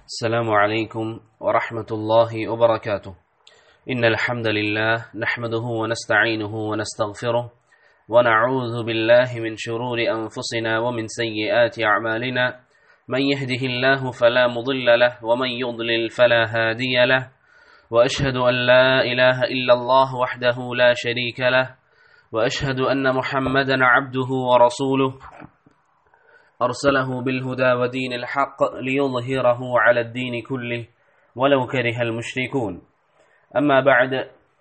السلام عليكم ورحمة الله وبركاته إن الحمد لله نحمده ونستعينه ونستغفره ونعوذ بالله من شرور أنفسنا ومن سيئات أعمالنا من يهده الله فلا مضل له ومن يضلل فلا هادي له وأشهد أن لا إله إلا الله وحده لا شريك له وأشهد أن محمدا عبده ورسوله أرسله بالهدى ودين الحق ليظهره على الدين كله ولو كره المشركون أما بعد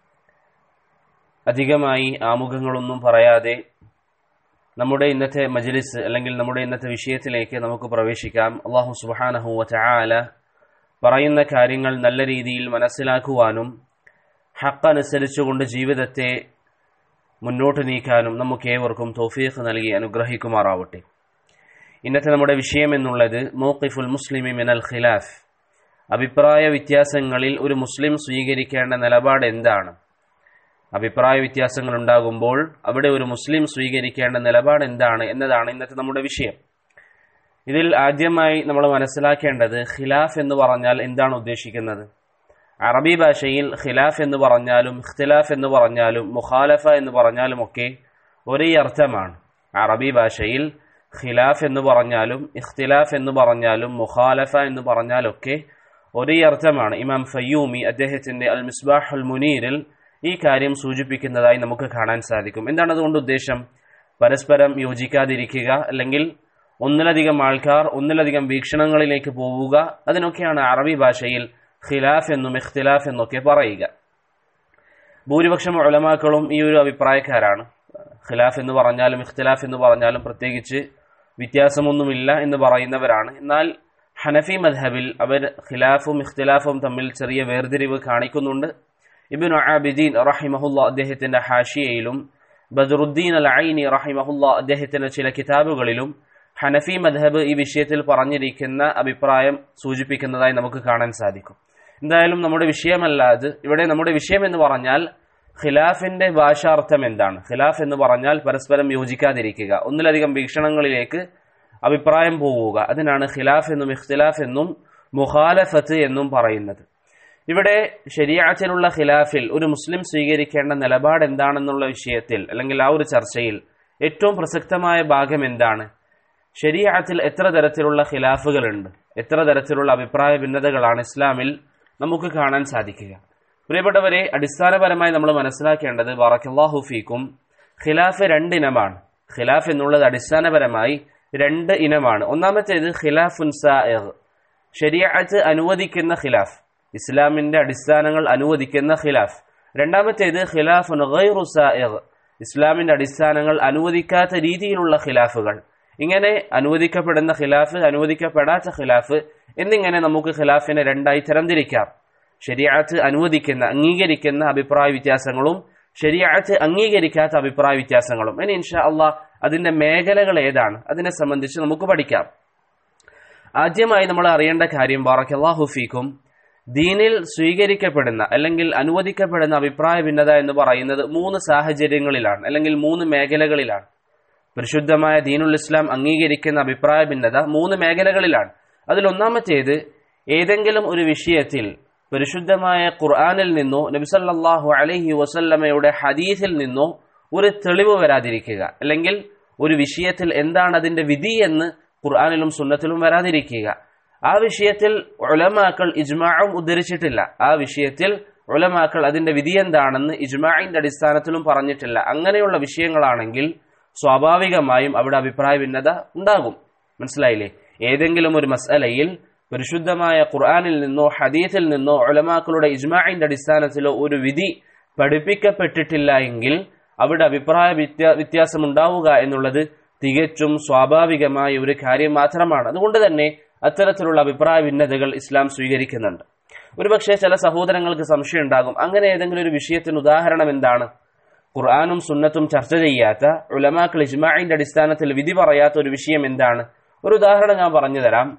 അധികമായി ആമുഖങ്ങളൊന്നും പറയാതെ നമ്മുടെ ഇന്നത്തെ മജ്ലിസ് അല്ലെങ്കിൽ നമ്മുടെ ഇന്നത്തെ വിഷയത്തിലേക്ക് നമുക്ക് പ്രവേശിക്കാം അള്ളാഹു സുബാനഹു വചാല പറയുന്ന കാര്യങ്ങൾ നല്ല രീതിയിൽ മനസ്സിലാക്കുവാനും ഹക്കനുസരിച്ചുകൊണ്ട് ജീവിതത്തെ മുന്നോട്ട് നീക്കാനും നമുക്കേവർക്കും തോഫീഖ് നൽകി അനുഗ്രഹിക്കുമാറാവട്ടെ ഇന്നത്തെ നമ്മുടെ വിഷയം എന്നുള്ളത് മോക്കിഫുൽ മുസ്ലിമി മിനൽ ഖിലാഫ് അഭിപ്രായ വ്യത്യാസങ്ങളിൽ ഒരു മുസ്ലിം സ്വീകരിക്കേണ്ട നിലപാട് എന്താണ് അഭിപ്രായ വ്യത്യാസങ്ങൾ ഉണ്ടാകുമ്പോൾ അവിടെ ഒരു മുസ്ലിം സ്വീകരിക്കേണ്ട നിലപാട് എന്താണ് എന്നതാണ് ഇന്നത്തെ നമ്മുടെ വിഷയം ഇതിൽ ആദ്യമായി നമ്മൾ മനസ്സിലാക്കേണ്ടത് ഖിലാഫ് എന്ന് പറഞ്ഞാൽ എന്താണ് ഉദ്ദേശിക്കുന്നത് അറബി ഭാഷയിൽ ഖിലാഫ് എന്ന് പറഞ്ഞാലും ഇഖ്തിലാഫ് എന്ന് പറഞ്ഞാലും മുഖാലഫ എന്ന് പറഞ്ഞാലും ഒക്കെ ഒരേ അർത്ഥമാണ് അറബി ഭാഷയിൽ ഖിലാഫ് എന്ന് പറഞ്ഞാലും ഇഖ്തിലാഫ് എന്ന് പറഞ്ഞാലും മുഖാലഫ എന്ന് പറഞ്ഞാലൊക്കെ ഒരേ അർത്ഥമാണ് ഇമാം ഫയ്യൂമി അദ്ദേഹത്തിന്റെ അൽ മിസ്ബാഹ് അൽ മുനീറിൽ ഈ കാര്യം സൂചിപ്പിക്കുന്നതായി നമുക്ക് കാണാൻ സാധിക്കും എന്താണ് അതുകൊണ്ട് ഉദ്ദേശം പരസ്പരം യോജിക്കാതിരിക്കുക അല്ലെങ്കിൽ ഒന്നിലധികം ആൾക്കാർ ഒന്നിലധികം വീക്ഷണങ്ങളിലേക്ക് പോവുക അതിനൊക്കെയാണ് അറബി ഭാഷയിൽ ഖിലാഫ് എന്നും ഇഖ്തിലാഫ് എന്നൊക്കെ പറയുക ഭൂരിപക്ഷം ഉലമാക്കളും ഈ ഒരു അഭിപ്രായക്കാരാണ് ഖിലാഫ് എന്ന് പറഞ്ഞാലും ഇഖ്തിലാഫ് എന്ന് പറഞ്ഞാലും പ്രത്യേകിച്ച് വ്യത്യാസമൊന്നുമില്ല എന്ന് പറയുന്നവരാണ് എന്നാൽ ഹനഫി മദ്ഹബിൽ അവർ ഖിലാഫും ഇഖ്തിലാഫും തമ്മിൽ ചെറിയ വേർതിരിവ് കാണിക്കുന്നുണ്ട് ഇബിൻ ആബിദീൻ റഹിമഹുല്ല അദ്ദേഹത്തിന്റെ ഹാഷിയയിലും ബദറുദ്ദീൻ അൽ ഐനി റഹിമഹുല്ല അദ്ദേഹത്തിന്റെ ചില കിതാബുകളിലും ഹനഫി മദ്ഹബ് ഈ വിഷയത്തിൽ പറഞ്ഞിരിക്കുന്ന അഭിപ്രായം സൂചിപ്പിക്കുന്നതായി നമുക്ക് കാണാൻ സാധിക്കും എന്തായാലും നമ്മുടെ വിഷയമല്ലാതെ ഇവിടെ നമ്മുടെ വിഷയം എന്ന് പറഞ്ഞാൽ ഖിലാഫിന്റെ ഭാഷാർത്ഥം എന്താണ് ഖിലാഫ് എന്ന് പറഞ്ഞാൽ പരസ്പരം യോജിക്കാതിരിക്കുക ഒന്നിലധികം വീക്ഷണങ്ങളിലേക്ക് അഭിപ്രായം പോവുക അതിനാണ് ഖിലാഫ് എന്നും ഇഖ്തിലാഫ് എന്നും മുഖാലഫത്ത് എന്നും പറയുന്നത് ഇവിടെ ശരിയാച്ചിലുള്ള ഖിലാഫിൽ ഒരു മുസ്ലിം സ്വീകരിക്കേണ്ട നിലപാട് എന്താണെന്നുള്ള വിഷയത്തിൽ അല്ലെങ്കിൽ ആ ഒരു ചർച്ചയിൽ ഏറ്റവും പ്രസക്തമായ ഭാഗം എന്താണ് ശരിയാത്തിൽ എത്ര തരത്തിലുള്ള ഖിലാഫുകളുണ്ട് എത്ര തരത്തിലുള്ള അഭിപ്രായ ഭിന്നതകളാണ് ഇസ്ലാമിൽ നമുക്ക് കാണാൻ സാധിക്കുക പ്രിയപ്പെട്ടവരെ അടിസ്ഥാനപരമായി നമ്മൾ മനസ്സിലാക്കേണ്ടത് വറക്കല്ലാഹു ഫീക്കും ഖിലാഫ് രണ്ടിനമാണ് ഖിലാഫ് എന്നുള്ളത് അടിസ്ഥാനപരമായി രണ്ട് ഇനമാണ് ഒന്നാമത്തേത് ഖിലാഫുൻ സായർ ശരിയാത്ത് അനുവദിക്കുന്ന ഖിലാഫ് ഇസ്ലാമിന്റെ അടിസ്ഥാനങ്ങൾ അനുവദിക്കുന്ന ഖിലാഫ് രണ്ടാമത്തേത് ഖിലാഫുൻ ഗൈറു സായർ ഇസ്ലാമിന്റെ അടിസ്ഥാനങ്ങൾ അനുവദിക്കാത്ത രീതിയിലുള്ള ഖിലാഫുകൾ ഇങ്ങനെ അനുവദിക്കപ്പെടുന്ന ഖിലാഫ് അനുവദിക്കപ്പെടാത്ത ഖിലാഫ് എന്നിങ്ങനെ നമുക്ക് ഖിലാഫിനെ രണ്ടായി തരംതിരിക്കാം ശരിയാത്ത് അനുവദിക്കുന്ന അംഗീകരിക്കുന്ന അഭിപ്രായ വ്യത്യാസങ്ങളും ശരിയാത്ത് അംഗീകരിക്കാത്ത അഭിപ്രായ വ്യത്യാസങ്ങളും ഇനി ഇൻഷാ അള്ളാഹ് അതിന്റെ മേഖലകൾ ഏതാണ് അതിനെ സംബന്ധിച്ച് നമുക്ക് പഠിക്കാം ആദ്യമായി നമ്മൾ അറിയേണ്ട കാര്യം ബാറക്കല്ലാഹു ഫീക്കും ദീനിൽ സ്വീകരിക്കപ്പെടുന്ന അല്ലെങ്കിൽ അനുവദിക്കപ്പെടുന്ന അഭിപ്രായ ഭിന്നത എന്ന് പറയുന്നത് മൂന്ന് സാഹചര്യങ്ങളിലാണ് അല്ലെങ്കിൽ മൂന്ന് മേഖലകളിലാണ് പരിശുദ്ധമായ ദീനുൽ ഇസ്ലാം അംഗീകരിക്കുന്ന അഭിപ്രായ ഭിന്നത മൂന്ന് മേഖലകളിലാണ് അതിൽ ഒന്നാമത്തേത് ഏതെങ്കിലും ഒരു വിഷയത്തിൽ പരിശുദ്ധമായ ഖുർആാനിൽ നിന്നോ നബിസല്ലാഹു അലഹി വസല്ലമയുടെ ഹദീസിൽ നിന്നോ ഒരു തെളിവ് വരാതിരിക്കുക അല്ലെങ്കിൽ ഒരു വിഷയത്തിൽ എന്താണ് അതിന്റെ വിധി എന്ന് ഖുർആാനിലും സുന്നത്തിലും വരാതിരിക്കുക ആ വിഷയത്തിൽ ഉലമാക്കൾ ഇജ്മാവും ഉദ്ധരിച്ചിട്ടില്ല ആ വിഷയത്തിൽ ഉലമാക്കൾ അതിന്റെ വിധി എന്താണെന്ന് ഇജ്മാഇന്റെ അടിസ്ഥാനത്തിലും പറഞ്ഞിട്ടില്ല അങ്ങനെയുള്ള വിഷയങ്ങളാണെങ്കിൽ സ്വാഭാവികമായും അവിടെ അഭിപ്രായ ഭിന്നത ഉണ്ടാകും മനസ്സിലായില്ലേ ഏതെങ്കിലും ഒരു മസലയിൽ പരിശുദ്ധമായ ഖുർആാനിൽ നിന്നോ ഹദീസിൽ നിന്നോ ഉലമാക്കളുടെ ഇജ്മാഇന്റെ അടിസ്ഥാനത്തിലോ ഒരു വിധി പഠിപ്പിക്കപ്പെട്ടിട്ടില്ല എങ്കിൽ അവിടെ അഭിപ്രായ വ്യത്യാസം ഉണ്ടാവുക എന്നുള്ളത് തികച്ചും സ്വാഭാവികമായ ഒരു കാര്യം മാത്രമാണ് അതുകൊണ്ട് തന്നെ അത്തരത്തിലുള്ള അഭിപ്രായ ഭിന്നതകൾ ഇസ്ലാം സ്വീകരിക്കുന്നുണ്ട് ഒരുപക്ഷെ ചില സഹോദരങ്ങൾക്ക് സംശയം ഉണ്ടാകും അങ്ങനെ ഏതെങ്കിലും ഒരു വിഷയത്തിന് ഉദാഹരണം എന്താണ് ഖുർആാനും സുന്നത്തും ചർച്ച ചെയ്യാത്ത ഉലമാക്കൾ ഇജ്മാഇന്റെ അടിസ്ഥാനത്തിൽ വിധി പറയാത്ത ഒരു വിഷയം എന്താണ് ഒരു ഉദാഹരണം ഞാൻ പറഞ്ഞു തരാം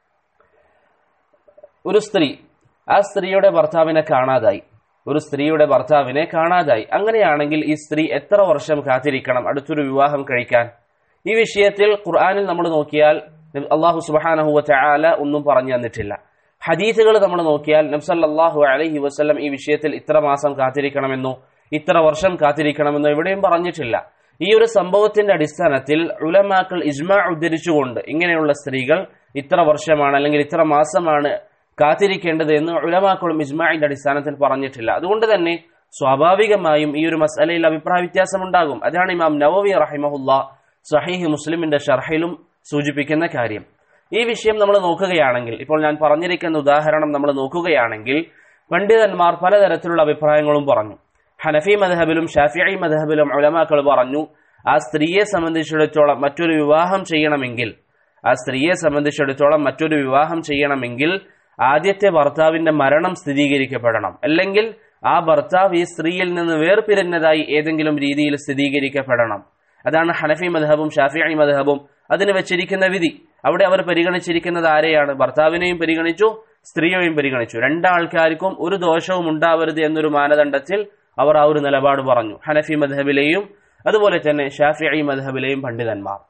ഒരു സ്ത്രീ ആ സ്ത്രീയുടെ ഭർത്താവിനെ കാണാതായി ഒരു സ്ത്രീയുടെ ഭർത്താവിനെ കാണാതായി അങ്ങനെയാണെങ്കിൽ ഈ സ്ത്രീ എത്ര വർഷം കാത്തിരിക്കണം അടുത്തൊരു വിവാഹം കഴിക്കാൻ ഈ വിഷയത്തിൽ ഖുർആാനിൽ നമ്മൾ നോക്കിയാൽ അള്ളാഹു സുബാനഹുവ ചാല ഒന്നും പറഞ്ഞു തന്നിട്ടില്ല ഹദീസുകൾ നമ്മൾ നോക്കിയാൽ നബ്സല്ലാഹു അലൈഹി വസ്ലം ഈ വിഷയത്തിൽ ഇത്ര മാസം കാത്തിരിക്കണമെന്നോ ഇത്ര വർഷം കാത്തിരിക്കണമെന്നോ എവിടെയും പറഞ്ഞിട്ടില്ല ഈ ഒരു സംഭവത്തിന്റെ അടിസ്ഥാനത്തിൽ ഉലമാക്കൾ ഇജ്മാ ഉദ്ധരിച്ചുകൊണ്ട് ഇങ്ങനെയുള്ള സ്ത്രീകൾ ഇത്ര വർഷമാണ് അല്ലെങ്കിൽ ഇത്ര മാസമാണ് കാത്തിരിക്കേണ്ടത് എന്ന് ഉലമാക്കളും ഇജ്മാഇന്റെ അടിസ്ഥാനത്തിൽ പറഞ്ഞിട്ടില്ല അതുകൊണ്ട് തന്നെ സ്വാഭാവികമായും ഈ ഒരു മസലയിൽ അഭിപ്രായ വ്യത്യാസമുണ്ടാകും അതാണ് ഇമാം നവവി റഹിമഹുല്ല സഹീഹ് മുസ്ലിമിന്റെ ഷർഹിലും സൂചിപ്പിക്കുന്ന കാര്യം ഈ വിഷയം നമ്മൾ നോക്കുകയാണെങ്കിൽ ഇപ്പോൾ ഞാൻ പറഞ്ഞിരിക്കുന്ന ഉദാഹരണം നമ്മൾ നോക്കുകയാണെങ്കിൽ പണ്ഡിതന്മാർ പലതരത്തിലുള്ള അഭിപ്രായങ്ങളും പറഞ്ഞു ഹനഫി മദ്ഹബിലും ഷാഫിഐ മദ്ഹബിലും ഉലമാക്കൾ പറഞ്ഞു ആ സ്ത്രീയെ സംബന്ധിച്ചിടത്തോളം മറ്റൊരു വിവാഹം ചെയ്യണമെങ്കിൽ ആ സ്ത്രീയെ സംബന്ധിച്ചിടത്തോളം മറ്റൊരു വിവാഹം ചെയ്യണമെങ്കിൽ ആദ്യത്തെ ഭർത്താവിന്റെ മരണം സ്ഥിരീകരിക്കപ്പെടണം അല്ലെങ്കിൽ ആ ഭർത്താവ് ഈ സ്ത്രീയിൽ നിന്ന് വേർപിരിഞ്ഞതായി ഏതെങ്കിലും രീതിയിൽ സ്ഥിരീകരിക്കപ്പെടണം അതാണ് ഹനഫി മദ്ഹബും ഷാഫിഐ മദ്ഹബും അതിന് വെച്ചിരിക്കുന്ന വിധി അവിടെ അവർ പരിഗണിച്ചിരിക്കുന്നത് ആരെയാണ് ഭർത്താവിനെയും പരിഗണിച്ചു സ്ത്രീയെയും പരിഗണിച്ചു രണ്ടാൾക്കാർക്കും ഒരു ദോഷവും ഉണ്ടാവരുത് എന്നൊരു മാനദണ്ഡത്തിൽ അവർ ആ ഒരു നിലപാട് പറഞ്ഞു ഹനഫി മദ്ഹബിലെയും അതുപോലെ തന്നെ ഷാഫിഐ മദ്ഹബിലെയും പണ്ഡിതന്മാർ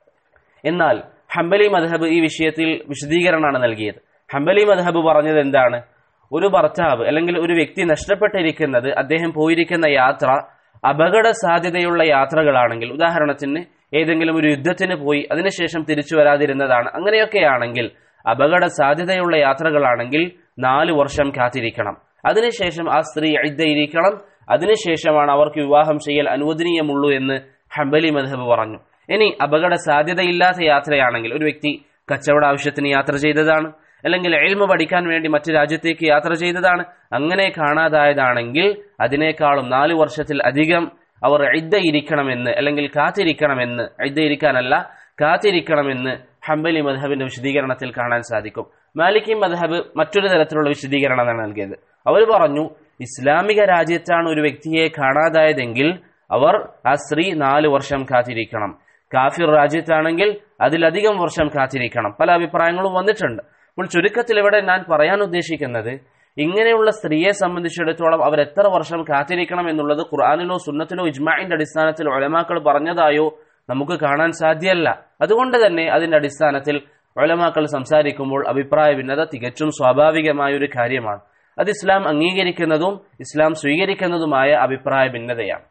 എന്നാൽ ഹംബലി മദ്ഹബ് ഈ വിഷയത്തിൽ വിശദീകരണമാണ് നൽകിയത് ഹംബലി മദ്ഹബ് പറഞ്ഞത് എന്താണ് ഒരു ഭർത്താവ് അല്ലെങ്കിൽ ഒരു വ്യക്തി നഷ്ടപ്പെട്ടിരിക്കുന്നത് അദ്ദേഹം പോയിരിക്കുന്ന യാത്ര അപകട സാധ്യതയുള്ള യാത്രകളാണെങ്കിൽ ഉദാഹരണത്തിന് ഏതെങ്കിലും ഒരു യുദ്ധത്തിന് പോയി അതിനുശേഷം തിരിച്ചു വരാതിരുന്നതാണ് അങ്ങനെയൊക്കെയാണെങ്കിൽ അപകട സാധ്യതയുള്ള യാത്രകളാണെങ്കിൽ നാല് വർഷം കാത്തിരിക്കണം അതിനുശേഷം ആ സ്ത്രീ ഇരിക്കണം അതിനുശേഷമാണ് അവർക്ക് വിവാഹം ചെയ്യൽ അനുവദനീയമുള്ളൂ എന്ന് ഹംബലി മധബ് പറഞ്ഞു ഇനി അപകട സാധ്യതയില്ലാത്ത യാത്രയാണെങ്കിൽ ഒരു വ്യക്തി കച്ചവട ആവശ്യത്തിന് യാത്ര ചെയ്തതാണ് അല്ലെങ്കിൽ എൽമ പഠിക്കാൻ വേണ്ടി മറ്റു രാജ്യത്തേക്ക് യാത്ര ചെയ്തതാണ് അങ്ങനെ കാണാതായതാണെങ്കിൽ അതിനേക്കാളും നാലു വർഷത്തിൽ അധികം അവർ ഇദ്ദ ഇരിക്കണമെന്ന് അല്ലെങ്കിൽ കാത്തിരിക്കണമെന്ന് ഇദ്ദ ഇരിക്കാനല്ല കാത്തിരിക്കണമെന്ന് ഹംബലി മധബിന്റെ വിശദീകരണത്തിൽ കാണാൻ സാധിക്കും മാലിക്കി മധബ് മറ്റൊരു തരത്തിലുള്ള വിശദീകരണമാണ് നൽകിയത് അവർ പറഞ്ഞു ഇസ്ലാമിക രാജ്യത്താണ് ഒരു വ്യക്തിയെ കാണാതായതെങ്കിൽ അവർ ആ സ്ത്രീ നാല് വർഷം കാത്തിരിക്കണം കാഫിർ രാജ്യത്താണെങ്കിൽ അതിലധികം വർഷം കാത്തിരിക്കണം പല അഭിപ്രായങ്ങളും വന്നിട്ടുണ്ട് അപ്പോൾ ചുരുക്കത്തിൽ ഇവിടെ ഞാൻ പറയാൻ ഉദ്ദേശിക്കുന്നത് ഇങ്ങനെയുള്ള സ്ത്രീയെ സംബന്ധിച്ചിടത്തോളം അവർ എത്ര വർഷം കാത്തിരിക്കണം എന്നുള്ളത് ഖുർആാനിലോ സുന്നത്തിലോ ഇജ്മാഇന്റെ അടിസ്ഥാനത്തിൽ ഒലമാക്കൾ പറഞ്ഞതായോ നമുക്ക് കാണാൻ സാധ്യമല്ല അതുകൊണ്ട് തന്നെ അതിന്റെ അടിസ്ഥാനത്തിൽ ഒലമാക്കൾ സംസാരിക്കുമ്പോൾ അഭിപ്രായ ഭിന്നത തികച്ചും സ്വാഭാവികമായ ഒരു കാര്യമാണ് അത് ഇസ്ലാം അംഗീകരിക്കുന്നതും ഇസ്ലാം സ്വീകരിക്കുന്നതുമായ അഭിപ്രായ ഭിന്നതയാണ്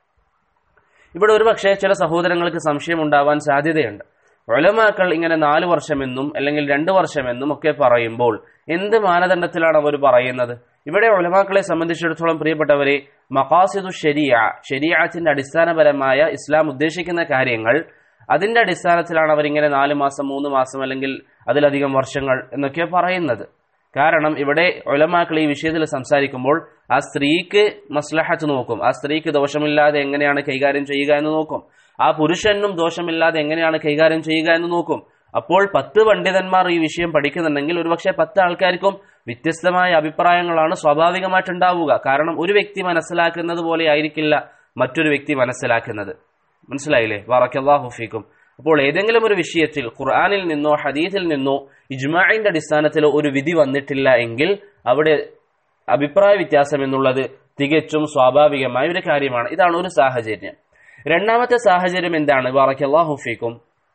ഇവിടെ ഒരുപക്ഷെ ചില സഹോദരങ്ങൾക്ക് സംശയം ഉണ്ടാവാൻ സാധ്യതയുണ്ട് ഒലമാക്കൾ ഇങ്ങനെ നാല് വർഷമെന്നും അല്ലെങ്കിൽ രണ്ട് വർഷമെന്നും ഒക്കെ പറയുമ്പോൾ എന്ത് മാനദണ്ഡത്തിലാണ് അവർ പറയുന്നത് ഇവിടെ ഒലമാക്കളെ സംബന്ധിച്ചിടത്തോളം പ്രിയപ്പെട്ടവരെ മഖാസിദു ശരിയ ശരിയാത്തിന്റെ അടിസ്ഥാനപരമായ ഇസ്ലാം ഉദ്ദേശിക്കുന്ന കാര്യങ്ങൾ അതിന്റെ അടിസ്ഥാനത്തിലാണ് അവരിങ്ങനെ നാല് മാസം മൂന്ന് മാസം അല്ലെങ്കിൽ അതിലധികം വർഷങ്ങൾ എന്നൊക്കെ പറയുന്നത് കാരണം ഇവിടെ ഒലമാക്കൾ ഈ വിഷയത്തിൽ സംസാരിക്കുമ്പോൾ ആ സ്ത്രീക്ക് മസ്ലഹത്ത് നോക്കും ആ സ്ത്രീക്ക് ദോഷമില്ലാതെ എങ്ങനെയാണ് കൈകാര്യം ചെയ്യുക എന്ന് നോക്കും ആ പുരുഷനും ദോഷമില്ലാതെ എങ്ങനെയാണ് കൈകാര്യം ചെയ്യുക എന്ന് നോക്കും അപ്പോൾ പത്ത് പണ്ഡിതന്മാർ ഈ വിഷയം പഠിക്കുന്നുണ്ടെങ്കിൽ ഒരുപക്ഷെ പത്ത് ആൾക്കാർക്കും വ്യത്യസ്തമായ അഭിപ്രായങ്ങളാണ് സ്വാഭാവികമായിട്ടുണ്ടാവുക കാരണം ഒരു വ്യക്തി മനസ്സിലാക്കുന്നത് പോലെ ആയിരിക്കില്ല മറ്റൊരു വ്യക്തി മനസ്സിലാക്കുന്നത് മനസ്സിലായില്ലേ വാറക്കല്ലാഹുഫീക്കും അപ്പോൾ ഏതെങ്കിലും ഒരു വിഷയത്തിൽ ഖുർആാനിൽ നിന്നോ ഹദീസിൽ നിന്നോ ഇജ്മാഇന്റെ അടിസ്ഥാനത്തിലോ ഒരു വിധി വന്നിട്ടില്ല എങ്കിൽ അവിടെ അഭിപ്രായ വ്യത്യാസം എന്നുള്ളത് തികച്ചും സ്വാഭാവികമായ ഒരു കാര്യമാണ് ഇതാണ് ഒരു സാഹചര്യം രണ്ടാമത്തെ സാഹചര്യം എന്താണ് വാറക്കല്ലാഹുഫീക്കും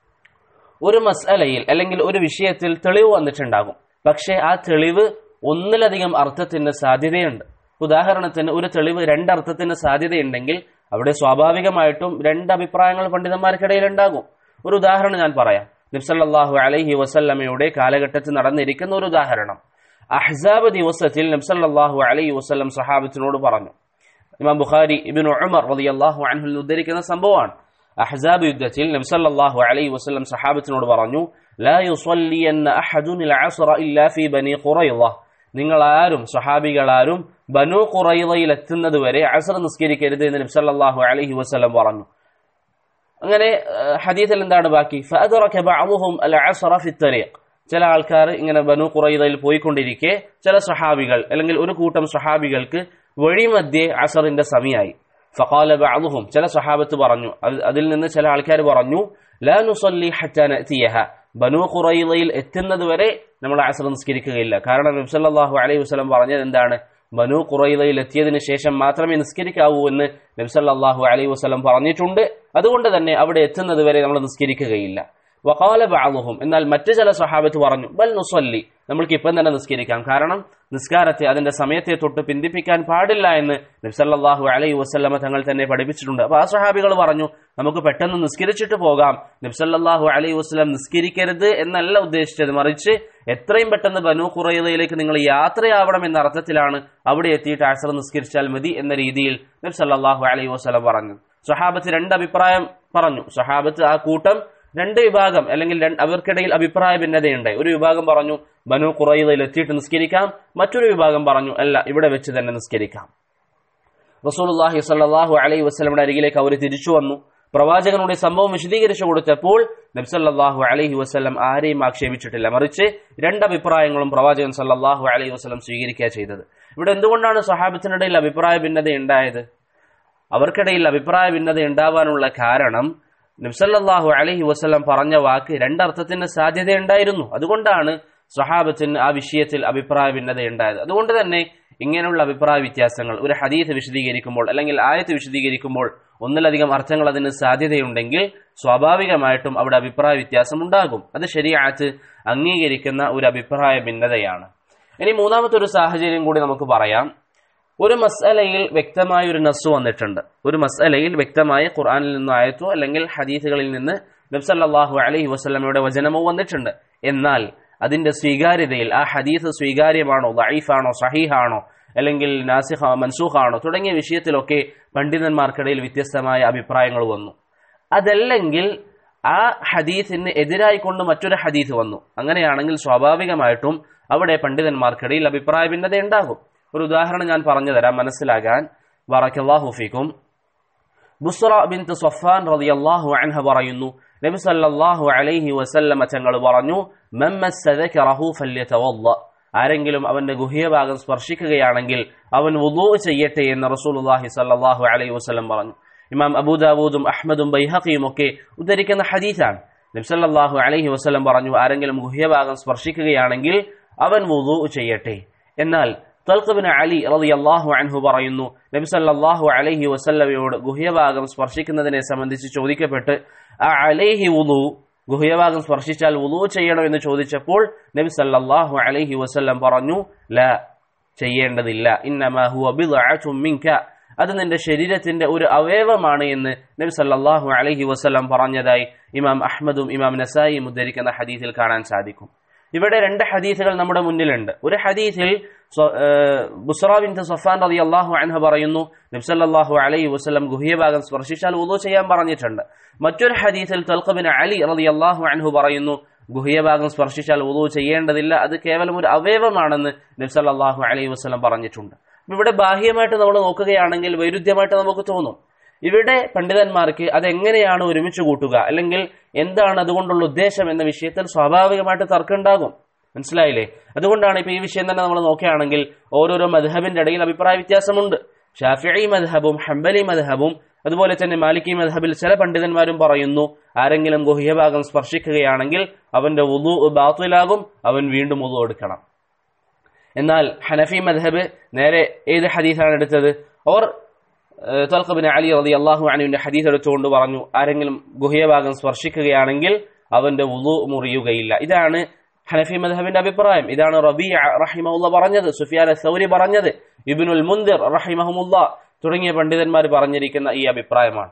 ഒരു മസ്അലയിൽ അല്ലെങ്കിൽ ഒരു വിഷയത്തിൽ തെളിവ് വന്നിട്ടുണ്ടാകും പക്ഷേ ആ തെളിവ് ഒന്നിലധികം അർത്ഥത്തിന് സാധ്യതയുണ്ട് ഉദാഹരണത്തിന് ഒരു തെളിവ് രണ്ടർത്ഥത്തിന് സാധ്യതയുണ്ടെങ്കിൽ അവിടെ സ്വാഭാവികമായിട്ടും രണ്ട് അഭിപ്രായങ്ങൾ പണ്ഡിതന്മാർക്കിടയിൽ ഉണ്ടാകും ഒരു ഉദാഹരണം ഞാൻ പറയാം നബ്സല്ലാഹു അലൈഹി വസല്ലമയുടെ കാലഘട്ടത്തിൽ നടന്നിരിക്കുന്ന ഒരു ഉദാഹരണം അഹ്സാബ് ദിവസത്തിൽ നബ്സല്ലാഹു അലൈഹി വസ്ലം സഹാബത്തിനോട് പറഞ്ഞു ഇമാം ബുഖാരി ഇബിൻ ഉമർ റളിയല്ലാഹു അൻഹു ഉദ്ധരിക്കുന്ന സംഭവമാണ് അഹ്സാബ് യുദ്ധത്തിൽ നബ്സല്ലാഹു അലൈഹി വസല്ലം സഹാബത്തിനോട് പറഞ്ഞു ലാ യുസല്ലിയന്ന അഹദുൻ അൽഅസ്റ ഇല്ലാ ഫീ ബനി ഖുറൈള നിങ്ങൾ ആരും സ്വഹാബികളാരും ബനു ഖുറൈളയിൽ എത്തുന്നത് വരെ അസർ നിസ്കരിക്കരുത് എന്ന് നബ്സല്ലാഹു അലൈഹി വസല്ലം പറഞ്ഞു അങ്ങനെ ഹദീസിൽ എന്താണ് ബാക്കി ഫഅദറക ബഅദുഹും അൽഅസ്റ ഫി ത്വരീഖ് ചില ആൾക്കാർ ഇങ്ങനെ ബനു ഖുറൈളയിൽ പോയിക്കൊണ്ടിരിക്കെ ചില സ്വഹാബികൾ അല്ലെങ്കിൽ ഒരു കൂട്ടം സ്വഹാബികൾക്ക് വഴിമധ്യേ അസറിന്റെ സമയമായി ഫഖാല ബഅദുഹും ചില സ്വഹാബത്ത് പറഞ്ഞു അതിൽ നിന്ന് ചില ആൾക്കാർ പറഞ്ഞു ലാ നുസല്ലി ഹത്താ നഅതിയഹ ബനു ഖുറൈളയിൽ എത്തുന്നത് വരെ നമ്മൾ അസർ നിസ്കരിക്കുകയില്ല കാരണം നബി സല്ലല്ലാഹു അലൈഹി വസല്ലം പറഞ്ഞത് എന്താണ് ബനു ഖുറൈളയിൽ എത്തിയതിനു ശേഷം മാത്രമേ നിസ്കരിക്കാവൂ എന്ന് നബി സല്ലല്ലാഹു അലൈഹി വസല്ലം പറഞ്ഞിട്ടുണ്ട് അതുകൊണ്ട് തന്നെ അവിടെ എത്തുന്നത് വരെ നമ്മൾ നിസ്കരിക്കുകയില്ല വഖാല ബഅദുഹും എന്നാൽ മറ്റു ചില സഹാബത്ത് പറഞ്ഞു ബൽ നുസല്ലി നമ്മൾക്ക് ഇപ്പം തന്നെ നിസ്കരിക്കാം കാരണം നിസ്കാരത്തെ അതിന്റെ സമയത്തെ തൊട്ട് പിന്തിപ്പിക്കാൻ പാടില്ല എന്ന് നബ്സല്ലാഹു അലൈഹി വസ്ലമ തങ്ങൾ തന്നെ പഠിപ്പിച്ചിട്ടുണ്ട് അപ്പൊ ആ സഹാബികൾ പറഞ്ഞു നമുക്ക് പെട്ടെന്ന് നിസ്കരിച്ചിട്ട് പോകാം നബ്സല്ലാഹു അലൈഹി വസ്ലം നിസ്കരിക്കരുത് എന്നല്ല ഉദ്ദേശിച്ചത് മറിച്ച് എത്രയും പെട്ടെന്ന് ബനു ഖുറൈദയിലേക്ക് നിങ്ങൾ യാത്രയാവണം എന്ന അർത്ഥത്തിലാണ് അവിടെ എത്തിയിട്ട് അസർ നിസ്കരിച്ചാൽ മതി എന്ന രീതിയിൽ നബ്സല്ലാഹു അലൈഹി വസ്ലം പറഞ്ഞു സഹാബത്ത് രണ്ട് അഭിപ്രായം പറഞ്ഞു സഹാബത്ത് ആ കൂട്ടം രണ്ട് വിഭാഗം അല്ലെങ്കിൽ അവർക്കിടയിൽ അഭിപ്രായ ഭിന്നതയുണ്ടായി ഒരു വിഭാഗം പറഞ്ഞു ബനു കുറയിലയിൽ എത്തിയിട്ട് നിസ്കരിക്കാം മറ്റൊരു വിഭാഗം പറഞ്ഞു അല്ല ഇവിടെ വെച്ച് തന്നെ നിസ്കരിക്കാം റസൂലുള്ളാഹി സ്വല്ലല്ലാഹു അലൈഹി വസല്ലമയുടെ അരികിലേക്ക് അവർ തിരിച്ചു വന്നു പ്രവാചകനുടെ സംഭവം വിശദീകരിച്ചു കൊടുത്തപ്പോൾ നബ്സല്ലാഹു അലൈഹി വസ്ലം ആരെയും ആക്ഷേപിച്ചിട്ടില്ല മറിച്ച് രണ്ടഭിപ്രായങ്ങളും പ്രവാചകൻ സല്ലാഹു അലൈഹി വസ്ലം സ്വീകരിക്കുക ചെയ്തത് ഇവിടെ എന്തുകൊണ്ടാണ് സഹാബത്തിനിടയിൽ അഭിപ്രായ ഭിന്നത ഉണ്ടായത് അവർക്കിടയിൽ അഭിപ്രായ ഭിന്നത ഉണ്ടാവാനുള്ള കാരണം നബ്സല്ലാഹു അലഹി വസ്ലം പറഞ്ഞ വാക്ക് രണ്ടർത്ഥത്തിന് സാധ്യതയുണ്ടായിരുന്നു അതുകൊണ്ടാണ് സഹാബത്തിന് ആ വിഷയത്തിൽ അഭിപ്രായ ഭിന്നത ഉണ്ടായത് അതുകൊണ്ട് തന്നെ ഇങ്ങനെയുള്ള അഭിപ്രായ വ്യത്യാസങ്ങൾ ഒരു ഹദീത്ത് വിശദീകരിക്കുമ്പോൾ അല്ലെങ്കിൽ ആയത്ത് വിശദീകരിക്കുമ്പോൾ ഒന്നിലധികം അർത്ഥങ്ങൾ അതിന് സാധ്യതയുണ്ടെങ്കിൽ സ്വാഭാവികമായിട്ടും അവിടെ അഭിപ്രായ വ്യത്യാസം ഉണ്ടാകും അത് ശരിയാത്ത് അംഗീകരിക്കുന്ന ഒരു അഭിപ്രായ ഭിന്നതയാണ് ഇനി മൂന്നാമത്തെ ഒരു സാഹചര്യം കൂടി നമുക്ക് പറയാം ഒരു മസ്അലയിൽ വ്യക്തമായ ഒരു നസ് വന്നിട്ടുണ്ട് ഒരു മസ്അലയിൽ വ്യക്തമായ ഖുർആനിൽ നിന്ന് ആയത്തോ അല്ലെങ്കിൽ ഹദീസുകളിൽ നിന്ന് നബ്സല്ലാഹു അലൈഹി വസ്ലമയുടെ വചനമോ വന്നിട്ടുണ്ട് എന്നാൽ അതിന്റെ സ്വീകാര്യതയിൽ ആ ഹദീസ് സ്വീകാര്യമാണോ ദൈഫാണോ സഹീഹാണോ അല്ലെങ്കിൽ നാസിഖ മൻസൂഖാണോ തുടങ്ങിയ വിഷയത്തിലൊക്കെ പണ്ഡിതന്മാർക്കിടയിൽ വ്യത്യസ്തമായ അഭിപ്രായങ്ങൾ വന്നു അതല്ലെങ്കിൽ ആ ഹദീസിന് എതിരായിക്കൊണ്ട് മറ്റൊരു ഹദീസ് വന്നു അങ്ങനെയാണെങ്കിൽ സ്വാഭാവികമായിട്ടും അവിടെ പണ്ഡിതന്മാർക്കിടയിൽ അഭിപ്രായ ഭിന്നത ഉണ്ടാകും ഒരു ഉദാഹരണം ഞാൻ പറഞ്ഞു തരാം മനസ്സിലാകാൻ വറക്കല്ലാഹു ഫീക്കും ബുസ്റ ബിൻത് സഫാൻ റളിയല്ലാഹു അൻഹ പറയുന്നു നബി സല്ലല്ലാഹു അലൈഹി വസല്ലമ തങ്ങൾ പറഞ്ഞു മമ്മസ്സദകറഹു ഫല്യതവല്ല ആരെങ്കിലും അവന്റെ ഗുഹ്യഭാഗം സ്പർശിക്കുകയാണെങ്കിൽ അവൻ വുദൂ ചെയ്യട്ടെ എന്ന് റസൂലുള്ളാഹി സല്ലല്ലാഹു അലൈഹി വസല്ലം പറഞ്ഞു ഇമാം അബൂദാവൂദും അഹ്മദും ബൈഹഖിയും ഒക്കെ ഉദ്ധരിക്കുന്ന ഹദീസാണ് നബി സല്ലല്ലാഹു അലൈഹി വസല്ലം പറഞ്ഞു ആരെങ്കിലും ഗുഹ്യഭാഗം സ്പർശിക്കുകയാണെങ്കിൽ അവൻ വുദൂ ചെയ്യട്ടെ എന്നാൽ തൽഖബിന് അലി റളിയല്ലാഹു അൻഹു പറയുന്നു നബി സല്ലല്ലാഹു അലൈഹി വസല്ലമയോട് ഗുഹ്യഭാഗം സ്പർശിക്കുന്നതിനെ സംബന്ധിച്ച് ചോദിക്കപ്പെട്ട് ആ അലൈഹി വുദു ഗുഹ്യഭാഗം സ്പർശിച്ചാൽ വുദു ചെയ്യണോ എന്ന് ചോദിച്ചപ്പോൾ നബി സല്ലല്ലാഹു അലൈഹി വസല്ലം പറഞ്ഞു ല ചെയ്യേണ്ടതില്ല ഇന്നമാ ഹുവ ബിദ്അത്തും മിൻക അത് നിന്റെ ശരീരത്തിന്റെ ഒരു അവയവമാണ് എന്ന് നബി സല്ലല്ലാഹു അലൈഹി വസല്ലം പറഞ്ഞതായി ഇമാം അഹ്മദും ഇമാം നസായിയും ഉദ്ധരിക്കുന്ന ഹദീസിൽ കാണാൻ സാധിക്കും ഇവിടെ രണ്ട് ഹദീസുകൾ നമ്മുടെ മുന്നിലുണ്ട് ഒരു ഹദീസിൽ ബുസ്റാബിൻ സഫാൻ റതി അള്ളാഹു അൻഹ പറയുന്നു നബ്സല്ലാഹു അലൈഹി വസ്ലം ഗുഹ്യഭാഗം സ്പർശിച്ചാൽ ഉദു ചെയ്യാൻ പറഞ്ഞിട്ടുണ്ട് മറ്റൊരു ഹദീസിൽ തൽഖബിൻ അലി റതി അള്ളാഹു അൻഹു പറയുന്നു ഗുഹ്യഭാഗം സ്പർശിച്ചാൽ ഉദു ചെയ്യേണ്ടതില്ല അത് കേവലം ഒരു അവയവമാണെന്ന് നബ്സല്ലാഹു അലൈഹി വസ്ലം പറഞ്ഞിട്ടുണ്ട് ഇവിടെ ബാഹ്യമായിട്ട് നമ്മൾ നോക്കുകയാണെങ്കിൽ വൈരുദ്ധ്യമായിട്ട് നമുക്ക് തോന്നും ഇവിടെ പണ്ഡിതന്മാർക്ക് അതെങ്ങനെയാണ് ഒരുമിച്ച് കൂട്ടുക അല്ലെങ്കിൽ എന്താണ് അതുകൊണ്ടുള്ള ഉദ്ദേശം എന്ന വിഷയത്തിൽ സ്വാഭാവികമായിട്ട് തർക്കമുണ്ടാകും മനസ്സിലായില്ലേ അതുകൊണ്ടാണ് ഇപ്പൊ ഈ വിഷയം തന്നെ നമ്മൾ നോക്കുകയാണെങ്കിൽ ഓരോരോ മധഹബിന്റെ ഇടയിൽ അഭിപ്രായ വ്യത്യാസമുണ്ട് ഷാഫിഇ മധഹബും ഹംബലി മധഹബും അതുപോലെ തന്നെ മാലിക്കി മധഹബിൽ ചില പണ്ഡിതന്മാരും പറയുന്നു ആരെങ്കിലും ഗുഹ്യഭാഗം സ്പർശിക്കുകയാണെങ്കിൽ അവന്റെ ഉദു ബാത്തിലാകും അവൻ വീണ്ടും ഉദു എടുക്കണം എന്നാൽ ഹനഫി മധഹബ് നേരെ ഏത് ഹദീസാണ് എടുത്തത് ഓർ തൽഖബിന് അലി റതി അള്ളാഹു അനുവിന്റെ ഹദീസ് എടുത്തുകൊണ്ട് പറഞ്ഞു ആരെങ്കിലും ഗുഹ്യഭാഗം സ്പർശിക്കുകയാണെങ്കിൽ അവന്റെ വുളു മുറിയുകയില്ല ഇതാണ് ഹനഫി മദ്ഹബിന്റെ അഭിപ്രായം ഇതാണ് റബി റഹിമഹുല്ല പറഞ്ഞത് സുഫിയാൻ സൗരി പറഞ്ഞത് ഇബിനുൽ മുന്ദിർ റഹിമഹമുല്ല തുടങ്ങിയ പണ്ഡിതന്മാർ പറഞ്ഞിരിക്കുന്ന ഈ അഭിപ്രായമാണ്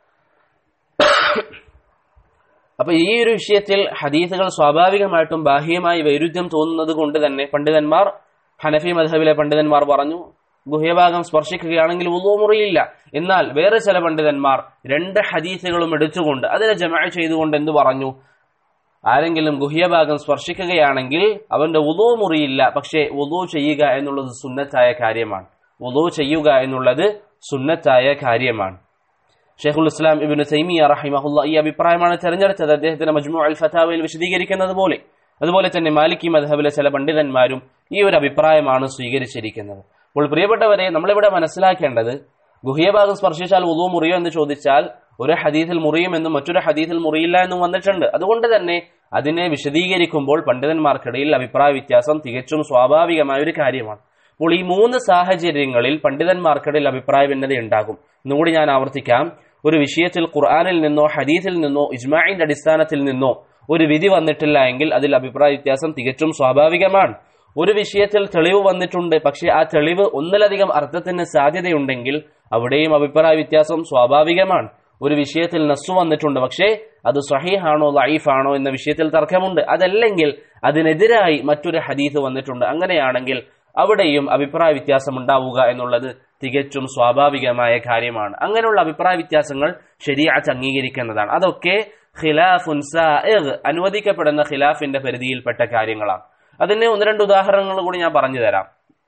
അപ്പൊ ഈ ഒരു വിഷയത്തിൽ ഹദീസുകൾ സ്വാഭാവികമായിട്ടും ബാഹ്യമായി വൈരുദ്ധ്യം തോന്നുന്നത് കൊണ്ട് തന്നെ പണ്ഡിതന്മാർ ഹനഫി മദ്ഹബിലെ പണ്ഡിതന്മാർ പറഞ്ഞു ഗുഹ്യഭാഗം സ്പർശിക്കുകയാണെങ്കിൽ ഉള്ളൂ മുറിയില്ല എന്നാൽ വേറെ ചില പണ്ഡിതന്മാർ രണ്ട് ഹദീസുകളും എടുത്തുകൊണ്ട് അതിനെ ജമ ചെയ്തുകൊണ്ട് എന്തു പറഞ്ഞു ആരെങ്കിലും ഗുഹ്യഭാഗം സ്പർശിക്കുകയാണെങ്കിൽ അവന്റെ ഉദോ മുറിയില്ല പക്ഷേ ഉദോ ചെയ്യുക എന്നുള്ളത് സുന്നത്തായ കാര്യമാണ് ഉദോ ചെയ്യുക എന്നുള്ളത് സുന്നത്തായ കാര്യമാണ് ഷെയ്ഖുൽ ഇസ്ലാം ഇബിന് തൈമിയ റഹിമഹുല്ല ഈ അഭിപ്രായമാണ് തെരഞ്ഞെടുത്തത് അദ്ദേഹത്തിന്റെ മജ്മു അൽ ഫതാവയിൽ വിശദീകരിക്കുന്നത് പോലെ അതുപോലെ തന്നെ മാലിക്കി മദ്ഹബിലെ ചില പണ്ഡിതന്മാരും ഈ ഒരു അഭിപ്രായമാണ് സ്വീകരിച്ചിരിക്കുന്നത് അപ്പോൾ പ്രിയപ്പെട്ടവരെ നമ്മളിവിടെ മനസ്സിലാക്കേണ്ടത് ഗുഹ്യഭാഗം സ്പർശിച്ചാൽ ഉദു മുറിയോ എന്ന് ചോദിച്ചാൽ ഒരു ഹദീസിൽ മുറിയുമെന്നും മറ്റൊരു ഹദീസിൽ മുറിയില്ല എന്നും വന്നിട്ടുണ്ട് അതുകൊണ്ട് തന്നെ അതിനെ വിശദീകരിക്കുമ്പോൾ പണ്ഡിതന്മാർക്കിടയിൽ അഭിപ്രായ വ്യത്യാസം തികച്ചും സ്വാഭാവികമായ ഒരു കാര്യമാണ് അപ്പോൾ ഈ മൂന്ന് സാഹചര്യങ്ങളിൽ പണ്ഡിതന്മാർക്കിടയിൽ അഭിപ്രായ ഭിന്നത ഉണ്ടാകും എന്നുകൂടി ഞാൻ ആവർത്തിക്കാം ഒരു വിഷയത്തിൽ ഖുർആാനിൽ നിന്നോ ഹദീസിൽ നിന്നോ ഇജ്മാഇന്റെ അടിസ്ഥാനത്തിൽ നിന്നോ ഒരു വിധി വന്നിട്ടില്ല എങ്കിൽ അതിൽ അഭിപ്രായ വ്യത്യാസം തികച്ചും സ്വാഭാവികമാണ് ഒരു വിഷയത്തിൽ തെളിവ് വന്നിട്ടുണ്ട് പക്ഷെ ആ തെളിവ് ഒന്നിലധികം അർത്ഥത്തിന് സാധ്യതയുണ്ടെങ്കിൽ അവിടെയും അഭിപ്രായ വ്യത്യാസം സ്വാഭാവികമാണ് ഒരു വിഷയത്തിൽ നസ്സു വന്നിട്ടുണ്ട് പക്ഷേ അത് സഹീഹാണോ ലൈഫാണോ എന്ന വിഷയത്തിൽ തർക്കമുണ്ട് അതല്ലെങ്കിൽ അതിനെതിരായി മറ്റൊരു ഹദീസ് വന്നിട്ടുണ്ട് അങ്ങനെയാണെങ്കിൽ അവിടെയും അഭിപ്രായ വ്യത്യാസം ഉണ്ടാവുക എന്നുള്ളത് തികച്ചും സ്വാഭാവികമായ കാര്യമാണ് അങ്ങനെയുള്ള അഭിപ്രായ വ്യത്യാസങ്ങൾ ശരിയാച്ച് അംഗീകരിക്കുന്നതാണ് അതൊക്കെ ഖിലാഫുൻ സാഇഗ് അനുവദിക്കപ്പെടുന്ന ഖിലാഫിന്റെ പരിധിയിൽപ്പെട്ട കാര്യങ്ങളാണ് അതിന് ഒന്ന് രണ്ട് ഉദാഹരണങ്ങൾ കൂടി ഞാൻ പറഞ്ഞു തരാം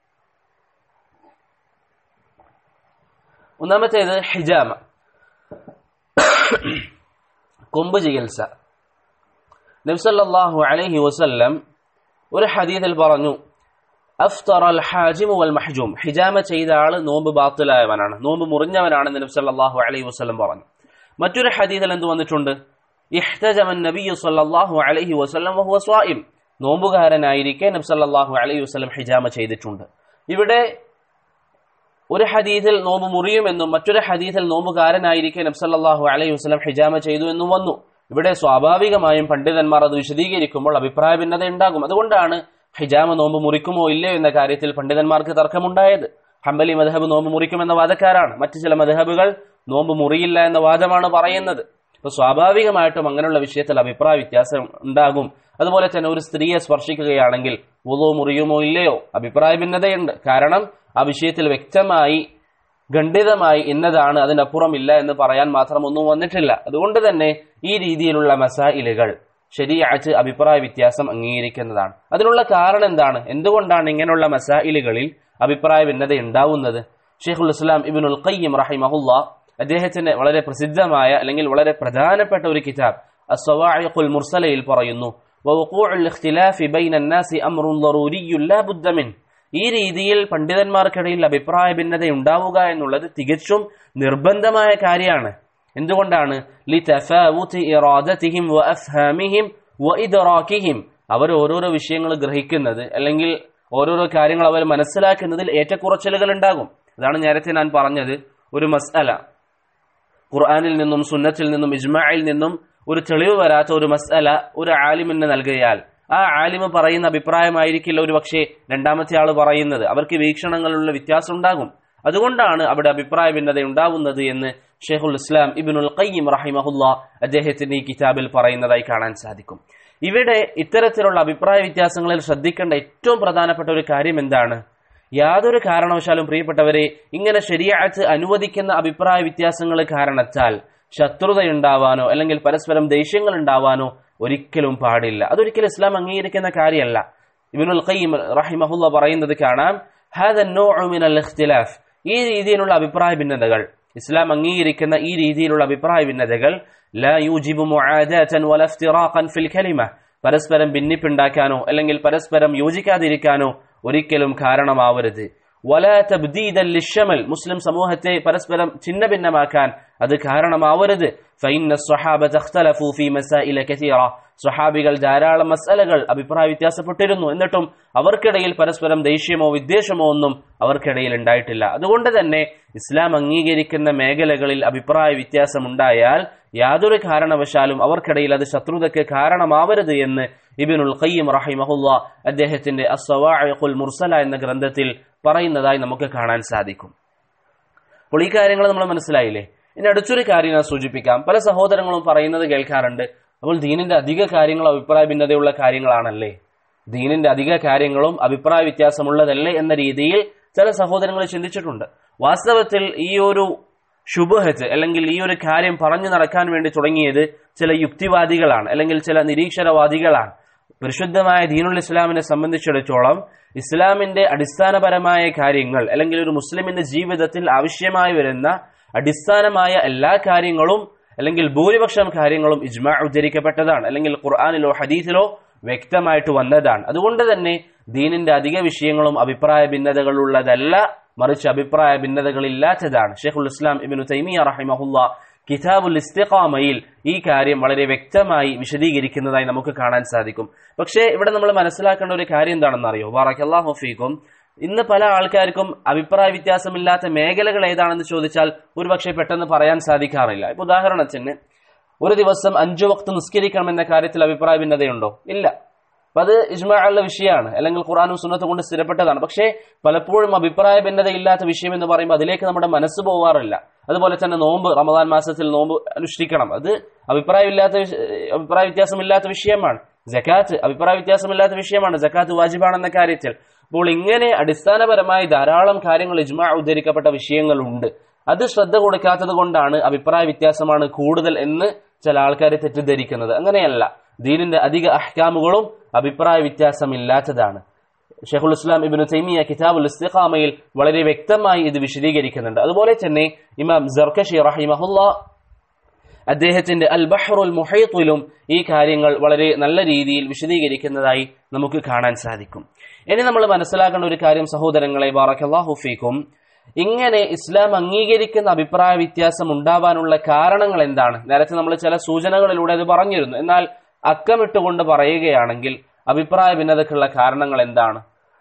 ഒന്നാമത്തേത് ഹിജാമ കൊമ്പ് ചികിത്സ നബ്സല്ലാഹു അലൈഹി വസല്ലം ഒരു ഹദീദിൽ പറഞ്ഞു അഫ്തർ അൽ ഹാജിമു വൽ മഹ്ജൂം ഹിജാമ ചെയ്ത ആള് നോമ്പ് ബാത്തിലായവനാണ് നോമ്പ് മുറിഞ്ഞവനാണെന്ന് നബി സല്ലല്ലാഹു അലൈഹി വസല്ലം പറഞ്ഞു മറ്റൊരു ഹദീദിൽ എന്ത് വന്നിട്ടുണ്ട് ഇഹ്തജമൻ നബിയു സല്ലല്ലാഹു അലൈഹി വസല്ലം വഹുവ സ്വായിം നോമ്പുകാരനായിരിക്കെ നബി സല്ലല്ലാഹു അലൈഹി വസല്ലം ഹിജാമ ചെയ്തിട്ടുണ്ട് ഇവിടെ ഒരു ഹദീസിൽ നോമ്പ് മുറിയുമെന്നും മറ്റൊരു ഹദീസിൽ നോമ്പുകാരനായിരിക്കെ നബി സല്ലല്ലാഹു അലൈഹി വസല്ലം ഹിജാമ ചെയ്തു എന്നും വന്നു ഇവിടെ സ്വാഭാവികമായും പണ്ഡിതന്മാർ അത് വിശദീകരിക്കുമ്പോൾ അഭിപ്രായ ഭിന്നത ഉണ്ടാകും അതുകൊണ്ടാണ് ഹിജാമ നോമ്പ് മുറിക്കുമോ ഇല്ലയോ എന്ന കാര്യത്തിൽ പണ്ഡിതന്മാർക്ക് തർക്കമുണ്ടായത് ഹംബലി മധഹബ് നോമ്പ് മുറിക്കുമെന്ന വാദക്കാരാണ് മറ്റു ചില മധഹബുകൾ നോമ്പ് മുറിയില്ല എന്ന വാദമാണ് പറയുന്നത് അപ്പൊ സ്വാഭാവികമായിട്ടും അങ്ങനെയുള്ള വിഷയത്തിൽ അഭിപ്രായ വ്യത്യാസം ഉണ്ടാകും അതുപോലെ തന്നെ ഒരു സ്ത്രീയെ സ്പർശിക്കുകയാണെങ്കിൽ ഉളോ മുറിയുമോ ഇല്ലയോ അഭിപ്രായ ഭിന്നതയുണ്ട് കാരണം ആ വിഷയത്തിൽ വ്യക്തമായി ഖണ്ഡിതമായി ഇന്നതാണ് അതിനപ്പുറം ഇല്ല എന്ന് പറയാൻ മാത്രം ഒന്നും വന്നിട്ടില്ല അതുകൊണ്ട് തന്നെ ഈ രീതിയിലുള്ള മസായിലുകൾ ശരിയാച്ച് അഭിപ്രായ വ്യത്യാസം അംഗീകരിക്കുന്നതാണ് അതിനുള്ള കാരണം എന്താണ് എന്തുകൊണ്ടാണ് ഇങ്ങനെയുള്ള മസായിലുകളിൽ അഭിപ്രായ ഭിന്നത ഉണ്ടാവുന്നത് ഷെയ്ഖുൽ ഇസ്ലാം ഇബിനുൽ ഖയ്യം റഹിമഹുല്ല അദ്ദേഹത്തിന്റെ വളരെ പ്രസിദ്ധമായ അല്ലെങ്കിൽ വളരെ പ്രധാനപ്പെട്ട ഒരു കിതാബ് അസ്വവാഇഖുൽ മുർസലയിൽ പറയുന്നു ووقوع الاختلاف بين الناس امر ضروري لا بد منه ഈ രീതിയിൽ പണ്ഡിതന്മാർക്കിടയിൽ അഭിപ്രായ ഭിന്നത ഉണ്ടാവുക എന്നുള്ളത് തികച്ചും നിർബന്ധമായ കാര്യമാണ് എന്തുകൊണ്ടാണ് അവർ ഓരോരോ വിഷയങ്ങൾ ഗ്രഹിക്കുന്നത് അല്ലെങ്കിൽ ഓരോരോ കാര്യങ്ങൾ അവർ മനസ്സിലാക്കുന്നതിൽ ഏറ്റക്കുറച്ചിലുകൾ ഉണ്ടാകും അതാണ് നേരത്തെ ഞാൻ പറഞ്ഞത് ഒരു മസ്അല ഖുർആാനിൽ നിന്നും സുന്നത്തിൽ നിന്നും ഇജ്മായിൽ നിന്നും ഒരു തെളിവ് വരാത്ത ഒരു മസ്അല ഒരു ആലിമിന് നൽകിയാൽ ആ ആലിമ് പറയുന്ന അഭിപ്രായമായിരിക്കില്ല ഒരു പക്ഷേ രണ്ടാമത്തെ ആൾ പറയുന്നത് അവർക്ക് വീക്ഷണങ്ങളിലുള്ള വ്യത്യാസം ഉണ്ടാകും അതുകൊണ്ടാണ് അവിടെ അഭിപ്രായ ഭിന്നത ഉണ്ടാവുന്നത് എന്ന് ഷെയ്ഖുൽ ഇസ്ലാം ഇബിനുൽ ഖയ്യിം റഹിമഹുല്ല അദ്ദേഹത്തിന്റെ ഈ കിതാബിൽ പറയുന്നതായി കാണാൻ സാധിക്കും ഇവിടെ ഇത്തരത്തിലുള്ള അഭിപ്രായ വ്യത്യാസങ്ങളിൽ ശ്രദ്ധിക്കേണ്ട ഏറ്റവും പ്രധാനപ്പെട്ട ഒരു കാര്യം എന്താണ് യാതൊരു കാരണവശാലും പ്രിയപ്പെട്ടവരെ ഇങ്ങനെ ശരിയാച്ച് അനുവദിക്കുന്ന അഭിപ്രായ വ്യത്യാസങ്ങൾ കാരണത്താൽ ശത്രുതയുണ്ടാവാനോ അല്ലെങ്കിൽ പരസ്പരം ദേഷ്യങ്ങൾ ഉണ്ടാവാനോ ഒരിക്കലും പാടില്ല അതൊരിക്കലും ഇസ്ലാം അംഗീകരിക്കുന്ന കാര്യമല്ല ഇബിനുൽ ഖയ്യിം റഹിമഹുല്ല പറയുന്നത് കാണാം ഹാദ മിനൽ ഇഖ്തിലാഫ് ഈ രീതിയിലുള്ള അഭിപ്രായ ഭിന്നതകൾ ഇസ്ലാം അംഗീകരിക്കുന്ന ഈ രീതിയിലുള്ള അഭിപ്രായ ഭിന്നതകൾ ലാ യൂജിബു മുആദാതൻ വല ഇഫ്തിറാഖൻ ഫിൽ കലിമ പരസ്പരം ഭിന്നിപ്പുണ്ടാക്കാനോ അല്ലെങ്കിൽ പരസ്പരം യോജിക്കാതിരിക്കാനോ ഒരിക്കലും കാരണമാവരുത് വല തബ്ദീദൻ ലിഷമൽ മുസ്ലിം സമൂഹത്തെ പരസ്പരം ഛിന്ന ഭിന്നമാക്കാൻ അത് കാരണമാവരുത് ഫൈന സ്വഹാബ തഖ്തലഫു ഫീ മസായില കസീറ സ്വഹാബികൾ ധാരാളം മസലകൾ അഭിപ്രായ വ്യത്യാസപ്പെട്ടിരുന്നു എന്നിട്ടും അവർക്കിടയിൽ പരസ്പരം ദേഷ്യമോ വിദ്വേഷമോ ഒന്നും അവർക്കിടയിൽ ഉണ്ടായിട്ടില്ല അതുകൊണ്ട് തന്നെ ഇസ്ലാം അംഗീകരിക്കുന്ന മേഖലകളിൽ അഭിപ്രായ വ്യത്യാസം ഉണ്ടായാൽ യാതൊരു കാരണവശാലും അവർക്കിടയിൽ അത് ശത്രുതയ്ക്ക് കാരണമാവരുത് എന്ന് ഇബിനുൽ ഖയ്യിം റഹിമഹുല്ല അദ്ദേഹത്തിന്റെ അസ്വവാഖുൽ മുർസല എന്ന ഗ്രന്ഥത്തിൽ പറയുന്നതായി നമുക്ക് കാണാൻ സാധിക്കും അപ്പോൾ ഈ കാര്യങ്ങൾ നമ്മൾ മനസ്സിലായില്ലേ ഇനി അടുത്തൊരു കാര്യം ഞാൻ സൂചിപ്പിക്കാം പല സഹോദരങ്ങളും പറയുന്നത് കേൾക്കാറുണ്ട് അപ്പോൾ ദീനിന്റെ അധിക കാര്യങ്ങൾ അഭിപ്രായ ഭിന്നതയുള്ള കാര്യങ്ങളാണല്ലേ ദീനിന്റെ അധിക കാര്യങ്ങളും അഭിപ്രായ വ്യത്യാസമുള്ളതല്ലേ എന്ന രീതിയിൽ ചില സഹോദരങ്ങൾ ചിന്തിച്ചിട്ടുണ്ട് വാസ്തവത്തിൽ ഈ ഒരു ശുഭഹത്ത് അല്ലെങ്കിൽ ഈ ഒരു കാര്യം പറഞ്ഞു നടക്കാൻ വേണ്ടി തുടങ്ങിയത് ചില യുക്തിവാദികളാണ് അല്ലെങ്കിൽ ചില നിരീക്ഷരവാദികളാണ് പരിശുദ്ധമായ ദീനുൽ ഇസ്ലാമിനെ സംബന്ധിച്ചിടത്തോളം ഇസ്ലാമിന്റെ അടിസ്ഥാനപരമായ കാര്യങ്ങൾ അല്ലെങ്കിൽ ഒരു മുസ്ലിമിന്റെ ജീവിതത്തിൽ ആവശ്യമായി വരുന്ന അടിസ്ഥാനമായ എല്ലാ കാര്യങ്ങളും അല്ലെങ്കിൽ ഭൂരിപക്ഷം കാര്യങ്ങളും ഇജ്മാ ഉദ്ധരിക്കപ്പെട്ടതാണ് അല്ലെങ്കിൽ ഖുർആാനിലോ ഹദീസിലോ വ്യക്തമായിട്ട് വന്നതാണ് അതുകൊണ്ട് തന്നെ ദീനിന്റെ അധിക വിഷയങ്ങളും അഭിപ്രായ ഭിന്നതകളുള്ളതല്ല മറിച്ച് അഭിപ്രായ ഭിന്നതകളില്ലാത്തതാണ് ഷെയ്ഖുൽ ഇസ്ലാം ഇബിനു തൈമിയ റഹിമഹുല്ല കിതാബുൽ ഇസ്തിഖാമയിൽ ഈ കാര്യം വളരെ വ്യക്തമായി വിശദീകരിക്കുന്നതായി നമുക്ക് കാണാൻ സാധിക്കും പക്ഷേ ഇവിടെ നമ്മൾ മനസ്സിലാക്കേണ്ട ഒരു കാര്യം എന്താണെന്ന് അറിയോ ബാറക്കല്ലാഹു ഫീക്കും ഇന്ന് പല ആൾക്കാർക്കും അഭിപ്രായ വ്യത്യാസമില്ലാത്ത മേഖലകൾ ഏതാണെന്ന് ചോദിച്ചാൽ ഒരുപക്ഷെ പെട്ടെന്ന് പറയാൻ സാധിക്കാറില്ല ഇപ്പൊ ഉദാഹരണത്തിന് ഒരു ദിവസം അഞ്ചു വക്ത് നിസ്കരിക്കണം എന്ന കാര്യത്തിൽ അഭിപ്രായ ഭിന്നതയുണ്ടോ ഇല്ല അപ്പൊ അത് ഇജ്മാഅുള്ള വിഷയമാണ് അല്ലെങ്കിൽ ഖുറാനും സുന്നത്തും കൊണ്ട് സ്ഥിരപ്പെട്ടതാണ് പക്ഷേ പലപ്പോഴും അഭിപ്രായ ഭിന്നത ഇല്ലാത്ത വിഷയം എന്ന് പറയുമ്പോൾ അതിലേക്ക് നമ്മുടെ മനസ്സ് പോവാറില്ല അതുപോലെ തന്നെ നോമ്പ് റമദാൻ മാസത്തിൽ നോമ്പ് അനുഷ്ഠിക്കണം അത് അഭിപ്രായമില്ലാത്ത വിഷ- അഭിപ്രായ വ്യത്യാസമില്ലാത്ത വിഷയമാണ് ജക്കാത്ത് അഭിപ്രായ വ്യത്യാസമില്ലാത്ത വിഷയമാണ് ജക്കാത്ത് വാജിബാണെന്ന കാര്യത്തിൽ അപ്പോൾ ഇങ്ങനെ അടിസ്ഥാനപരമായി ധാരാളം കാര്യങ്ങൾ ഇജ്മാ ഉദ്ധരിക്കപ്പെട്ട വിഷയങ്ങളുണ്ട് അത് ശ്രദ്ധ കൊടുക്കാത്തത് കൊണ്ടാണ് അഭിപ്രായ വ്യത്യാസമാണ് കൂടുതൽ എന്ന് ചില ആൾക്കാർ തെറ്റിദ്ധരിക്കുന്നത് അങ്ങനെയല്ല ദീനിന്റെ അധിക അഹ്കാമുകളും അഭിപ്രായ വ്യത്യാസമില്ലാത്തതാണ് ഷെഖുൽ ഇസ്ലാം ഇബിന് തൈമിയ കിതാബുൽ ഇസ്തിഖാമയിൽ വളരെ വ്യക്തമായി ഇത് വിശദീകരിക്കുന്നുണ്ട് അതുപോലെ തന്നെ ഇമാം ജർക്കഷി റഹിമഹുല്ല അദ്ദേഹത്തിന്റെ അൽ ബഹ്റുൽ മുഹൈത്തുലും ഈ കാര്യങ്ങൾ വളരെ നല്ല രീതിയിൽ വിശദീകരിക്കുന്നതായി നമുക്ക് കാണാൻ സാധിക്കും ഇനി നമ്മൾ മനസ്സിലാക്കേണ്ട ഒരു കാര്യം സഹോദരങ്ങളെ ബാറക്കല്ലാഹു ഫീക്കും ഇങ്ങനെ ഇസ്ലാം അംഗീകരിക്കുന്ന അഭിപ്രായ വ്യത്യാസം ഉണ്ടാവാനുള്ള കാരണങ്ങൾ എന്താണ് നേരത്തെ നമ്മൾ ചില സൂചനകളിലൂടെ അത് പറഞ്ഞിരുന്നു എന്നാൽ അക്കമിട്ടുകൊണ്ട് പറയുകയാണെങ്കിൽ അഭിപ്രായ ഭിന്നതക്കുള്ള കാരണങ്ങൾ എന്താണ്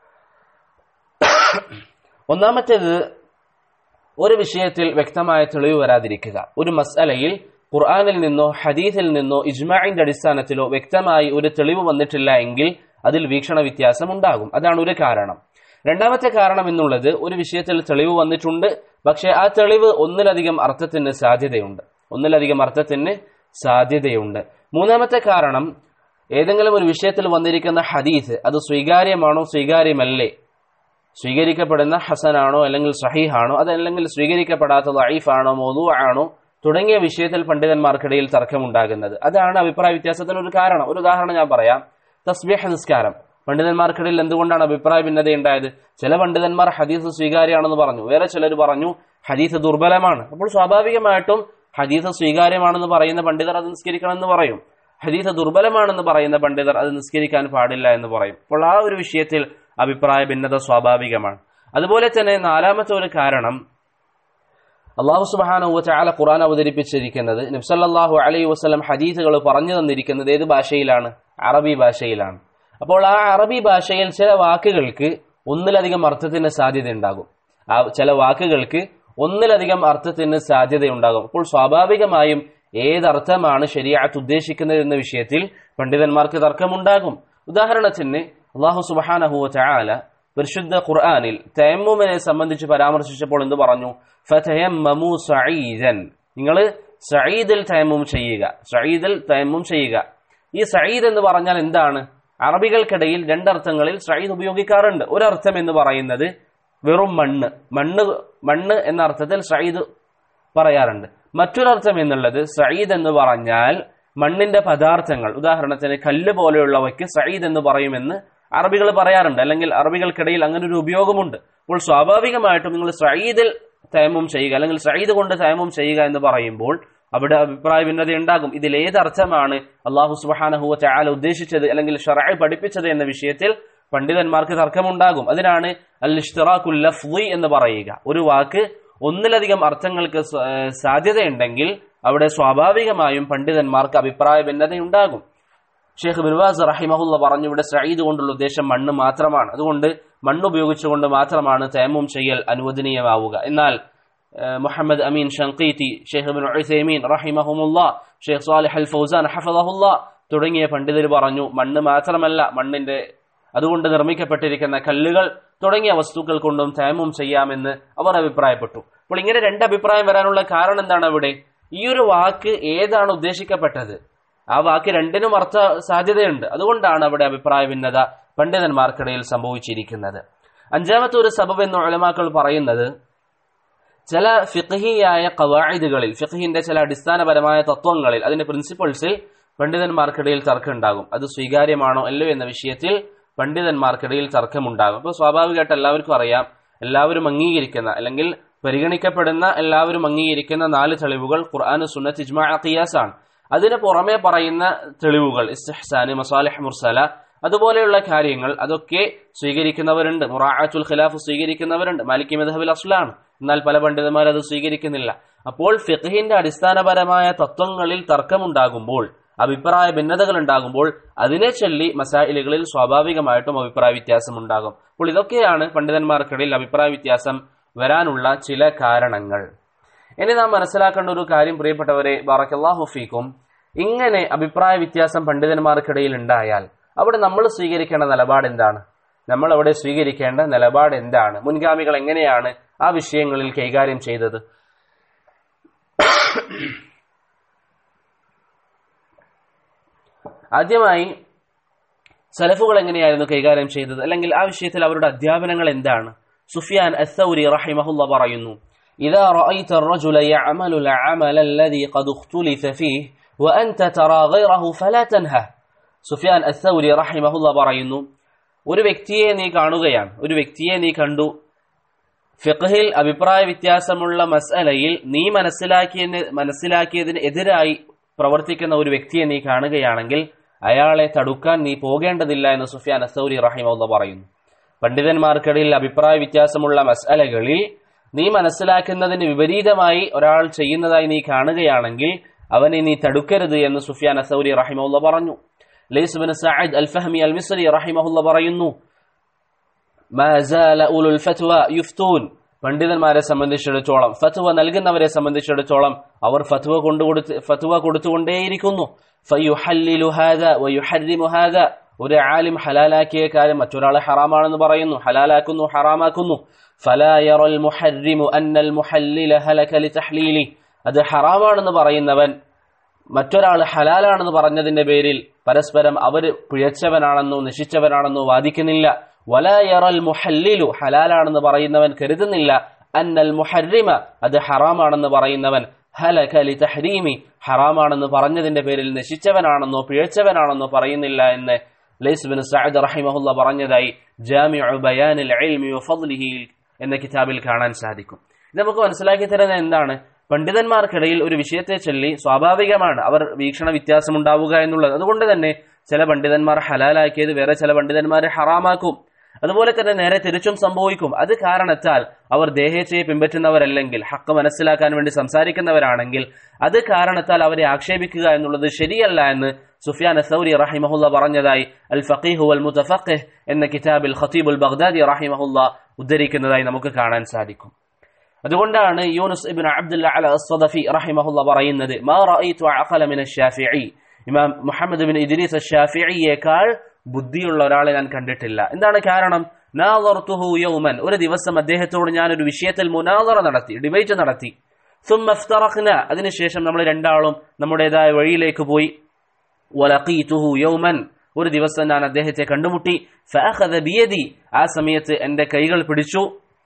ഒന്നാമത്തേത് ഒരു വിഷയത്തിൽ വ്യക്തമായ തെളിവ് വരാതിരിക്കുക ഒരു മസ്അലയിൽ ഖുർആനിൽ നിന്നോ ഹദീസിൽ നിന്നോ ഇജ്മാഇന്റെ അടിസ്ഥാനത്തിലോ വ്യക്തമായി ഒരു തെളിവ് വന്നിട്ടില്ല എങ്കിൽ അതിൽ വീക്ഷണ വ്യത്യാസം ഉണ്ടാകും അതാണ് ഒരു കാരണം രണ്ടാമത്തെ കാരണം എന്നുള്ളത് ഒരു വിഷയത്തിൽ തെളിവ് വന്നിട്ടുണ്ട് പക്ഷെ ആ തെളിവ് ഒന്നിലധികം അർത്ഥത്തിന് സാധ്യതയുണ്ട് ഒന്നിലധികം അർത്ഥത്തിന് സാധ്യതയുണ്ട് മൂന്നാമത്തെ കാരണം ഏതെങ്കിലും ഒരു വിഷയത്തിൽ വന്നിരിക്കുന്ന ഹദീസ് അത് സ്വീകാര്യമാണോ സ്വീകാര്യമല്ലേ സ്വീകരിക്കപ്പെടുന്ന ഹസനാണോ അല്ലെങ്കിൽ സഹീഹാണോ അതല്ലെങ്കിൽ സ്വീകരിക്കപ്പെടാത്ത ലൈഫാണോ മൊതു ആണോ തുടങ്ങിയ വിഷയത്തിൽ പണ്ഡിതന്മാർക്കിടയിൽ തർക്കമുണ്ടാകുന്നത് അതാണ് അഭിപ്രായ വ്യത്യാസത്തിന് ഒരു കാരണം ഒരു ഉദാഹരണം ഞാൻ പറയാം തസ്ബീഹ് നിസ്കാരം പണ്ഡിതന്മാർക്കിടയിൽ എന്തുകൊണ്ടാണ് അഭിപ്രായ ഭിന്നത ഉണ്ടായത് ചില പണ്ഡിതന്മാർ ഹദീസ് സ്വീകാര്യമാണെന്ന് പറഞ്ഞു വേറെ ചിലർ പറഞ്ഞു ഹദീസ് ദുർബലമാണ് അപ്പോൾ സ്വാഭാവികമായിട്ടും ഹദീസ് സ്വീകാര്യമാണെന്ന് പറയുന്ന പണ്ഡിതർ അത് നിസ്കരിക്കണമെന്ന് പറയും ഹദീസ് ദുർബലമാണെന്ന് പറയുന്ന പണ്ഡിതർ അത് നിസ്കരിക്കാൻ പാടില്ല എന്ന് പറയും അപ്പോൾ ആ ഒരു വിഷയത്തിൽ അഭിപ്രായ ഭിന്നത സ്വാഭാവികമാണ് അതുപോലെ തന്നെ നാലാമത്തെ ഒരു കാരണം അള്ളാഹു സുബാനു ചാല ഖുറാൻ അവതരിപ്പിച്ചിരിക്കുന്നത് നബ്സല്ലാഹു അലൈഹി വസ്ലം ഹദീസുകൾ പറഞ്ഞു തന്നിരിക്കുന്നത് ഏത് ഭാഷയിലാണ് അറബി ഭാഷയിലാണ് അപ്പോൾ ആ അറബി ഭാഷയിൽ ചില വാക്കുകൾക്ക് ഒന്നിലധികം അർത്ഥത്തിന് സാധ്യത ഉണ്ടാകും ആ ചില വാക്കുകൾക്ക് ഒന്നിലധികം അർത്ഥത്തിന് സാധ്യതയുണ്ടാകും അപ്പോൾ സ്വാഭാവികമായും ഏതർത്ഥമാണ് ശരിയാത്ത് ഉദ്ദേശിക്കുന്നത് എന്ന വിഷയത്തിൽ പണ്ഡിതന്മാർക്ക് തർക്കമുണ്ടാകും ഉദാഹരണത്തിന് അള്ളാഹു സുബാനഹുവ ചാല പരിശുദ്ധ ഖുർആാനിൽ തയമ്മുമിനെ സംബന്ധിച്ച് പരാമർശിച്ചപ്പോൾ എന്ത് പറഞ്ഞു ഫതയമ്മു സഈദൻ നിങ്ങൾ സഈദിൽ തയമ്മും ചെയ്യുക സഈദിൽ തയമ്മും ചെയ്യുക ഈ സഈദ് എന്ന് പറഞ്ഞാൽ എന്താണ് അറബികൾക്കിടയിൽ രണ്ടർത്ഥങ്ങളിൽ സഈദ് ഉപയോഗിക്കാറുണ്ട് ഒരർത്ഥം എന്ന് പറയുന്നത് വെറും മണ്ണ് മണ്ണ് മണ്ണ് എന്ന അർത്ഥത്തിൽ സഈദ് പറയാറുണ്ട് മറ്റൊരർത്ഥം എന്നുള്ളത് സഈദ് എന്ന് പറഞ്ഞാൽ മണ്ണിന്റെ പദാർത്ഥങ്ങൾ ഉദാഹരണത്തിന് കല്ല് പോലെയുള്ളവയ്ക്ക് സഈദ് എന്ന് പറയുമെന്ന് അറബികൾ പറയാറുണ്ട് അല്ലെങ്കിൽ അറബികൾക്കിടയിൽ അങ്ങനെ ഒരു ഉപയോഗമുണ്ട് അപ്പോൾ സ്വാഭാവികമായിട്ടും നിങ്ങൾ സഈദിൽ തയമം ചെയ്യുക അല്ലെങ്കിൽ സഈദ് കൊണ്ട് തയമം ചെയ്യുക എന്ന് പറയുമ്പോൾ അവിടെ അഭിപ്രായ ഭിന്നത ഉണ്ടാകും ഇതിൽ ഏതർത്ഥമാണ് അള്ളാഹു സുബാനഹുവ ചാല ഉദ്ദേശിച്ചത് അല്ലെങ്കിൽ ഷറായി പഠിപ്പിച്ചത് എന്ന വിഷയത്തിൽ പണ്ഡിതന്മാർക്ക് തർക്കമുണ്ടാകും അതിനാണ് അൽ ഇഷ്തറാഖുൽ ലഫ്ലി എന്ന് പറയുക ഒരു വാക്ക് ഒന്നിലധികം അർത്ഥങ്ങൾക്ക് സ- ഏഹ് സാധ്യതയുണ്ടെങ്കിൽ അവിടെ സ്വാഭാവികമായും പണ്ഡിതന്മാർക്ക് അഭിപ്രായ ഭിന്നതയുണ്ടാകും ഷെയ്ഖ് ബിർവാസ് റഹിമഹുല്ല പറഞ്ഞു ഇവിടെ സയ്യിദ് കൊണ്ടുള്ള ഉദ്ദേശം മണ്ണ് മാത്രമാണ് അതുകൊണ്ട് മണ്ണ് ഉപയോഗിച്ചുകൊണ്ട് മാത്രമാണ് തേമം ചെയ്യൽ അനുവദനീയമാവുക എന്നാൽ ഏഹ്, Muhammad Amin Shanqiti Sheikh bin Uthaymeen റഹിമഹുമുല്ല ഷെയ്ഖ് സാലിഹ് അൽ ഫൗസാൻ ഹഫദഹുല്ല തുടങ്ങിയ പണ്ഡിതർ പറഞ്ഞു മണ്ണ് മാത്രമല്ല മണ്ണിന്റെ അതുകൊണ്ട് നിർമ്മിക്കപ്പെട്ടിരിക്കുന്ന കല്ലുകൾ തുടങ്ങിയ വസ്തുക്കൾ കൊണ്ടും തേമം ചെയ്യാമെന്ന് അവർ അഭിപ്രായപ്പെട്ടു അപ്പോൾ ഇങ്ങനെ രണ്ട് അഭിപ്രായം വരാനുള്ള കാരണം എന്താണ് അവിടെ ഈ ഒരു വാക്ക് ഏതാണ് ഉദ്ദേശിക്കപ്പെട്ടത് ആ വാക്ക് രണ്ടിനും അർത്ഥ സാധ്യതയുണ്ട് അതുകൊണ്ടാണ് അവിടെ അഭിപ്രായ ഭിന്നത പണ്ഡിതന്മാർക്കിടയിൽ സംഭവിച്ചിരിക്കുന്നത് അഞ്ചാമത്തെ ഒരു സബബ് എന്ന് ഉലമാക്കൾ പറയുന്നത് ചില ഫിഖഹിയായ കവായിദുകളിൽ ഫിഖഹിന്റെ ചില അടിസ്ഥാനപരമായ തത്വങ്ങളിൽ അതിന്റെ പ്രിൻസിപ്പിൾസിൽ പണ്ഡിതന്മാർക്കിടയിൽ തർക്കമുണ്ടാകും അത് സ്വീകാര്യമാണോ അല്ലയോ എന്ന വിഷയത്തിൽ പണ്ഡിതന്മാർക്കിടയിൽ തർക്കമുണ്ടാകും അപ്പോൾ സ്വാഭാവികമായിട്ട് എല്ലാവർക്കും അറിയാം എല്ലാവരും അംഗീകരിക്കുന്ന അല്ലെങ്കിൽ പരിഗണിക്കപ്പെടുന്ന എല്ലാവരും അംഗീകരിക്കുന്ന നാല് തെളിവുകൾ ഖുർആൻ സുന്നത്ത് ഇജ്മാ ഖിയാസ് ആണ് അതിന് പുറമെ പറയുന്ന തെളിവുകൾ ഇസ്തിഹ്സാന് മസാലിഹ് മുർസല അതുപോലെയുള്ള കാര്യങ്ങൾ അതൊക്കെ സ്വീകരിക്കുന്നവരുണ്ട് മുറാഅത്തുൽ ഖിലാഫ് സ്വീകരിക്കുന്നവരുണ്ട് മാലിക്കി മദ്ഹബിൽ അസ്ലാണ് എന്നാൽ പല പണ്ഡിതന്മാർ അത് സ്വീകരിക്കുന്നില്ല അപ്പോൾ ഫിഖഹിന്റെ അടിസ്ഥാനപരമായ തത്വങ്ങളിൽ തർക്കമുണ്ടാകുമ്പോൾ അഭിപ്രായ ഭിന്നതകൾ ഉണ്ടാകുമ്പോൾ അതിനെ ചൊല്ലി മസായിലുകളിൽ സ്വാഭാവികമായിട്ടും അഭിപ്രായ വ്യത്യാസം ഉണ്ടാകും അപ്പോൾ ഇതൊക്കെയാണ് പണ്ഡിതന്മാർക്കിടയിൽ അഭിപ്രായ വ്യത്യാസം വരാനുള്ള ചില കാരണങ്ങൾ ഇനി നാം മനസ്സിലാക്കേണ്ട ഒരു കാര്യം പ്രിയപ്പെട്ടവരെ ബാറക്കല്ലാഹു ഫീക്കും ഇങ്ങനെ അഭിപ്രായ വ്യത്യാസം പണ്ഡിതന്മാർക്കിടയിൽ ഉണ്ടായാൽ അവിടെ നമ്മൾ സ്വീകരിക്കേണ്ട നിലപാട് എന്താണ് നമ്മൾ അവിടെ സ്വീകരിക്കേണ്ട നിലപാട് എന്താണ് മുൻഗാമികൾ എങ്ങനെയാണ് ആ വിഷയങ്ങളിൽ കൈകാര്യം ചെയ്തത് ആദ്യമായി സലഫുകൾ എങ്ങനെയായിരുന്നു കൈകാര്യം ചെയ്തത് അല്ലെങ്കിൽ ആ വിഷയത്തിൽ അവരുടെ അധ്യാപനങ്ങൾ എന്താണ് സുഫിയാൻ അസൗരി റഹിമഹുല്ല പറയുന്നു إذا رأيت الرجل يعمل العمل الذي قد اختلف فيه وأنت ترى غيره فلا تنهه സുഫിയാൻ അസൗരി റഹിമഹുല്ല പറയുന്നു ഒരു വ്യക്തിയെ നീ കാണുകയാണ് ഒരു വ്യക്തിയെ നീ കണ്ടു ഫിഖഹിൽ അഭിപ്രായ വ്യത്യാസമുള്ള മസലയിൽ നീ മനസ്സിലാക്കിയതിന് മനസ്സിലാക്കിയതിന് എതിരായി പ്രവർത്തിക്കുന്ന ഒരു വ്യക്തിയെ നീ കാണുകയാണെങ്കിൽ അയാളെ തടുക്കാൻ നീ പോകേണ്ടതില്ല എന്ന് സുഫിയാൻ അസൗരി റഹിമുള്ള പറയുന്നു പണ്ഡിതന്മാർക്കിടയിൽ അഭിപ്രായ വ്യത്യാസമുള്ള മസലകളിൽ നീ മനസ്സിലാക്കുന്നതിന് വിപരീതമായി ഒരാൾ ചെയ്യുന്നതായി നീ കാണുകയാണെങ്കിൽ അവനെ നീ തടുക്കരുത് എന്ന് സുഫിയാൻ അസൗരി റഹിമുള്ള പറഞ്ഞു Laith bin Saad al Fahmi al Misri റഹിമഹുല്ല പറയുന്നു മാ സാല ഉലുൽ ഫത്വ യുഫ്തൂൻ പണ്ഡിതന്മാരെ സംബന്ധിച്ചിടത്തോളം ഫത്വ നൽകുന്നവരെ സംബന്ധിച്ചിടത്തോളം അവർ ഫത്വ കൊണ്ടുകൊടുത്ത് ഫത്വ കൊടുത്തുകൊണ്ടേയിരിക്കുന്നു ഫയുഹല്ലിലു ഹാദ വയുഹർരിമു ഹാദ ഒരു ആലിം ഹലാലാക്കിയ കാര്യം മറ്റൊരാളെ ഹറാമാണെന്ന് പറയുന്നു ഹലാലാക്കുന്നു ഹറാമാക്കുന്നു ഫലാ യറൽ മുഹർരിമു അന്നൽ മുഹല്ലില ഹലക ലിതഹ്ലീലി അത് ഹറാമാണെന്ന് പറയുന്നവൻ മറ്റൊരാൾ ഹലാലാണെന്ന് പറഞ്ഞതിന്റെ പേരിൽ പരസ്പരം അവർ പിഴച്ചവനാണെന്നോ നശിച്ചവനാണെന്നോ വാദിക്കുന്നില്ല വലയറൽ മുഹല്ലിലു ഹലാലാണെന്ന് പറയുന്നവൻ കരുതുന്നില്ല അന്നൽ മുഹരിമ അത് ഹറാമാണെന്ന് പറയുന്നവൻ ഹലകലി തഹരീമി ഹറാമാണെന്ന് പറഞ്ഞതിന്റെ പേരിൽ നശിച്ചവനാണെന്നോ പിഴച്ചവനാണെന്നോ പറയുന്നില്ല എന്ന് ലൈസ് ബിൻ സഅദ് റഹിമഹുല്ല പറഞ്ഞതായി ജാമിഉ ബയാനിൽ ഇൽമി വഫദ്ലിഹി എന്ന കിതാബിൽ കാണാൻ സാധിക്കും ഇത് നമുക്ക് മനസ്സിലാക്കി തരുന്നത് എന്താണ് പണ്ഡിതന്മാർക്കിടയിൽ ഒരു വിഷയത്തെ ചൊല്ലി സ്വാഭാവികമാണ് അവർ വീക്ഷണ വ്യത്യാസം ഉണ്ടാവുക എന്നുള്ളത് അതുകൊണ്ട് തന്നെ ചില പണ്ഡിതന്മാർ ഹലാലാക്കിയത് വേറെ ചില പണ്ഡിതന്മാർ ഹറാമാക്കും അതുപോലെ തന്നെ നേരെ തിരിച്ചും സംഭവിക്കും അത് കാരണത്താൽ അവർ ദേഹേച്ഛയെ പിൻപറ്റുന്നവരല്ലെങ്കിൽ ഹക്ക് മനസ്സിലാക്കാൻ വേണ്ടി സംസാരിക്കുന്നവരാണെങ്കിൽ അത് കാരണത്താൽ അവരെ ആക്ഷേപിക്കുക എന്നുള്ളത് ശരിയല്ല എന്ന് സുഫിയാൻ അസൗരി റഹിമഹുല്ല പറഞ്ഞതായി അൽ ഫഖീഹു അൽ മുതഫഖിഹ് എന്ന കിതാബിൽ ഖത്തീബുൽ ബഗ്ദാദി റഹിമഹുല്ല ഉദ്ധരിക്കുന്നതായി നമുക്ക് കാണാൻ സാധിക്കും അതുകൊണ്ടാണ് യൂനുസ് ഇബ്നു അബ്ദുല്ല അല അസ്സദഫി റഹിമഹുല്ല പറയുന്നത് മാ റഅയ്തു അഖല മിന ഷാഫിഈ ഇമാം മുഹമ്മദ് ബിൻ ഇദ്രീസ് അഷ്ശാഫിഈയേക്കാൾ ബുദ്ധിയുള്ള ഒരാളെ ഞാൻ കണ്ടിട്ടില്ല എന്താണ് കാരണം നാദർതുഹു യൗമൻ ഒരു ദിവസം അദ്ദേഹത്തോട് ഞാൻ ഒരു വിഷയത്തിൽ മുനാദറ നടത്തി ഡിബേറ്റ് നടത്തി ثم افترقنا അതിനുശേഷം നമ്മൾ രണ്ടാളും നമ്മുടേതായ വഴിയിലേക്ക് പോയി വലഖീതുഹു യൗമൻ ഒരു ദിവസം ഞാൻ അദ്ദേഹത്തെ കണ്ടുമുട്ടി ഫഅഖദ ബിയദി ആ സമയത്ത് എന്റെ കൈകൾ പിടിച്ചു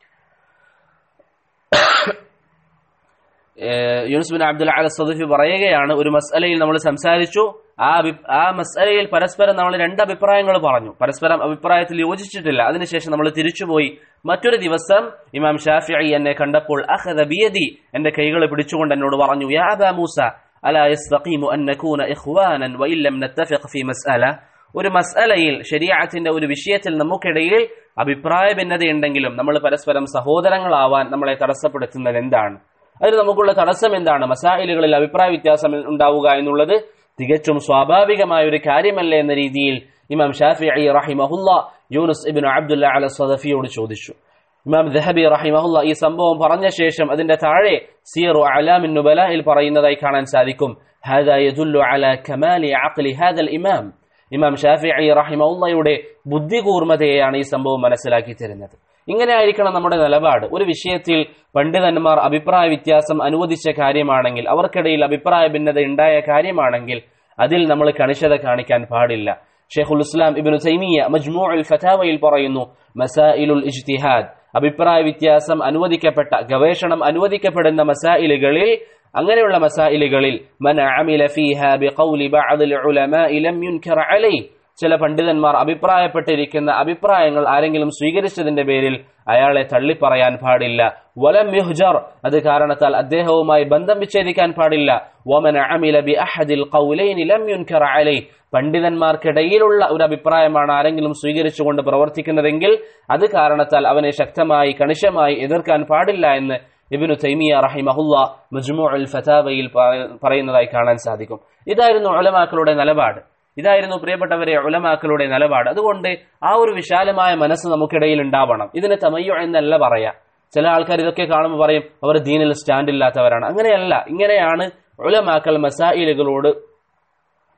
യൂനുസ് ബിൻ അബ്ദുൽ അല സദഫി പറയുകയാണ് ഒരു മസലയിൽ നമ്മൾ സംസാരിച്ചു ആ ആ മസലയിൽ പരസ്പരം നമ്മൾ രണ്ട് അഭിപ്രായങ്ങൾ പറഞ്ഞു പരസ്പരം അഭിപ്രായത്തിൽ യോജിച്ചിട്ടില്ല അതിനുശേഷം നമ്മൾ തിരിച്ചുപോയി മറ്റൊരു ദിവസം ഇമാം ഷാഫി എന്നെ കണ്ടപ്പോൾ അഹദ ബിയദി എന്റെ കൈകൾ പിടിച്ചുകൊണ്ട് എന്നോട് പറഞ്ഞു യാ അബാ മൂസ അലാ യസ്തഖീമു അൻ നകൂന ഇഖ്വാനൻ വഇല്ലം നത്തഫിഖ് ഫീ മസ്അല ഒരു മസ്അലയിൽ ശരീഅത്തിന്റെ ഒരു വിഷയത്തിൽ നമുക്കിടയിൽ അഭിപ്രായ ഭിന്നതയുണ്ടെങ്കിലും നമ്മൾ പരസ്പരം സഹോദരങ്ങളാവാൻ നമ്മളെ തടസ്സപ്പെടുത്തുന്നത് എന്താണ് അതിന് നമുക്കുള്ള തടസ്സം എന്താണ് മസായിലുകളിൽ അഭിപ്രായ വ്യത്യാസം ഉണ്ടാവുക എന്നുള്ളത് തികച്ചും സ്വാഭാവികമായ ഒരു കാര്യമല്ല എന്ന രീതിയിൽ ഇമാം ഷാഫി റഹിമഹുല്ല യൂനുസ് ഇബിൻ അബ്ദുല്ല അല സദഫിയോട് ചോദിച്ചു ഇമാം ദഹബി റഹിമഹുല്ല ഈ സംഭവം പറഞ്ഞ ശേഷം അതിന്റെ താഴെ സിയറു അലാമിൻ നുബലയിൽ പറയുന്നതായി കാണാൻ സാധിക്കും هذا يدل على كمال عقل هذا الإمام ഇമാം ഷാഫി റഹിമഹുല്ലയുടെ ബുദ്ധി കൂർമ്മതയെയാണ് ഈ സംഭവം മനസ്സിലാക്കി തരുന്നത് ഇങ്ങനെ ആയിരിക്കണം നമ്മുടെ നിലപാട് ഒരു വിഷയത്തിൽ പണ്ഡിതന്മാർ അഭിപ്രായ വ്യത്യാസം അനുവദിച്ച കാര്യമാണെങ്കിൽ അവർക്കിടയിൽ അഭിപ്രായ ഭിന്നത ഉണ്ടായ കാര്യമാണെങ്കിൽ അതിൽ നമ്മൾ കണിശത കാണിക്കാൻ പാടില്ല ഷെയ്ഖുൽ ഇസ്ലാം ഇബിനു തൈമിയ മജ്മൂ അൽ ഫതാവയിൽ പറയുന്നു മസായിലുൽ ഇജ്തിഹാദ് അഭിപ്രായ വ്യത്യാസം അനുവദിക്കപ്പെട്ട ഗവേഷണം അനുവദിക്കപ്പെടുന്ന മസായിലുകളിൽ അങ്ങനെയുള്ള മസായിലുകളിൽ മൻ അമില ഫീഹ ബിഖൗലി ബഅദിൽ ഉലമാഇ ലം യുൻകർ അലൈഹി ചില പണ്ഡിതന്മാർ അഭിപ്രായപ്പെട്ടിരിക്കുന്ന അഭിപ്രായങ്ങൾ ആരെങ്കിലും സ്വീകരിച്ചതിന്റെ പേരിൽ അയാളെ തള്ളിപ്പറയാൻ പാടില്ല വലം യുഹ്ജർ അത് കാരണത്താൽ അദ്ദേഹവുമായി ബന്ധം വിച്ഛേദിക്കാൻ പാടില്ല വമൻ അമില ബി അഹദിൽ ഖൗലൈനി ലം യുൻകർ അലൈഹി പണ്ഡിതന്മാർക്കിടയിലുള്ള ഒരു അഭിപ്രായമാണ് ആരെങ്കിലും സ്വീകരിച്ചുകൊണ്ട് പ്രവർത്തിക്കുന്നതെങ്കിൽ അത് കാരണത്താൽ അവനെ ശക്തമായി കണിശമായി എതിർക്കാൻ പാടില്ല എന്ന് ഇബിനു തൈമിയ റഹിമഹുല്ല മജ്മു അൽ ഫതാവയിൽ പറയുന്നതായി കാണാൻ സാധിക്കും ഇതായിരുന്നു ഉലമാക്കളുടെ നിലപാട് ഇതായിരുന്നു പ്രിയപ്പെട്ടവരെ ഉലമാക്കളുടെ നിലപാട് അതുകൊണ്ട് ആ ഒരു വിശാലമായ മനസ്സ് നമുക്കിടയിൽ ഉണ്ടാവണം ഇതിന് തമയ്യോ എന്നല്ല പറയാ ചില ആൾക്കാർ ഇതൊക്കെ കാണുമ്പോൾ പറയും അവർ ദീനിൽ സ്റ്റാൻഡ് ഇല്ലാത്തവരാണ് അങ്ങനെയല്ല ഇങ്ങനെയാണ് ഉലമാക്കൾ മസായിലുകളോട്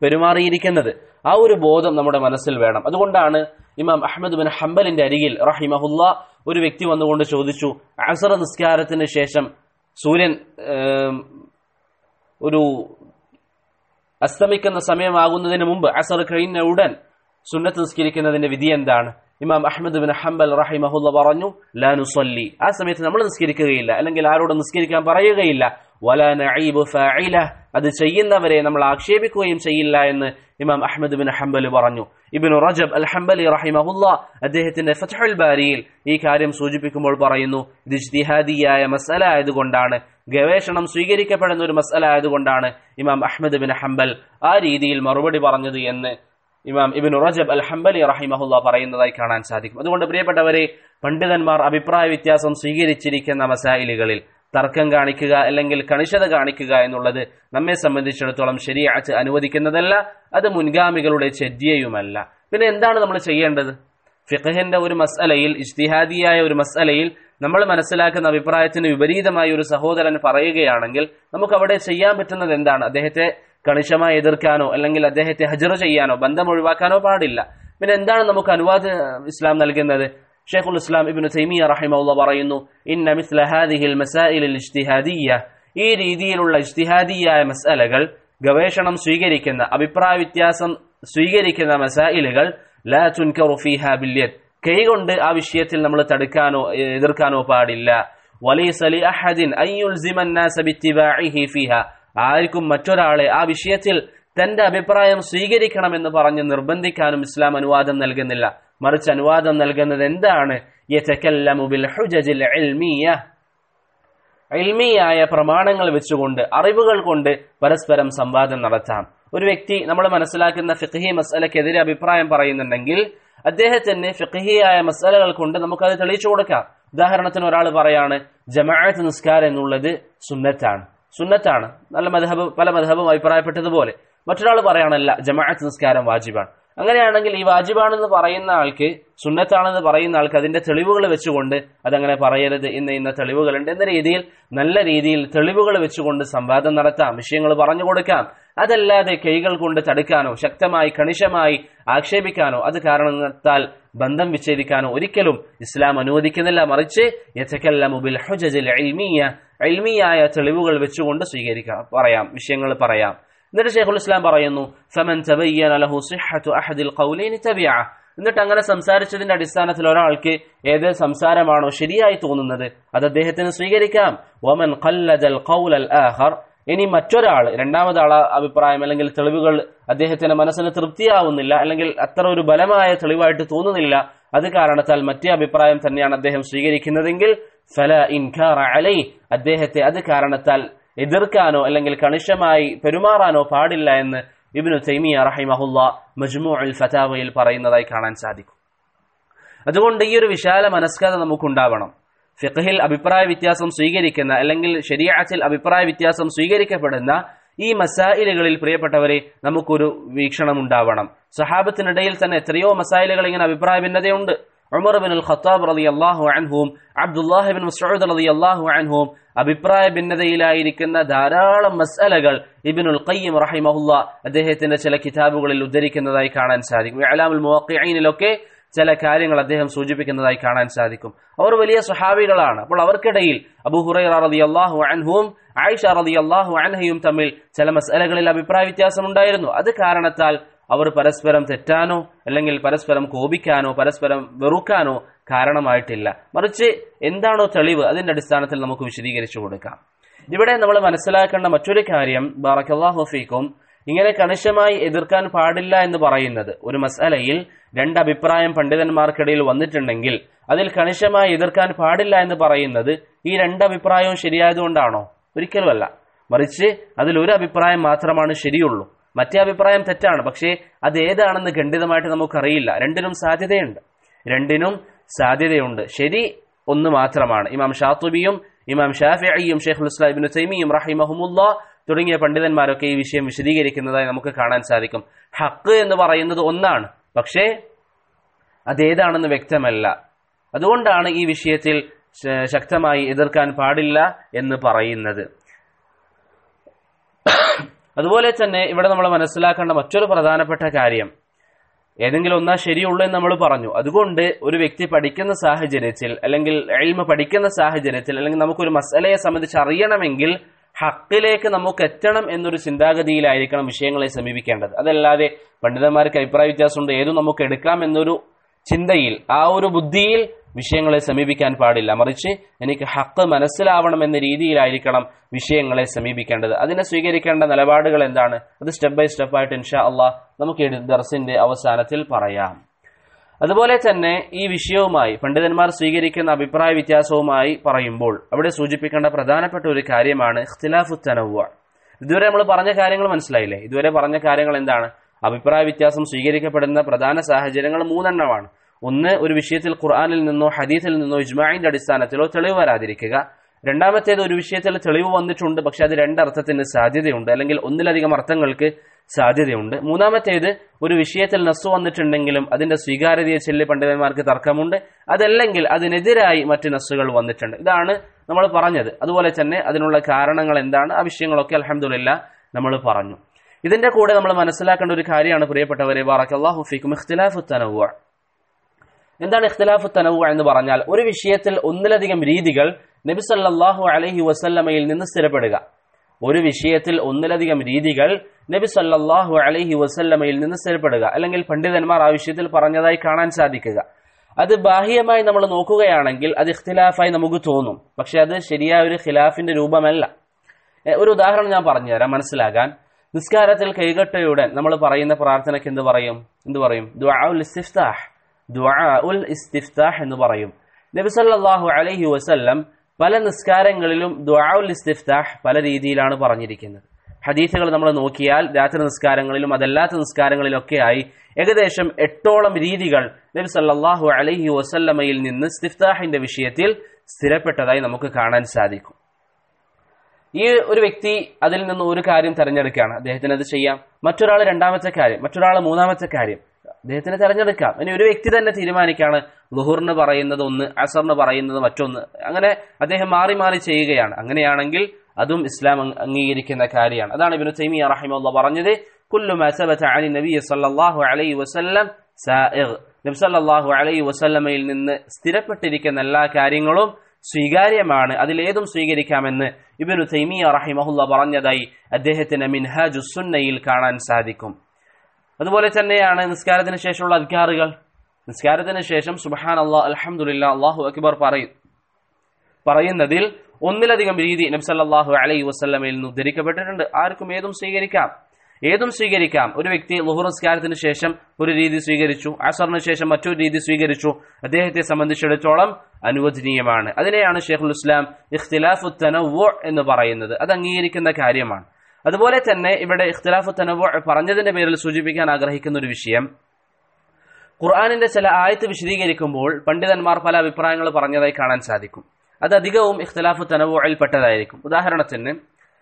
പെരുമാറിയിരിക്കുന്നത് ആ ഒരു ബോധം നമ്മുടെ മനസ്സിൽ വേണം അതുകൊണ്ടാണ് ഇമാം അഹമ്മദ് ബിൻ ഹംബലിന്റെ അരികിൽ റഹിമഹുല്ല ഒരു വ്യക്തി വന്നുകൊണ്ട് ചോദിച്ചു അസറ നിസ്കാരത്തിന് ശേഷം സൂര്യൻ ഏം, ഒരു അസ്തമിക്കുന്ന സമയമാകുന്നതിന് മുമ്പ് അസർ കഴിഞ്ഞ ഉടൻ സുന്നത്ത് നിസ്കരിക്കുന്നതിന്റെ വിധി എന്താണ് ഇമാം അഹമ്മദ് ബിൻ ഹംബൽ റഹിമഹുല്ല പറഞ്ഞു ലാ നുസല്ലി ആ സമയത്ത് നമ്മൾ നിസ്കരിക്കുകയില്ല അല്ലെങ്കിൽ ആരോട് നിസ്കരിക്കാൻ പറയുകയില്ല വലാ നഈബു ഫാഇല അത് ചെയ്യുന്നവരെ നമ്മൾ ആക്ഷേപിക്കുകയും ചെയ്യില്ല എന്ന് ഇമാം അഹമ്മദ് ബിൻ ഹംബൽ പറഞ്ഞു ഇബ്നു റജബ് അൽ ഹംബലി റഹിമഹുല്ല അദ്ദേഹത്തിന്റെ ഫത്ഹുൽ ബാരിയിൽ ഈ കാര്യം സൂചിപ്പിക്കുമ്പോൾ പറയുന്നു ഇത് ഇജ്തിഹാദിയായ മസല ആയതുകൊണ്ടാണ് ഗവേഷണം സ്വീകരിക്കപ്പെടുന്ന ഒരു മസല ആയതുകൊണ്ടാണ് ഇമാം അഹമ്മദ് ബിൻ ഹംബൽ ആ രീതിയിൽ മറുപടി പറഞ്ഞത് എന്ന് ഇമാം ഇബിൻ റജബ് അൽ ഹംബലി റഹിമഹുല്ല പറയുന്നതായി കാണാൻ സാധിക്കും അതുകൊണ്ട് പ്രിയപ്പെട്ടവരെ പണ്ഡിതന്മാർ അഭിപ്രായ വ്യത്യാസം സ്വീകരിച്ചിരിക്കുന്ന മസായിലുകളിൽ തർക്കം കാണിക്കുക അല്ലെങ്കിൽ കണിശത കാണിക്കുക എന്നുള്ളത് നമ്മെ സംബന്ധിച്ചിടത്തോളം ശരിയാച്ച് അനുവദിക്കുന്നതല്ല അത് മുൻഗാമികളുടെ ചര്യയുമല്ല പിന്നെ എന്താണ് നമ്മൾ ചെയ്യേണ്ടത് ഫിഖഹിന്റെ ഒരു മസലയിൽ ഇജ്തിഹാദിയായ ഒരു മസലയിൽ നമ്മൾ മനസ്സിലാക്കുന്ന അഭിപ്രായത്തിന് വിപരീതമായ ഒരു സഹോദരൻ പറയുകയാണെങ്കിൽ നമുക്ക് അവിടെ ചെയ്യാൻ പറ്റുന്നത് എന്താണ് അദ്ദേഹത്തെ കണിശമായി എതിർക്കാനോ അല്ലെങ്കിൽ അദ്ദേഹത്തെ ഹജർ ചെയ്യാനോ ബന്ധം ഒഴിവാക്കാനോ പാടില്ല പിന്നെ എന്താണ് നമുക്ക് അനുവാദം ഇസ്ലാം നൽകുന്നത് ഷെയ്ഖുൽ ഇസ്ലാം ഇബ്നു തൈമിയ റഹിമഹുള്ള പറയുന്നു ഇന്ന മിസ്ല ഹാദിഹിൽ മസായിലിൽ ഇജ്തിഹാദിയ്യ ഈ രീതിയിലുള്ള ഇജ്തിഹാദിയായ മസലകൾ ഗവേഷണം സ്വീകരിക്കുന്ന അഭിപ്രായ വ്യത്യാസം സ്വീകരിക്കുന്ന മസായിലുകൾ ലാ തുൻകറു ഫീഹാ ബില്യദ് കൈകൊണ്ട് ആ വിഷയത്തിൽ നമ്മൾ തടുക്കാനോ എതിർക്കാനോ പാടില്ല വലൈസ ലി അഹദിൻ അൻ യുൽസിമ الناس باتباعه فيها ആർക്കും മറ്റൊരാളെ ആ വിഷയത്തിൽ തന്റെ അഭിപ്രായം സ്വീകരിക്കണമെന്ന് പറഞ്ഞ് നിർബന്ധിക്കാനും ഇസ്ലാം അനുവാദം നൽകുന്നില്ല മറിച്ച് അനുവാദം നൽകുന്നത് എന്താണ് യതകല്ലമു ബിൽ ഹുജജിൽ ഇൽമിയ്യ ഇൽമിയായ പ്രമാണങ്ങൾ വെച്ചുകൊണ്ട് അറിവുകൾ കൊണ്ട് പരസ്പരം സംവാദം നടത്താം ഒരു വ്യക്തി നമ്മൾ മനസ്സിലാക്കുന്ന ഫിഖ്ഹി മസലക്കെതിരെ അഭിപ്രായം പറയുന്നുണ്ടെങ്കിൽ അദ്ദേഹത്തിന് ഫിഖ്ഹിയായ മസലകൾ കൊണ്ട് നമുക്കത് തെളിയിച്ചു കൊടുക്കാം ഉദാഹരണത്തിന് ഒരാൾ പറയാണ് ജമാഅത്ത് നിസ്കാരം എന്നുള്ളത് സുന്നത്താണ് സുന്നത്താണ് നല്ല മധബ് പല മധബും അഭിപ്രായപ്പെട്ടതുപോലെ മറ്റൊരാൾ പറയാണല്ല ജമാഅത്ത് നിസ്കാരം വാജിബാണ് അങ്ങനെയാണെങ്കിൽ ഈ വാജിബാണെന്ന് പറയുന്ന ആൾക്ക് സുന്നത്താണെന്ന് പറയുന്ന ആൾക്ക് അതിന്റെ തെളിവുകൾ വെച്ചുകൊണ്ട് അതങ്ങനെ പറയരുത് ഇന്ന ഇന്ന തെളിവുകളുണ്ട് എന്ന രീതിയിൽ നല്ല രീതിയിൽ തെളിവുകൾ വെച്ചുകൊണ്ട് സംവാദം നടത്താം വിഷയങ്ങൾ പറഞ്ഞു കൊടുക്കാം അതല്ലാതെ കൈകൾ കൊണ്ട് തടുക്കാനോ ശക്തമായി കണിശമായി ആക്ഷേപിക്കാനോ അത് കാരണത്താൽ ബന്ധം വിച്ഛേദിക്കാനോ ഒരിക്കലും ഇസ്ലാം അനുവദിക്കുന്നില്ല മറിച്ച് യഥക്കല്ലമു ബിൽ ഹുജജിൽ ഇൽമിയ ഇൽമിയായ തെളിവുകൾ വെച്ചുകൊണ്ട് സ്വീകരിക്കാം പറയാം വിഷയങ്ങൾ പറയാം എന്നിട്ട് ഷെയ്ഖുൽ ഇസ്ലാം പറയുന്നു ഫമൻ തബയ്യന ലഹു സിഹ്ഹത്തു അഹദിൽ ഖൗലൈനി തബിഅ എന്നിട്ട് അങ്ങനെ സംസാരിച്ചതിന്റെ അടിസ്ഥാനത്തിൽ ഒരാൾക്ക് ഏത് സംസാരമാണോ ശരിയായി തോന്നുന്നത് അത് അദ്ദേഹത്തിന് സ്വീകരിക്കാം വമൻ ഖല്ലദൽ ഖൗലൽ ആഖർ ഇനി മറ്റൊരാൾ രണ്ടാമതാള അഭിപ്രായം അല്ലെങ്കിൽ തെളിവുകൾ അദ്ദേഹത്തിന്റെ മനസ്സിന് തൃപ്തിയാവുന്നില്ല അല്ലെങ്കിൽ അത്ര ഒരു ബലമായ തെളിവായിട്ട് തോന്നുന്നില്ല അത് കാരണത്താൽ മറ്റേ അഭിപ്രായം തന്നെയാണ് അദ്ദേഹം സ്വീകരിക്കുന്നതെങ്കിൽ ഫല ഇൻഖാറ അലൈ അദ്ദേഹത്തെ അത് കാരണത്താൽ എതിർക്കാനോ അല്ലെങ്കിൽ കണിശമായി പെരുമാറാനോ പാടില്ല എന്ന് ഇബ്നു തൈമിയ റഹിമഹുല്ല മജ്മു അൽ ഫതാവയിൽ പറയുന്നതായി കാണാൻ സാധിക്കും അതുകൊണ്ട് ഈ ഒരു വിശാല മനസ്കത നമുക്കുണ്ടാവണം ഫിഖഹിൽ അഭിപ്രായ വ്യത്യാസം സ്വീകരിക്കുന്ന അല്ലെങ്കിൽ ശരിയാത്തിൽ അഭിപ്രായ വ്യത്യാസം സ്വീകരിക്കപ്പെടുന്ന ഈ മസായിലുകളിൽ പ്രിയപ്പെട്ടവരെ നമുക്കൊരു വീക്ഷണം ഉണ്ടാവണം സഹാബത്തിനിടയിൽ തന്നെ എത്രയോ മസായിലുകൾ ഇങ്ങനെ അഭിപ്രായ ഭിന്നതയുണ്ട് ഉമർ ബിൻ അൽ ഖത്താബ് റളി അള്ളാഹു അൻഹുവും അബ്ദുല്ലാഹി ബിൻ മസ്ഊദ് റളി അള്ളാഹു അൻഹുവും അഭിപ്രായ ഭിന്നതയിലായിരിക്കുന്ന ധാരാളം മസലകൾ ഇബിനുൽ ഖയ്യിം റഹിമഹുല്ല അദ്ദേഹത്തിന്റെ ചില കിതാബുകളിൽ ഉദ്ധരിക്കുന്നതായി കാണാൻ സാധിക്കും അലാമുൽ മുവഖിഈനിലൊക്കെ ചില കാര്യങ്ങൾ അദ്ദേഹം സൂചിപ്പിക്കുന്നതായി കാണാൻ സാധിക്കും അവർ വലിയ സ്വഹാബികളാണ് അപ്പോൾ അവർക്കിടയിൽ അബു ഹുറൈറ റളിയല്ലാഹു അൻഹുവും ആയിഷ റളിയല്ലാഹു അൻഹയും തമ്മിൽ ചില മസലകളിൽ അഭിപ്രായ വ്യത്യാസം ഉണ്ടായിരുന്നു അത് കാരണത്താൽ അവർ പരസ്പരം തെറ്റാനോ അല്ലെങ്കിൽ പരസ്പരം കോപിക്കാനോ പരസ്പരം വെറുക്കാനോ കാരണമായിട്ടില്ല മറിച്ച് എന്താണോ തെളിവ് അതിന്റെ അടിസ്ഥാനത്തിൽ നമുക്ക് വിശദീകരിച്ചു കൊടുക്കാം ഇവിടെ നമ്മൾ മനസ്സിലാക്കേണ്ട മറ്റൊരു കാര്യം ബാറക്കല്ലാഹു ഫീക്കും ഇങ്ങനെ കണിശമായി എതിർക്കാൻ പാടില്ല എന്ന് പറയുന്നത് ഒരു മസലയിൽ രണ്ട് അഭിപ്രായം പണ്ഡിതന്മാർക്കിടയിൽ വന്നിട്ടുണ്ടെങ്കിൽ അതിൽ കണിശമായി എതിർക്കാൻ പാടില്ല എന്ന് പറയുന്നത് ഈ രണ്ട് അഭിപ്രായവും ശരിയായതുകൊണ്ടാണോ ഒരിക്കലുമല്ല മറിച്ച് അതിൽ ഒരു അഭിപ്രായം മാത്രമാണ് ശരിയുള്ളൂ മറ്റേ അഭിപ്രായം തെറ്റാണ് പക്ഷേ അത് ഏതാണെന്ന് ഖണ്ഡിതമായിട്ട് നമുക്കറിയില്ല രണ്ടിനും സാധ്യതയുണ്ട് രണ്ടിനും സാധ്യതയുണ്ട് ശരി ഒന്ന് മാത്രമാണ് ഇമാം ഷാത്തുബിയും ഇമാം ഷാഫിയും ഷെയ്ഖുൽ ഇസ്ലാം ഇബ്നു തൈമിയും റഹിമഹുമുല്ല തുടങ്ങിയ പണ്ഡിതന്മാരൊക്കെ ഈ വിഷയം വിശദീകരിക്കുന്നതായി നമുക്ക് കാണാൻ സാധിക്കും ഹക്ക് എന്ന് പറയുന്നത് ഒന്നാണ് പക്ഷേ അതേതാണെന്ന് വ്യക്തമല്ല അതുകൊണ്ടാണ് ഈ വിഷയത്തിൽ ശക്തമായി എതിർക്കാൻ പാടില്ല എന്ന് പറയുന്നത് അതുപോലെ തന്നെ ഇവിടെ നമ്മൾ മനസ്സിലാക്കേണ്ട മറ്റൊരു പ്രധാനപ്പെട്ട കാര്യം ഏതെങ്കിലും ഒന്നാ ശരിയുള്ളൂ എന്ന് നമ്മൾ പറഞ്ഞു അതുകൊണ്ട് ഒരു വ്യക്തി പഠിക്കുന്ന സാഹചര്യത്തിൽ അല്ലെങ്കിൽ എൽമ പഠിക്കുന്ന സാഹചര്യത്തിൽ അല്ലെങ്കിൽ നമുക്കൊരു മസലയെ സംബന്ധിച്ച് അറിയണമെങ്കിൽ ഹക്കിലേക്ക് നമുക്ക് എത്തണം എന്നൊരു ചിന്താഗതിയിലായിരിക്കണം വിഷയങ്ങളെ സമീപിക്കേണ്ടത് അതല്ലാതെ പണ്ഡിതന്മാർക്ക് അഭിപ്രായ വ്യത്യാസമുണ്ട് ഏതും നമുക്ക് എടുക്കാം എന്നൊരു ചിന്തയിൽ ആ ഒരു ബുദ്ധിയിൽ വിഷയങ്ങളെ സമീപിക്കാൻ പാടില്ല മറിച്ച് എനിക്ക് ഹക്ക് മനസ്സിലാവണം എന്ന രീതിയിലായിരിക്കണം വിഷയങ്ങളെ സമീപിക്കേണ്ടത് അതിനെ സ്വീകരിക്കേണ്ട നിലപാടുകൾ എന്താണ് അത് സ്റ്റെപ്പ് ബൈ സ്റ്റെപ്പ് ആയിട്ട് ഇൻഷാ അള്ളാഹ് നമുക്ക് ഈ ദർസിന്റെ അവസാനത്തിൽ പറയാം അതുപോലെ തന്നെ ഈ വിഷയവുമായി പണ്ഡിതന്മാർ സ്വീകരിക്കുന്ന അഭിപ്രായ വ്യത്യാസവുമായി പറയുമ്പോൾ അവിടെ സൂചിപ്പിക്കേണ്ട പ്രധാനപ്പെട്ട ഒരു കാര്യമാണ് ഇഖ്തിലാഫു തനവ്വ ഇതുവരെ നമ്മൾ പറഞ്ഞ കാര്യങ്ങൾ മനസ്സിലായില്ലേ ഇതുവരെ പറഞ്ഞ കാര്യങ്ങൾ എന്താണ് അഭിപ്രായ വ്യത്യാസം സ്വീകരിക്കപ്പെടുന്ന പ്രധാന സാഹചര്യങ്ങൾ മൂന്നെണ്ണമാണ് ഒന്ന് ഒരു വിഷയത്തിൽ ഖുർആാനിൽ നിന്നോ ഹദീസിൽ നിന്നോ ഇജ്മാഇന്റെ അടിസ്ഥാനത്തിലോ തെളിവ് വരാതിരിക്കുക രണ്ടാമത്തേത് ഒരു വിഷയത്തിൽ തെളിവ് വന്നിട്ടുണ്ട് പക്ഷെ അത് രണ്ടർത്ഥത്തിന് സാധ്യതയുണ്ട് അല്ലെങ്കിൽ ഒന്നിലധികം അർത്ഥങ്ങൾക്ക് സാധ്യതയുണ്ട് മൂന്നാമത്തേത് ഒരു വിഷയത്തിൽ നസ്സു വന്നിട്ടുണ്ടെങ്കിലും അതിന്റെ സ്വീകാര്യതയെ ചൊല്ലി പണ്ഡിതന്മാർക്ക് തർക്കമുണ്ട് അതല്ലെങ്കിൽ അതിനെതിരായി മറ്റ് നസ്സുകൾ വന്നിട്ടുണ്ട് ഇതാണ് നമ്മൾ പറഞ്ഞത് അതുപോലെ തന്നെ അതിനുള്ള കാരണങ്ങൾ എന്താണ് ആ വിഷയങ്ങളൊക്കെ അലഹമില്ല നമ്മൾ പറഞ്ഞു ഇതിന്റെ കൂടെ നമ്മൾ മനസ്സിലാക്കേണ്ട ഒരു കാര്യമാണ് പ്രിയപ്പെട്ടവരെ ബാറക്കല്ലാഹു ഫീക്കും ഇഖ്തിലാഫു തനവ്വ എന്താണ് ഇഖ്തിലാഫു തനവ്വ എന്ന് പറഞ്ഞാൽ ഒരു വിഷയത്തിൽ ഒന്നിലധികം രീതികൾ നബി സല്ലല്ലാഹു അലൈഹി വസല്ലമയിൽ നിന്ന് സ്ഥിരപ്പെടുക ഒരു വിഷയത്തിൽ ഒന്നിലധികം രീതികൾ നബി സല്ലല്ലാഹു അലൈഹി വസല്ലമയിൽ നിന്ന് സ്ഥിരപ്പെടുക അല്ലെങ്കിൽ പണ്ഡിതന്മാർ ആ വിഷയത്തിൽ പറഞ്ഞതായി കാണാൻ സാധിക്കുക അത് ബാഹ്യമായി നമ്മൾ നോക്കുകയാണെങ്കിൽ അത് ഇഖ്തിലാഫായി നമുക്ക് തോന്നും പക്ഷെ അത് ശരിയായ ഒരു ഖിലാഫിന്റെ രൂപമല്ല എ, ഒരു ഉദാഹരണം ഞാൻ പറഞ്ഞുതരാം മനസ്സിലാകാൻ നിസ്കാരത്തിൽ കൈകെട്ടയുടൻ നമ്മൾ പറയുന്ന പ്രാർത്ഥനയ്ക്ക് എന്ത് പറയും എന്ത് പറയും ദുആഉൽ ഇസ്തിഫ്താഹ് ദുആഉൽ ഇസ്തിഫ്താഹ് എന്ന് പറയും നബി സല്ലല്ലാഹു അലൈഹി വസല്ലം പല നിസ്കാരങ്ങളിലും ദുആഉൽ ഇസ്തിഫ്താഹ് പല രീതിയിലാണ് പറഞ്ഞിരിക്കുന്നത് ഹദീസുകൾ നമ്മൾ നോക്കിയാൽ രാത്രി നിസ്കാരങ്ങളിലും അതല്ലാത്ത നിസ്കാരങ്ങളിലൊക്കെയായി ഏകദേശം എട്ടോളം രീതികൾ നബി സല്ലല്ലാഹു അലൈഹി വസല്ലമയിൽ നിന്ന് ഇസ്തിഫ്താഹിന്റെ വിഷയത്തിൽ സ്ഥിരപ്പെട്ടതായി നമുക്ക് കാണാൻ സാധിക്കും ഈ ഒരു വ്യക്തി അതിൽ നിന്ന് ഒരു കാര്യം തെരഞ്ഞെടുക്കുകയാണ് അദ്ദേഹത്തിന് അത് ചെയ്യാം മറ്റൊരാൾ രണ്ടാമത്തെ കാര്യം മറ്റൊരാൾ മൂന്നാമത്തെ കാര്യം അദ്ദേഹത്തിന് തെരഞ്ഞെടുക്കാം ഇനി ഒരു വ്യക്തി തന്നെ തീരുമാനിക്കാണ് ലുഹുറിന് പറയുന്നത് ഒന്ന് അസറിന് പറയുന്നത് മറ്റൊന്ന് അങ്ങനെ അദ്ദേഹം മാറി മാറി ചെയ്യുകയാണ് അങ്ങനെയാണെങ്കിൽ അതും ഇസ്ലാം അംഗ- അംഗീകരിക്കുന്ന കാര്യമാണ് അതാണ് ഇബ്നു തൈമിയ റഹിമഹുള്ള പറഞ്ഞത് കുല്ലു മാ സബത അനി നബി സല്ലല്ലാഹു അലൈഹി വസല്ലം സായിഗ് നബി സല്ലല്ലാഹു അലൈഹി വസല്ലമയിൽ നിന്ന് സ്ഥിരപ്പെട്ടിരിക്കുന്ന എല്ലാ കാര്യങ്ങളും സ്വീകാര്യമാണ് അതിലേതും സ്വീകരിക്കാമെന്ന് ഇബ്നു തൈമിയ റഹിമഹുല്ല പറഞ്ഞതായി അദ്ദേഹത്തിന് മിൻഹാജു സുന്നയിൽ കാണാൻ സാധിക്കും അതുപോലെ തന്നെയാണ് നിസ്കാരത്തിന് ശേഷമുള്ള അധികാറുകൾ നിസ്കാരത്തിന് ശേഷം സുബഹാൻ അള്ളാഹ് അലഹമുല്ല അള്ളാഹു അക്ബർ പറയും പറയുന്നതിൽ ഒന്നിലധികം രീതി നബ്സല്ലാഹു അലൈഹി വസ്ലമയിൽ നിന്ന് ഉദ്ധരിക്കപ്പെട്ടിട്ടുണ്ട് ആർക്കും ഏതും സ്വീകരിക്കാം ഏതും സ്വീകരിക്കാം ഒരു വ്യക്തി ലുഹുർ നിസ്കാരത്തിന് ശേഷം ഒരു രീതി സ്വീകരിച്ചു അസറിന് ശേഷം മറ്റൊരു രീതി സ്വീകരിച്ചു അദ്ദേഹത്തെ സംബന്ധിച്ചിടത്തോളം അനുവദനീയമാണ് അതിനെയാണ് ഷെയ്ഖുൽ ഇസ്ലാം ഇഖ്തിലാഫു തനവ്വു എന്ന് പറയുന്നത് അത് അംഗീകരിക്കുന്ന കാര്യമാണ് അതുപോലെ തന്നെ ഇവിടെ ഇഖ്തിലാഫു തനവ്വു പറഞ്ഞതിന്റെ പേരിൽ സൂചിപ്പിക്കാൻ ആഗ്രഹിക്കുന്ന ഒരു വിഷയം ഖുർആാനിന്റെ ചില ആയത്ത് വിശദീകരിക്കുമ്പോൾ പണ്ഡിതന്മാർ പല അഭിപ്രായങ്ങൾ പറഞ്ഞതായി കാണാൻ സാധിക്കും അത് അധികവും ഇഖ്തിലാഫു തനവുയിൽ പെട്ടതായിരിക്കും ഉദാഹരണത്തിന്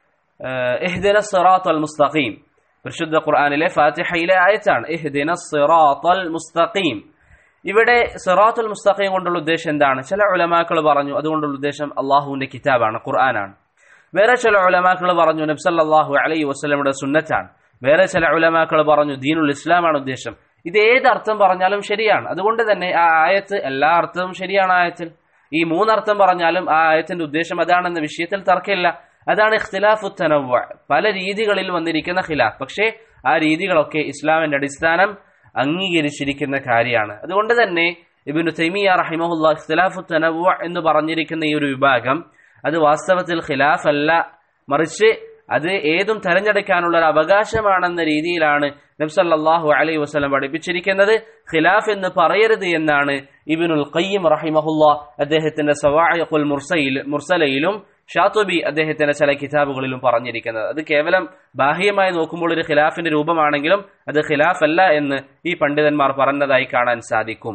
ഇഹ്ദിന സിറാത്ത് അൽ മുസ്തഖീം പരിശുദ്ധ ഖുർആാനിലെ ഫാത്തിഹയിലെ ആയത്താണ് ഇഹ്ദിന സിറാത്ത് അൽ മുസ്തഖീം ഇവിടെ സിറാത്തുൽ മുസ്തഖീം കൊണ്ടുള്ള ഉദ്ദേശം എന്താണ് ചില ഉലമാക്കൾ പറഞ്ഞു അതുകൊണ്ടുള്ള ഉദ്ദേശം അള്ളാഹുവിന്റെ കിതാബാണ് ഖുർആനാണ് വേറെ ചില ഉലമാക്കൾ പറഞ്ഞു നബ്സല്ലാഹു അലൈഹി വസ്ലമിയുടെ സുന്നത്താണ് വേറെ ചില ഉലമാക്കൾ പറഞ്ഞു ദീനുൽ ഇസ്ലാമാണ് ഉദ്ദേശം ഇത് ഏത് അർത്ഥം പറഞ്ഞാലും ശരിയാണ് അതുകൊണ്ട് തന്നെ ആ ആയത്ത് എല്ലാ അർത്ഥവും ശരിയാണ് ആയത്തിൽ ഈ മൂന്നർത്ഥം പറഞ്ഞാലും ആ ആയത്തിന്റെ ഉദ്ദേശം അതാണെന്ന വിഷയത്തിൽ തർക്കമില്ല അതാണ് ഇഖ്തിലാഫു തനവ്വ പല രീതികളിൽ വന്നിരിക്കുന്ന ഖിലാഫ് പക്ഷേ ആ രീതികളൊക്കെ ഇസ്ലാമിന്റെ അടിസ്ഥാനം അംഗീകരിച്ചിരിക്കുന്ന കാര്യമാണ് അതുകൊണ്ട് തന്നെ ഇബിനു തൈമിയ റഹിമഹുല്ല ഇഖ്തിലാഫു തനവ്വ എന്ന് പറഞ്ഞിരിക്കുന്ന ഈ ഒരു വിഭാഗം അത് വാസ്തവത്തിൽ ഖിലാഫ് അല്ല മറിച്ച് അത് ഏതും തെരഞ്ഞെടുക്കാനുള്ള ഒരു അവകാശമാണെന്ന രീതിയിലാണ് നബ്സല്ലാഹു അലൈ വസ്ലം പഠിപ്പിച്ചിരിക്കുന്നത് ഖിലാഫ് എന്ന് പറയരുത് എന്നാണ് ഇബിനുൽ ഖയ്യം റഹിമഹുല്ല അദ്ദേഹത്തിന്റെ സവാഖുൽ മുർസയിൽ മുർസലയിലും ഷാത്തുബി അദ്ദേഹത്തിന്റെ ചില കിതാബുകളിലും പറഞ്ഞിരിക്കുന്നത് അത് കേവലം ബാഹ്യമായി നോക്കുമ്പോൾ ഒരു ഖിലാഫിന്റെ രൂപമാണെങ്കിലും അത് ഖിലാഫ് അല്ല എന്ന് ഈ പണ്ഡിതന്മാർ പറഞ്ഞതായി കാണാൻ സാധിക്കും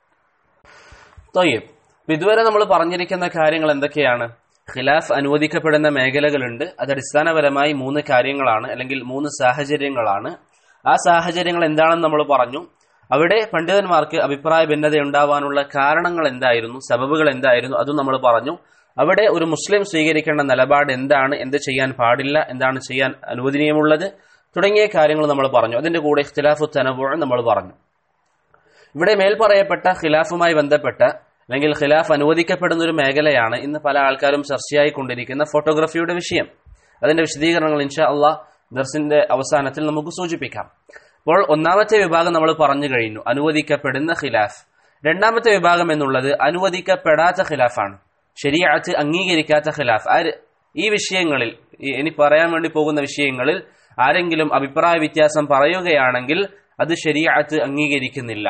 തൊയ്യബ് ഇതുവരെ നമ്മൾ പറഞ്ഞിരിക്കുന്ന കാര്യങ്ങൾ എന്തൊക്കെയാണ് ഖിലാഫ് അനുവദിക്കപ്പെടുന്ന മേഖലകളുണ്ട് അത് അടിസ്ഥാനപരമായി മൂന്ന് കാര്യങ്ങളാണ് അല്ലെങ്കിൽ മൂന്ന് സാഹചര്യങ്ങളാണ് ആ സാഹചര്യങ്ങൾ എന്താണെന്ന് നമ്മൾ പറഞ്ഞു അവിടെ പണ്ഡിതന്മാർക്ക് അഭിപ്രായ ഭിന്നത ഉണ്ടാവാനുള്ള കാരണങ്ങൾ എന്തായിരുന്നു സബബുകൾ എന്തായിരുന്നു അതും നമ്മൾ പറഞ്ഞു അവിടെ ഒരു മുസ്ലിം സ്വീകരിക്കേണ്ട നിലപാട് എന്താണ് എന്ത് ചെയ്യാൻ പാടില്ല എന്താണ് ചെയ്യാൻ അനുവദനീയമുള്ളത് തുടങ്ങിയ കാര്യങ്ങൾ നമ്മൾ പറഞ്ഞു അതിന്റെ കൂടെ ഇഖ്തിലാഫു തനബുഴ നമ്മൾ പറഞ്ഞു ഇവിടെ മേൽ പറയപ്പെട്ട ഖിലാഫുമായി ബന്ധപ്പെട്ട അല്ലെങ്കിൽ ഖിലാഫ് അനുവദിക്കപ്പെടുന്ന ഒരു മേഖലയാണ് ഇന്ന് പല ആൾക്കാരും ചർച്ചയായി കൊണ്ടിരിക്കുന്ന ഫോട്ടോഗ്രാഫിയുടെ വിഷയം അതിന്റെ വിശദീകരണങ്ങൾ ഇൻഷാ അള്ളാഹ് ദർസിന്റെ അവസാനത്തിൽ നമുക്ക് സൂചിപ്പിക്കാം അപ്പോൾ ഒന്നാമത്തെ വിഭാഗം നമ്മൾ പറഞ്ഞു കഴിഞ്ഞു അനുവദിക്കപ്പെടുന്ന ഖിലാഫ് രണ്ടാമത്തെ വിഭാഗം എന്നുള്ളത് അനുവദിക്കപ്പെടാത്ത ഖിലാഫാണ് ശരിയാത്ത് അംഗീകരിക്കാത്ത ഖിലാഫ് ആര് ഈ വിഷയങ്ങളിൽ ഇനി പറയാൻ വേണ്ടി പോകുന്ന വിഷയങ്ങളിൽ ആരെങ്കിലും അഭിപ്രായ വ്യത്യാസം പറയുകയാണെങ്കിൽ അത് ശരിയാത്ത് അംഗീകരിക്കുന്നില്ല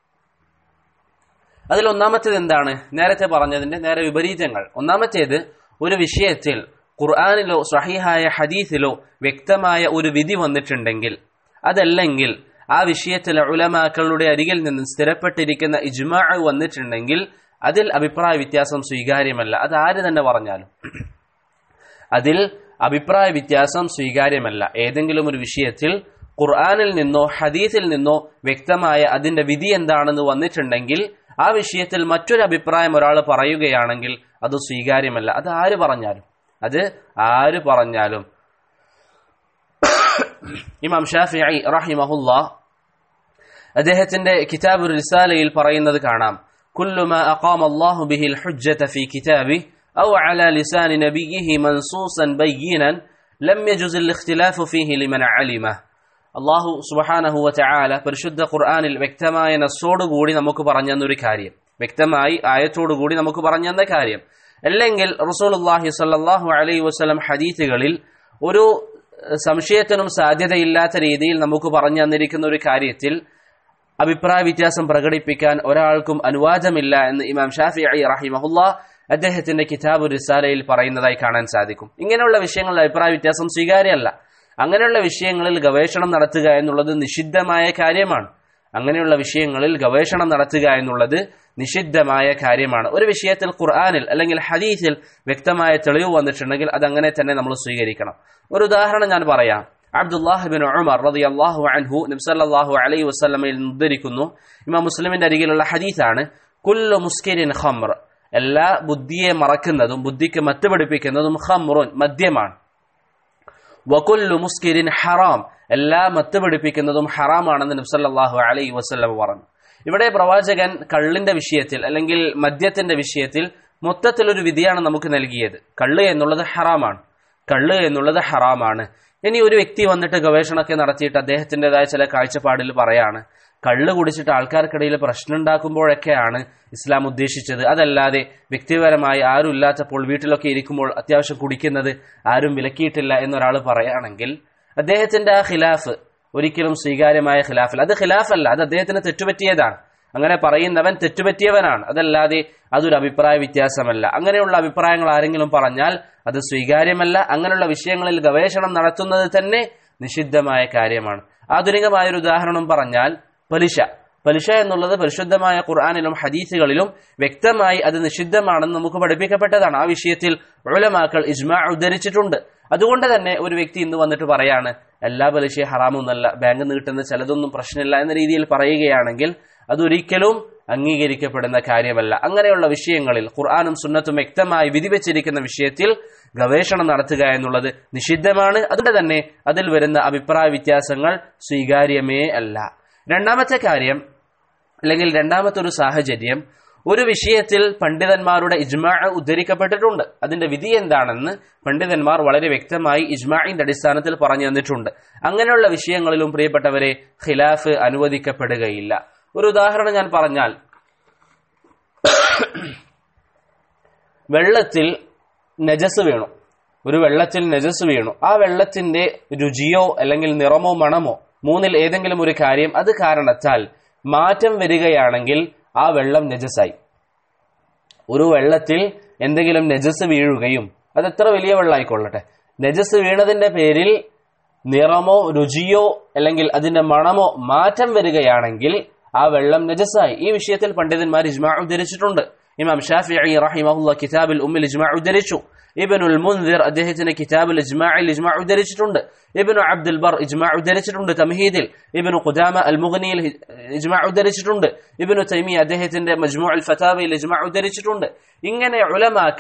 അതിൽ ഒന്നാമത്തേത് എന്താണ് നേരത്തെ പറഞ്ഞതിന്റെ നേരെ വിപരീതങ്ങൾ ഒന്നാമത്തേത് ഒരു വിഷയത്തിൽ ഖുർആാനിലോ സഹിഹായ ഹദീസിലോ വ്യക്തമായ ഒരു വിധി വന്നിട്ടുണ്ടെങ്കിൽ അതല്ലെങ്കിൽ ആ വിഷയത്തിലെ ഉലമാക്കളുടെ അരികിൽ നിന്ന് സ്ഥിരപ്പെട്ടിരിക്കുന്ന ഇജ്മാ വന്നിട്ടുണ്ടെങ്കിൽ അതിൽ അഭിപ്രായ വ്യത്യാസം സ്വീകാര്യമല്ല അത് ആര് തന്നെ പറഞ്ഞാലും അതിൽ അഭിപ്രായ വ്യത്യാസം സ്വീകാര്യമല്ല ഏതെങ്കിലും ഒരു വിഷയത്തിൽ ഖുർആാനിൽ നിന്നോ ഹദീസിൽ നിന്നോ വ്യക്തമായ അതിന്റെ വിധി എന്താണെന്ന് വന്നിട്ടുണ്ടെങ്കിൽ ആ വിഷയത്തിൽ മറ്റൊരു അഭിപ്രായം ഒരാൾ പറയുകയാണെങ്കിൽ അത് സ്വീകാര്യമല്ല അത് ആര് പറഞ്ഞാലും അത് ആര് പറഞ്ഞാലും ഇമാം ഷാഫി റഹിമഹുല്ല അദ്ദേഹത്തിന്റെ കിതാബ് റിസാലയിൽ പറയുന്നത് കാണാം കുല്ലുമ അഖാമ അല്ലാഹു ബിഹിൽ ഹുജ്ജത ഫീ കിതാബി ഔ അലാ ലിസാനി നബിയിഹി മൻസൂസൻ ബയ്യിനൻ ലം യജുസ് الاختلاف فيه لمن علمه അള്ളാഹു സുബഹാനഹു വതആല പരിശുദ്ധ ഖുർആനിൽ വ്യക്തമായ നസ്സോട് കൂടി നമുക്ക് പറഞ്ഞു തന്നൊരു കാര്യം വ്യക്തമായി ആയത്തോടു കൂടി നമുക്ക് പറഞ്ഞു തന്ന കാര്യം അല്ലെങ്കിൽ റസൂലുള്ളാഹി സ്വല്ലല്ലാഹു അലൈഹി വസല്ലം ഹദീസുകളിൽ ഒരു സംശയത്തിനും സാധ്യതയില്ലാത്ത രീതിയിൽ നമുക്ക് പറഞ്ഞു തന്നിരിക്കുന്ന ഒരു കാര്യത്തിൽ അഭിപ്രായ വ്യത്യാസം പ്രകടിപ്പിക്കാൻ ഒരാൾക്കും അനുവാദമില്ല എന്ന് ഇമാം ഷാഫി റഹിമഹുല്ല അദ്ദേഹത്തിന്റെ കിതാബ് റിസാലയിൽ പറയുന്നതായി കാണാൻ സാധിക്കും ഇങ്ങനെയുള്ള വിഷയങ്ങളിൽ അഭിപ്രായ വ്യത്യാസം സ്വീകാര്യമല്ല അങ്ങനെയുള്ള വിഷയങ്ങളിൽ ഗവേഷണം നടത്തുക എന്നുള്ളത് നിഷിദ്ധമായ കാര്യമാണ് അങ്ങനെയുള്ള വിഷയങ്ങളിൽ ഗവേഷണം നടത്തുക എന്നുള്ളത് നിഷിദ്ധമായ കാര്യമാണ് ഒരു വിഷയത്തിൽ ഖുർആാനിൽ അല്ലെങ്കിൽ ഹദീസിൽ വ്യക്തമായ തെളിവ് വന്നിട്ടുണ്ടെങ്കിൽ അത് അങ്ങനെ തന്നെ നമ്മൾ സ്വീകരിക്കണം ഒരു ഉദാഹരണം ഞാൻ പറയാം അബ്ദുല്ലാഹിബിൻ ഉമർ റതി അള്ളാഹു അൻഹു നബ്സല്ലാഹു അലൈഹി വസ്ലമയിൽ ഉദ്ധരിക്കുന്നു ഇമാം മുസ്ലിമിന്റെ അരികിലുള്ള ഹദീസാണ് കുല്ലു മുസ്കിരിൻ ഖംർ എല്ലാ ബുദ്ധിയെ മറക്കുന്നതും ബുദ്ധിക്ക് മത്ത് പിടിപ്പിക്കുന്നതും ഖംറുൻ മദ്യമാണ് വകുല്ലു മുസ്കിരിൻ ഹറാം എല്ലാ മത്ത് പിടിപ്പിക്കുന്നതും ഹറാമാണെന്ന് നബ്സല്ലാഹു അലൈഹി വസ്ലം പറഞ്ഞു ഇവിടെ പ്രവാചകൻ കള്ളിന്റെ വിഷയത്തിൽ അല്ലെങ്കിൽ മദ്യത്തിന്റെ വിഷയത്തിൽ മൊത്തത്തിൽ ഒരു വിധിയാണ് നമുക്ക് നൽകിയത് കള്ള് എന്നുള്ളത് ഹറാമാണ് കള്ള് എന്നുള്ളത് ഹറാമാണ് ഇനി ഒരു വ്യക്തി വന്നിട്ട് ഗവേഷണമൊക്കെ നടത്തിയിട്ട് അദ്ദേഹത്തിൻ്റെതായ ചില കാഴ്ചപ്പാടിൽ പറയാണ് കള്ള് കുടിച്ചിട്ട് ആൾക്കാർക്കിടയിൽ പ്രശ്നം ഉണ്ടാക്കുമ്പോഴൊക്കെയാണ് ഇസ്ലാം ഉദ്ദേശിച്ചത് അതല്ലാതെ വ്യക്തിപരമായി ആരും ഇല്ലാത്തപ്പോൾ വീട്ടിലൊക്കെ ഇരിക്കുമ്പോൾ അത്യാവശ്യം കുടിക്കുന്നത് ആരും വിലക്കിയിട്ടില്ല എന്നൊരാൾ പറയുകയാണെങ്കിൽ അദ്ദേഹത്തിന്റെ ആ ഖിലാഫ് ഒരിക്കലും സ്വീകാര്യമായ ഖിലാഫല്ല അത് ഖിലാഫല്ല അത് അദ്ദേഹത്തിന് തെറ്റുപറ്റിയതാണ് അങ്ങനെ പറയുന്നവൻ തെറ്റുപറ്റിയവനാണ് അതല്ലാതെ അതൊരു അഭിപ്രായ വ്യത്യാസമല്ല അങ്ങനെയുള്ള അഭിപ്രായങ്ങൾ ആരെങ്കിലും പറഞ്ഞാൽ അത് സ്വീകാര്യമല്ല അങ്ങനെയുള്ള വിഷയങ്ങളിൽ ഗവേഷണം നടത്തുന്നത് തന്നെ നിഷിദ്ധമായ കാര്യമാണ് ആധുനികമായ ഒരു ഉദാഹരണം പറഞ്ഞാൽ പലിശ പലിശ എന്നുള്ളത് പരിശുദ്ധമായ ഖുർആാനിലും ഹദീസുകളിലും വ്യക്തമായി അത് നിഷിദ്ധമാണെന്ന് നമുക്ക് പഠിപ്പിക്കപ്പെട്ടതാണ് ആ വിഷയത്തിൽ ഉലമാക്കൾ ഇജ്മാ ഉദ്ധരിച്ചിട്ടുണ്ട് അതുകൊണ്ട് തന്നെ ഒരു വ്യക്തി ഇന്ന് വന്നിട്ട് പറയാണ് എല്ലാ പലിശയും ഹറാമൊന്നല്ല ബാങ്കിൽ നിന്ന് കിട്ടുന്ന ചിലതൊന്നും പ്രശ്നമില്ല എന്ന രീതിയിൽ പറയുകയാണെങ്കിൽ അതൊരിക്കലും അംഗീകരിക്കപ്പെടുന്ന കാര്യമല്ല അങ്ങനെയുള്ള വിഷയങ്ങളിൽ ഖുർആാനും സുന്നത്തും വ്യക്തമായി വിധിവെച്ചിരിക്കുന്ന വിഷയത്തിൽ ഗവേഷണം നടത്തുക എന്നുള്ളത് നിഷിദ്ധമാണ് അതുകൊണ്ട് തന്നെ അതിൽ വരുന്ന അഭിപ്രായ വ്യത്യാസങ്ങൾ സ്വീകാര്യമേ അല്ല രണ്ടാമത്തെ കാര്യം അല്ലെങ്കിൽ രണ്ടാമത്തെ ഒരു സാഹചര്യം ഒരു വിഷയത്തിൽ പണ്ഡിതന്മാരുടെ ഇജ്മാ ഉദ്ധരിക്കപ്പെട്ടിട്ടുണ്ട് അതിന്റെ വിധി എന്താണെന്ന് പണ്ഡിതന്മാർ വളരെ വ്യക്തമായി ഇജ്മാഇന്റെ അടിസ്ഥാനത്തിൽ പറഞ്ഞു തന്നിട്ടുണ്ട് അങ്ങനെയുള്ള വിഷയങ്ങളിലും പ്രിയപ്പെട്ടവരെ ഖിലാഫ് അനുവദിക്കപ്പെടുകയില്ല ഒരു ഉദാഹരണം ഞാൻ പറഞ്ഞാൽ വെള്ളത്തിൽ നജസ് വീണു ഒരു വെള്ളത്തിൽ നജസ് വീണു ആ വെള്ളത്തിന്റെ രുചിയോ അല്ലെങ്കിൽ നിറമോ മണമോ മൂന്നിൽ ഏതെങ്കിലും ഒരു കാര്യം അത് കാരണത്താൽ മാറ്റം വരികയാണെങ്കിൽ ആ വെള്ളം നജസായി ഒരു വെള്ളത്തിൽ എന്തെങ്കിലും നജസ് വീഴുകയും അത് എത്ര വലിയ വെള്ളമായിക്കൊള്ളട്ടെ നജസ് വീണതിന്റെ പേരിൽ നിറമോ രുചിയോ അല്ലെങ്കിൽ അതിന്റെ മണമോ മാറ്റം വരികയാണെങ്കിൽ ആ വെള്ളം നജസായി ഈ വിഷയത്തിൽ പണ്ഡിതന്മാർ ഇജ്മാ ഉദ്ധരിച്ചിട്ടുണ്ട് ഇമാം ഷാഫി റഹിമഹുല്ല കിതാബിൽ ഉമ്മിൽ ഇജ്മാ ഉദ്ധരിച്ചു ഇബനുൽ മുൻദിർ അദ്ദേഹത്തിന്റെ കിതാബിൽ ഇജ്മാഇൽ ഇജ്മാ ഉദ്ധരിച്ചിട്ടുണ്ട് ഇബനു അബ്ദുൽ ബർ ഇജ്മാ ഉദ്ധരിച്ചിട്ടുണ്ട് തംഹീദിൽ ഇബനു ഖുദാമ അൽ മുഗ്നിയിൽ ഇജ്മാ ഉദ്ധരിച്ചിട്ടുണ്ട് ഇബനു തൈമി അദ്ദേഹത്തിന്റെ മജ്മു അൽ ഫതാവയിൽ ഇജ്മാ ഉദ്ധരിച്ചിട്ടുണ്ട് ഇങ്ങനെ ഉലമാക്കൾ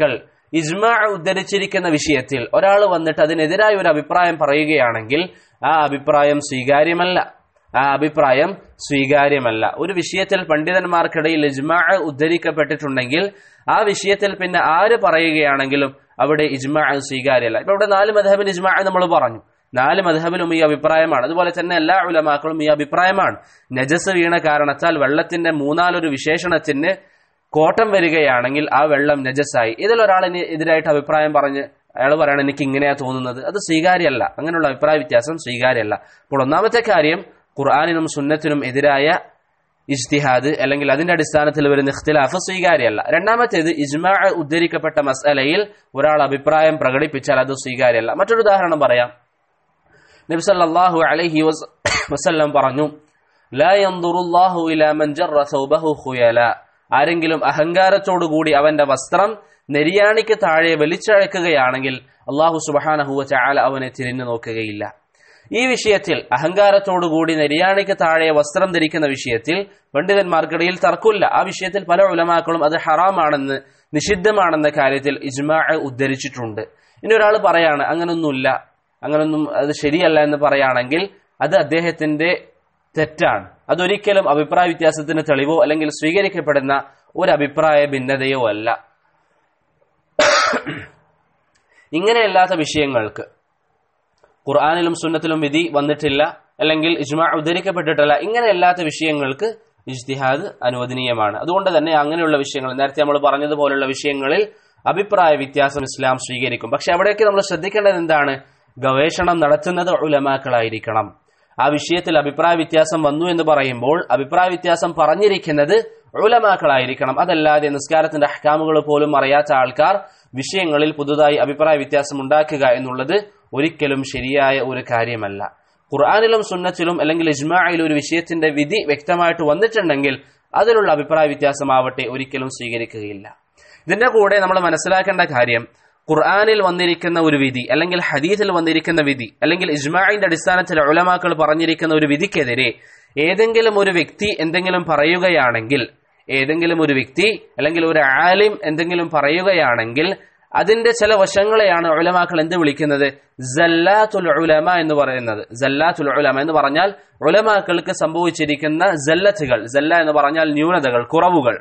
ഇജ്മാ ഉദ്ധരിച്ചിരിക്കുന്ന വിഷയത്തിൽ ഒരാൾ വന്നിട്ട് അതിനെതിരായ ഒരു അഭിപ്രായം പറയുകയാണെങ്കിൽ ആ അഭിപ്രായം സ്വീകാര്യമല്ല ആ അഭിപ്രായം സ്വീകാര്യമല്ല ഒരു വിഷയത്തിൽ പണ്ഡിതന്മാർക്കിടയിൽ ഇജ്മാ ഉദ്ധരിക്കപ്പെട്ടിട്ടുണ്ടെങ്കിൽ ആ വിഷയത്തിൽ പിന്നെ ആര് പറയുകയാണെങ്കിലും അവിടെ ഇജ്മാ സ്വീകാര്യമല്ല ഇപ്പൊ ഇവിടെ നാല് മധബിന് ഇജ്മാ നമ്മൾ പറഞ്ഞു നാല് മധബിലും ഈ അഭിപ്രായമാണ് അതുപോലെ തന്നെ എല്ലാ ഉലമാക്കളും ഈ അഭിപ്രായമാണ് നജസ് വീണ കാരണത്താൽ വെള്ളത്തിന്റെ മൂന്നാലൊരു വിശേഷണത്തിന് കോട്ടം വരികയാണെങ്കിൽ ആ വെള്ളം നജസ്സായി ഇതിൽ ഒരാളിന് എതിരായിട്ട് അഭിപ്രായം പറഞ്ഞ് അയാൾ പറയണം എനിക്ക് ഇങ്ങനെയാ തോന്നുന്നത് അത് സ്വീകാര്യമല്ല അങ്ങനെയുള്ള അഭിപ്രായ വ്യത്യാസം സ്വീകാര്യമല്ല അപ്പോൾ ഒന്നാമത്തെ കാര്യം ഖുർആാനിനും സുന്നത്തിനും എതിരായ ഇജ്തിഹാദ് അല്ലെങ്കിൽ അതിന്റെ അടിസ്ഥാനത്തിൽ വരുന്ന ഇഖ്തിലാഫ് സ്വീകാര്യമല്ല രണ്ടാമത്തേത് ഇജ്മാ ഉദ്ധരിക്കപ്പെട്ട മസലയിൽ ഒരാൾ അഭിപ്രായം പ്രകടിപ്പിച്ചാൽ അത് സ്വീകാര്യമല്ല മറ്റൊരു ഉദാഹരണം പറയാം നബി സല്ലല്ലാഹു അലൈഹി വസല്ലം പറഞ്ഞു ലാ യൻദുറുല്ലാഹു ഇലാ മൻ ജറ സൗബഹു ഖുയല ആരെങ്കിലും അഹങ്കാരത്തോടുകൂടി അവന്റെ വസ്ത്രം നെരിയാണിക്ക് താഴെ വലിച്ചഴക്കുകയാണെങ്കിൽ അള്ളാഹു സുബഹാനഹു ചാല അവനെ തിരിഞ്ഞു നോക്കുകയില്ല ഈ വിഷയത്തിൽ അഹങ്കാരത്തോടുകൂടി നെരിയാണിക്ക് താഴെ വസ്ത്രം ധരിക്കുന്ന വിഷയത്തിൽ പണ്ഡിതന്മാർക്കിടയിൽ തർക്കമില്ല ആ വിഷയത്തിൽ പല ഉലമാക്കളും അത് ഹറാമാണെന്ന് നിഷിദ്ധമാണെന്ന കാര്യത്തിൽ ഇജ്മാ ഉദ്ധരിച്ചിട്ടുണ്ട് ഇനി ഒരാൾ പറയാണ് അങ്ങനൊന്നുമില്ല അങ്ങനൊന്നും അത് ശരിയല്ല എന്ന് പറയുകയാണെങ്കിൽ അത് അദ്ദേഹത്തിന്റെ തെറ്റാണ് അതൊരിക്കലും അഭിപ്രായ വ്യത്യാസത്തിന് തെളിവോ അല്ലെങ്കിൽ സ്വീകരിക്കപ്പെടുന്ന ഒരു അഭിപ്രായ ഭിന്നതയോ അല്ല ഇങ്ങനെയല്ലാത്ത വിഷയങ്ങൾക്ക് ഖുർആാനിലും സുന്നത്തിലും വിധി വന്നിട്ടില്ല അല്ലെങ്കിൽ ഇജ്മാ ഉദ്ധരിക്കപ്പെട്ടിട്ടില്ല ഇങ്ങനെയല്ലാത്ത വിഷയങ്ങൾക്ക് ഇജ്തിഹാദ് അനുവദനീയമാണ് അതുകൊണ്ട് തന്നെ അങ്ങനെയുള്ള വിഷയങ്ങൾ നേരത്തെ നമ്മൾ പറഞ്ഞതുപോലുള്ള വിഷയങ്ങളിൽ അഭിപ്രായ വ്യത്യാസം ഇസ്ലാം സ്വീകരിക്കും പക്ഷെ അവിടെയൊക്കെ നമ്മൾ ശ്രദ്ധിക്കേണ്ടത് എന്താണ് ഗവേഷണം നടത്തുന്നത് ഉലമാക്കളായിരിക്കണം ആ വിഷയത്തിൽ അഭിപ്രായ വ്യത്യാസം വന്നു എന്ന് പറയുമ്പോൾ അഭിപ്രായ വ്യത്യാസം പറഞ്ഞിരിക്കുന്നത് ഉലമാക്കളായിരിക്കണം അതല്ലാതെ നിസ്കാരത്തിന്റെ അഹ്കാമുകൾ പോലും അറിയാത്ത ആൾക്കാർ വിഷയങ്ങളിൽ പുതുതായി അഭിപ്രായ വ്യത്യാസം ഉണ്ടാക്കുക എന്നുള്ളത് ഒരിക്കലും ശരിയായ ഒരു കാര്യമല്ല ഖുർആാനിലും സുന്നത്തിലും അല്ലെങ്കിൽ ഇജ്മായിലും ഒരു വിഷയത്തിന്റെ വിധി വ്യക്തമായിട്ട് വന്നിട്ടുണ്ടെങ്കിൽ അതിലുള്ള അഭിപ്രായ വ്യത്യാസമാവട്ടെ ഒരിക്കലും സ്വീകരിക്കുകയില്ല ഇതിന്റെ കൂടെ നമ്മൾ മനസ്സിലാക്കേണ്ട കാര്യം ഖുർആാനിൽ വന്നിരിക്കുന്ന ഒരു വിധി അല്ലെങ്കിൽ ഹദീസിൽ വന്നിരിക്കുന്ന വിധി അല്ലെങ്കിൽ ഇജ്മാഇന്റെ അടിസ്ഥാനത്തിൽ ഉലമാക്കൾ പറഞ്ഞിരിക്കുന്ന ഒരു വിധിക്കെതിരെ ഏതെങ്കിലും ഒരു വ്യക്തി എന്തെങ്കിലും പറയുകയാണെങ്കിൽ ഏതെങ്കിലും ഒരു വ്യക്തി അല്ലെങ്കിൽ ഒരു ആലിം എന്തെങ്കിലും പറയുകയാണെങ്കിൽ അതിന്റെ ചില വശങ്ങളെയാണ് ഉലമാക്കൾ എന്ത് വിളിക്കുന്നത് ജല്ലാത്തുൽ ഉലമ എന്ന് പറയുന്നത് ജല്ലാത്തുൽ ഉലമ എന്ന് പറഞ്ഞാൽ ഉലമാക്കൾക്ക് സംഭവിച്ചിരിക്കുന്ന ജല്ലത്തുകൾ ജല്ല എന്ന് പറഞ്ഞാൽ ന്യൂനതകൾ കുറവുകൾ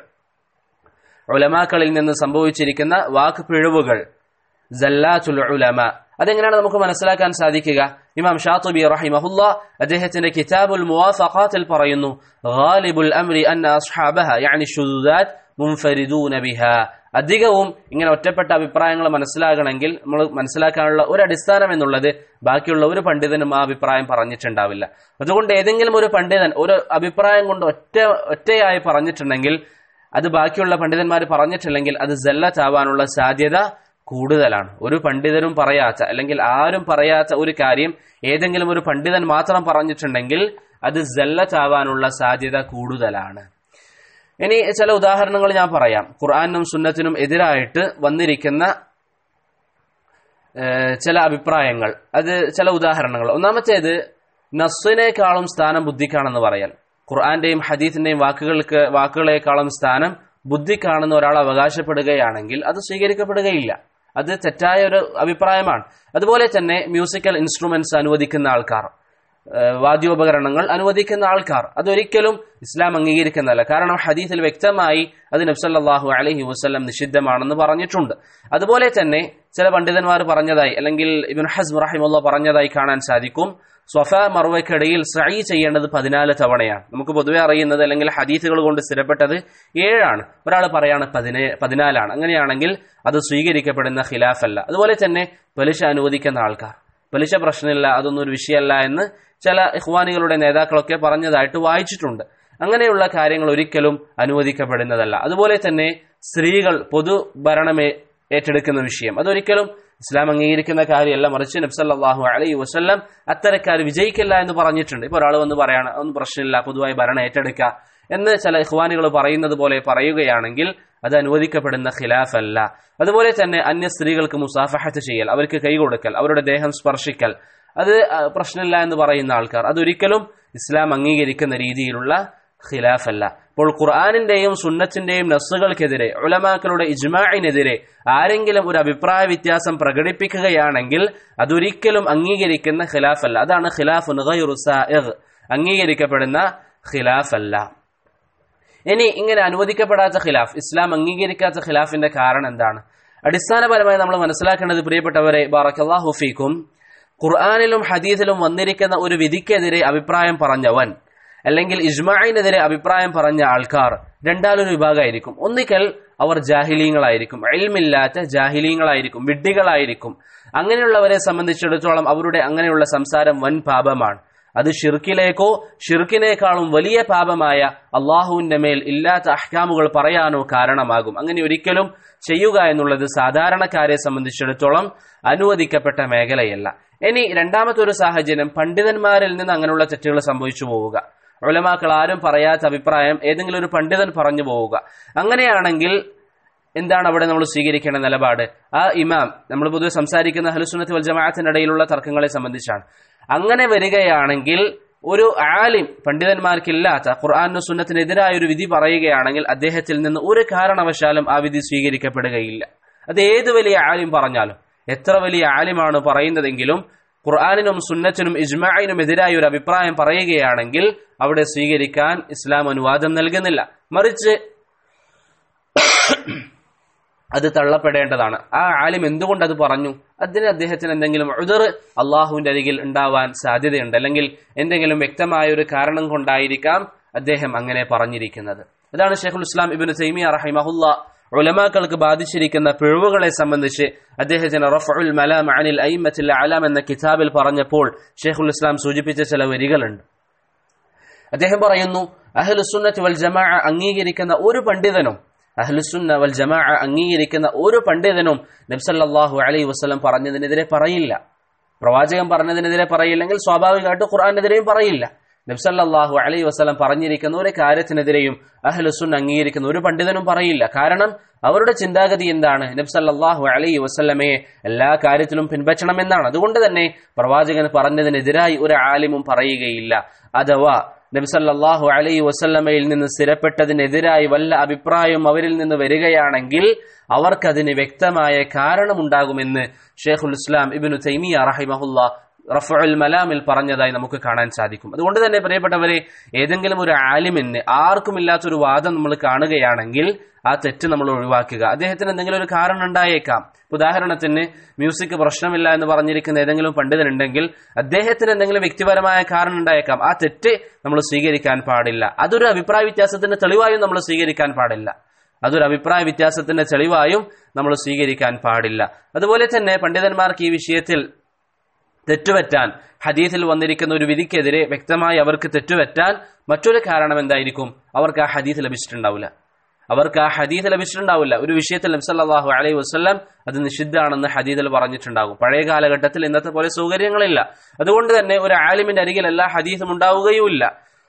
ഉലമാക്കളിൽ നിന്ന് സംഭവിച്ചിരിക്കുന്ന വാക്ക് പിഴവുകൾ ജല്ലാത്തുൽ ഉലമ അതെങ്ങനെയാണ് നമുക്ക് മനസ്സിലാക്കാൻ സാധിക്കുക ഇമാം ഷാത്തുബി റഹിമഹുല്ല അദ്ദേഹത്തിന്റെ കിതാബുൽ മുവാഫഖാത്തിൽ പറയുന്നു ഗാലിബുൽ അംരി അന്ന അസ്ഹാബഹ യാനി ശുദാത് മുൻഫരിദൂന ബിഹ അധികവും ഇങ്ങനെ ഒറ്റപ്പെട്ട അഭിപ്രായങ്ങൾ മനസ്സിലാകണമെങ്കിൽ നമ്മൾ മനസ്സിലാക്കാനുള്ള ഒരു അടിസ്ഥാനം എന്നുള്ളത് ബാക്കിയുള്ള ഒരു പണ്ഡിതനും ആ അഭിപ്രായം പറഞ്ഞിട്ടുണ്ടാവില്ല അതുകൊണ്ട് ഏതെങ്കിലും ഒരു പണ്ഡിതൻ ഒരു അഭിപ്രായം കൊണ്ട് ഒറ്റ ഒറ്റയായി പറഞ്ഞിട്ടുണ്ടെങ്കിൽ അത് ബാക്കിയുള്ള പണ്ഡിതന്മാർ പറഞ്ഞിട്ടില്ലെങ്കിൽ അത് ജല്ലത്താവാനുള്ള സാധ്യത കൂടുതലാണ് ഒരു പണ്ഡിതരും പറയാത്ത അല്ലെങ്കിൽ ആരും പറയാത്ത ഒരു കാര്യം ഏതെങ്കിലും ഒരു പണ്ഡിതൻ മാത്രം പറഞ്ഞിട്ടുണ്ടെങ്കിൽ അത് ജല്ലത്താവാനുള്ള സാധ്യത കൂടുതലാണ് ഇനി ചില ഉദാഹരണങ്ങൾ ഞാൻ പറയാം ഖുർആാനും സുന്നത്തിനും എതിരായിട്ട് വന്നിരിക്കുന്ന ചില അഭിപ്രായങ്ങൾ അത് ചില ഉദാഹരണങ്ങൾ ഒന്നാമത്തേത് നസ്സിനേക്കാളും സ്ഥാനം ബുദ്ധിക്കാണെന്ന് പറയാൻ ഖുർആന്റെയും ഹദീസിന്റെയും വാക്കുകൾക്ക് വാക്കുകളെക്കാളും സ്ഥാനം ബുദ്ധിക്കാണെന്ന് ഒരാൾ അവകാശപ്പെടുകയാണെങ്കിൽ അത് സ്വീകരിക്കപ്പെടുകയില്ല അത് തെറ്റായ ഒരു അഭിപ്രായമാണ് അതുപോലെ തന്നെ മ്യൂസിക്കൽ ഇൻസ്ട്രുമെന്റ്സ് അനുവദിക്കുന്ന ആൾക്കാർ വാദ്യോപകരണങ്ങൾ അനുവദിക്കുന്ന ആൾക്കാർ അതൊരിക്കലും ഇസ്ലാം അംഗീകരിക്കുന്നതല്ല കാരണം ഹദീസിൽ വ്യക്തമായി അത് നബ്സല്ലാഹു അലഹി വസ്ലം നിഷിദ്ധമാണെന്ന് പറഞ്ഞിട്ടുണ്ട് അതുപോലെ തന്നെ ചില പണ്ഡിതന്മാർ പറഞ്ഞതായി അല്ലെങ്കിൽ ഇബിൻ ഹസ്ബ് റഹിമുള്ള പറഞ്ഞതായി കാണാൻ സാധിക്കും സ്വഫ മറുവയ്ക്കിടയിൽ സഈ ചെയ്യേണ്ടത് പതിനാല് തവണയാണ് നമുക്ക് പൊതുവെ അറിയുന്നത് അല്ലെങ്കിൽ ഹദീസുകൾ കൊണ്ട് സ്ഥിരപ്പെട്ടത് ഏഴാണ് ഒരാൾ പറയാണ് പതിനേ പതിനാലാണ് അങ്ങനെയാണെങ്കിൽ അത് സ്വീകരിക്കപ്പെടുന്ന ഖിലാഫല്ല അതുപോലെ തന്നെ പലിശ അനുവദിക്കുന്ന ആൾക്കാർ പലിശ പ്രശ്നമില്ല അതൊന്നും ഒരു വിഷയമല്ല എന്ന് ചില ഇഹ്വാനികളുടെ നേതാക്കളൊക്കെ പറഞ്ഞതായിട്ട് വായിച്ചിട്ടുണ്ട് അങ്ങനെയുള്ള കാര്യങ്ങൾ ഒരിക്കലും അനുവദിക്കപ്പെടുന്നതല്ല അതുപോലെ തന്നെ സ്ത്രീകൾ പൊതു ഭരണമേ ഏറ്റെടുക്കുന്ന വിഷയം അതൊരിക്കലും ഇസ്ലാം അംഗീകരിക്കുന്ന കാര്യമല്ല മറിച്ച് നബ്സല്ലാഹു അലൈഹി വസ്ല്ലം അത്തരക്കാർ വിജയിക്കില്ല എന്ന് പറഞ്ഞിട്ടുണ്ട് ഇപ്പൊ ഒരാൾ വന്ന് പറയാണ് ഒന്നും പ്രശ്നമില്ല പൊതുവായി ഭരണം ഏറ്റെടുക്കുക എന്ന് ചില ഇഹ്വാനികൾ പറയുന്നത് പോലെ പറയുകയാണെങ്കിൽ അത് അനുവദിക്കപ്പെടുന്ന ഖിലാഫ് അല്ല അതുപോലെ തന്നെ അന്യ സ്ത്രീകൾക്ക് മുസാഫഹത്ത് ചെയ്യൽ അവർക്ക് കൈ കൊടുക്കൽ അവരുടെ ദേഹം സ്പർശിക്കൽ അത് പ്രശ്നമില്ല എന്ന് പറയുന്ന ആൾക്കാർ അതൊരിക്കലും ഇസ്ലാം അംഗീകരിക്കുന്ന രീതിയിലുള്ള ഖിലാഫ് അല്ല അപ്പോൾ ഖുർആാനിന്റെയും സുന്നത്തിന്റെയും നസ്സുകൾക്കെതിരെ ഉലമാക്കളുടെ ഇജ്മാഇനെതിരെ ആരെങ്കിലും ഒരു അഭിപ്രായ വ്യത്യാസം പ്രകടിപ്പിക്കുകയാണെങ്കിൽ അതൊരിക്കലും അംഗീകരിക്കുന്ന ഖിലാഫല്ല അതാണ് ഖിലാഫ് അംഗീകരിക്കപ്പെടുന്ന ഖിലാഫല്ല ഇനി ഇങ്ങനെ അനുവദിക്കപ്പെടാത്ത ഖിലാഫ് ഇസ്ലാം അംഗീകരിക്കാത്ത ഖിലാഫിന്റെ കാരണം എന്താണ് അടിസ്ഥാനപരമായി നമ്മൾ മനസ്സിലാക്കേണ്ടത് പ്രിയപ്പെട്ടവരെ ബാറക്കല്ലാഹു ഫീക്കും ഖുർആാനിലും ഹദീസിലും വന്നിരിക്കുന്ന ഒരു വിധിക്കെതിരെ അഭിപ്രായം പറഞ്ഞവൻ അല്ലെങ്കിൽ ഇജ്മായിനെതിരെ അഭിപ്രായം പറഞ്ഞ ആൾക്കാർ രണ്ടാലൊരു വിഭാഗമായിരിക്കും ഒന്നിക്കൽ അവർ ജാഹിലീങ്ങളായിരിക്കും എൽമില്ലാത്ത ജാഹിലീങ്ങളായിരിക്കും വിഡ്ഢികളായിരിക്കും അങ്ങനെയുള്ളവരെ സംബന്ധിച്ചിടത്തോളം അവരുടെ അങ്ങനെയുള്ള സംസാരം വൻ പാപമാണ് അത് ഷിർക്കിലേക്കോ ഷിർക്കിനേക്കാളും വലിയ പാപമായ അള്ളാഹുവിന്റെ മേൽ ഇല്ലാത്ത അഹ്കാമുകൾ പറയാനോ കാരണമാകും അങ്ങനെ ഒരിക്കലും ചെയ്യുക എന്നുള്ളത് സാധാരണക്കാരെ സംബന്ധിച്ചിടത്തോളം അനുവദിക്കപ്പെട്ട മേഖലയല്ല ഇനി രണ്ടാമത്തെ ഒരു സാഹചര്യം പണ്ഡിതന്മാരിൽ നിന്ന് അങ്ങനെയുള്ള തെറ്റുകൾ സംഭവിച്ചു പോവുക ഉലമാക്കൾ ആരും പറയാത്ത അഭിപ്രായം ഏതെങ്കിലും ഒരു പണ്ഡിതൻ പറഞ്ഞു പോവുക അങ്ങനെയാണെങ്കിൽ എന്താണ് അവിടെ നമ്മൾ സ്വീകരിക്കേണ്ട നിലപാട് ആ ഇമാം നമ്മൾ പൊതുവെ സംസാരിക്കുന്ന ഹലുസുന്നത്ത് വൽ ജമാഅത്തിന്റെ ഇടയിലുള്ള തർക്കങ്ങളെ സംബന്ധിച്ചാണ് അങ്ങനെ വരികയാണെങ്കിൽ ഒരു ആലിം പണ്ഡിതന്മാർക്കില്ലാത്ത ഖുർആാനും സുന്നത്തിനെതിരായ ഒരു വിധി പറയുകയാണെങ്കിൽ അദ്ദേഹത്തിൽ നിന്ന് ഒരു കാരണവശാലും ആ വിധി സ്വീകരിക്കപ്പെടുകയില്ല അത് ഏത് വലിയ ആലിം പറഞ്ഞാലും എത്ര വലിയ ആലിമാണ് പറയുന്നതെങ്കിലും ഖുർആാനിനും സുന്നത്തിനും ഇജ്മായിനും എതിരായ ഒരു അഭിപ്രായം പറയുകയാണെങ്കിൽ അവിടെ സ്വീകരിക്കാൻ ഇസ്ലാം അനുവാദം നൽകുന്നില്ല മറിച്ച് അത് തള്ളപ്പെടേണ്ടതാണ് ആ ആലിം എന്തുകൊണ്ട് അത് പറഞ്ഞു അതിന് അദ്ദേഹത്തിന് എന്തെങ്കിലും ഉദർ അള്ളാഹുവിന്റെ അരികിൽ ഉണ്ടാവാൻ സാധ്യതയുണ്ട് അല്ലെങ്കിൽ എന്തെങ്കിലും വ്യക്തമായ ഒരു കാരണം കൊണ്ടായിരിക്കാം അദ്ദേഹം അങ്ങനെ പറഞ്ഞിരിക്കുന്നത് അതാണ് ഷെയ്ഖുൽ ഇസ്ലാം ഇബിൻ തൈമിയ റഹിമഹുല്ല ഉലമാക്കൾക്ക് ബാധിച്ചിരിക്കുന്ന പിഴവുകളെ സംബന്ധിച്ച് അദ്ദേഹത്തിന് റഫഉൽ മലാം അനിൽ അയിമത്തിൽ അലാം എന്ന കിതാബിൽ പറഞ്ഞപ്പോൾ ഷെയ്ഖുൽ ഇസ്ലാം സൂചിപ്പിച്ച ചില വരികളുണ്ട് അദ്ദേഹം പറയുന്നു അഹ്ലുസുന്നത്ത് വൽ ജമാ അംഗീകരിക്കുന്ന ഒരു പണ്ഡിതനും അഹ്ലുസുന്ന വൽ ജമാ അംഗീകരിക്കുന്ന ഒരു പണ്ഡിതനും നബ്സല്ലാഹു അലൈഹി വസ്ലം പറഞ്ഞതിനെതിരെ പറയില്ല പ്രവാചകൻ പറഞ്ഞതിനെതിരെ പറയില്ലെങ്കിൽ സ്വാഭാവികമായിട്ട് ഖുർആാനെതിരെയും പറയില്ല നബ്സല്ലാഹു അലൈഹി വസ്ലം പറഞ്ഞിരിക്കുന്ന ഒരു കാര്യത്തിനെതിരെയും അഹ്ലുസുൻ അംഗീകരിക്കുന്ന ഒരു പണ്ഡിതനും പറയില്ല കാരണം അവരുടെ ചിന്താഗതി എന്താണ് നബ്സല്ലാഹു അലൈഹി വസ്ലമയെ എല്ലാ കാര്യത്തിലും പിൻപറ്റണമെന്നാണ് അതുകൊണ്ട് തന്നെ പ്രവാചകൻ പറഞ്ഞതിനെതിരായി ഒരു ആലിമും പറയുകയില്ല അഥവാ നബ്സല്ലാഹു അലൈ വസല്ലമയിൽ നിന്ന് സ്ഥിരപ്പെട്ടതിനെതിരായി വല്ല അഭിപ്രായം അവരിൽ നിന്ന് വരികയാണെങ്കിൽ അവർക്കതിന് വ്യക്തമായ കാരണമുണ്ടാകുമെന്ന് ഷേഖുൽ ഇസ്ലാം ഇബിനു തൈമിയ റഹിമഹുല്ല റഫുൽ മലാമിൽ പറഞ്ഞതായി നമുക്ക് കാണാൻ സാധിക്കും അതുകൊണ്ട് തന്നെ പ്രിയപ്പെട്ടവരെ ഏതെങ്കിലും ഒരു ആലിമിന് ആർക്കുമില്ലാത്തൊരു വാദം നമ്മൾ കാണുകയാണെങ്കിൽ ആ തെറ്റ് നമ്മൾ ഒഴിവാക്കുക അദ്ദേഹത്തിന് എന്തെങ്കിലും ഒരു കാരണം ഉണ്ടായേക്കാം ഉദാഹരണത്തിന് മ്യൂസിക് പ്രശ്നമില്ല എന്ന് പറഞ്ഞിരിക്കുന്ന ഏതെങ്കിലും പണ്ഡിതനുണ്ടെങ്കിൽ അദ്ദേഹത്തിന് എന്തെങ്കിലും വ്യക്തിപരമായ കാരണം ഉണ്ടായേക്കാം ആ തെറ്റ് നമ്മൾ സ്വീകരിക്കാൻ പാടില്ല അതൊരു അഭിപ്രായ വ്യത്യാസത്തിന്റെ തെളിവായും നമ്മൾ സ്വീകരിക്കാൻ പാടില്ല അതൊരു അഭിപ്രായ വ്യത്യാസത്തിന്റെ തെളിവായും നമ്മൾ സ്വീകരിക്കാൻ പാടില്ല അതുപോലെ തന്നെ പണ്ഡിതന്മാർക്ക് ഈ വിഷയത്തിൽ തെറ്റുപറ്റാൻ ഹദീസിൽ വന്നിരിക്കുന്ന ഒരു വിധിക്കെതിരെ വ്യക്തമായി അവർക്ക് തെറ്റുപറ്റാൻ മറ്റൊരു കാരണം എന്തായിരിക്കും അവർക്ക് ആ ഹദീസ് ലഭിച്ചിട്ടുണ്ടാവില്ല അവർക്ക് ആ ഹദീസ് ലഭിച്ചിട്ടുണ്ടാവില്ല ഒരു വിഷയത്തിൽ നബ്സല്ലാഹു അലൈഹി വസ്ലം അത് നിഷിദ്ധാണെന്ന് ഹദീദിൽ പറഞ്ഞിട്ടുണ്ടാകും പഴയ കാലഘട്ടത്തിൽ ഇന്നത്തെ പോലെ സൗകര്യങ്ങളില്ല അതുകൊണ്ട് തന്നെ ഒരു ആലിമിന്റെ അരികിൽ എല്ലാ ഹദീസും ഉണ്ടാവുകയുമില്ല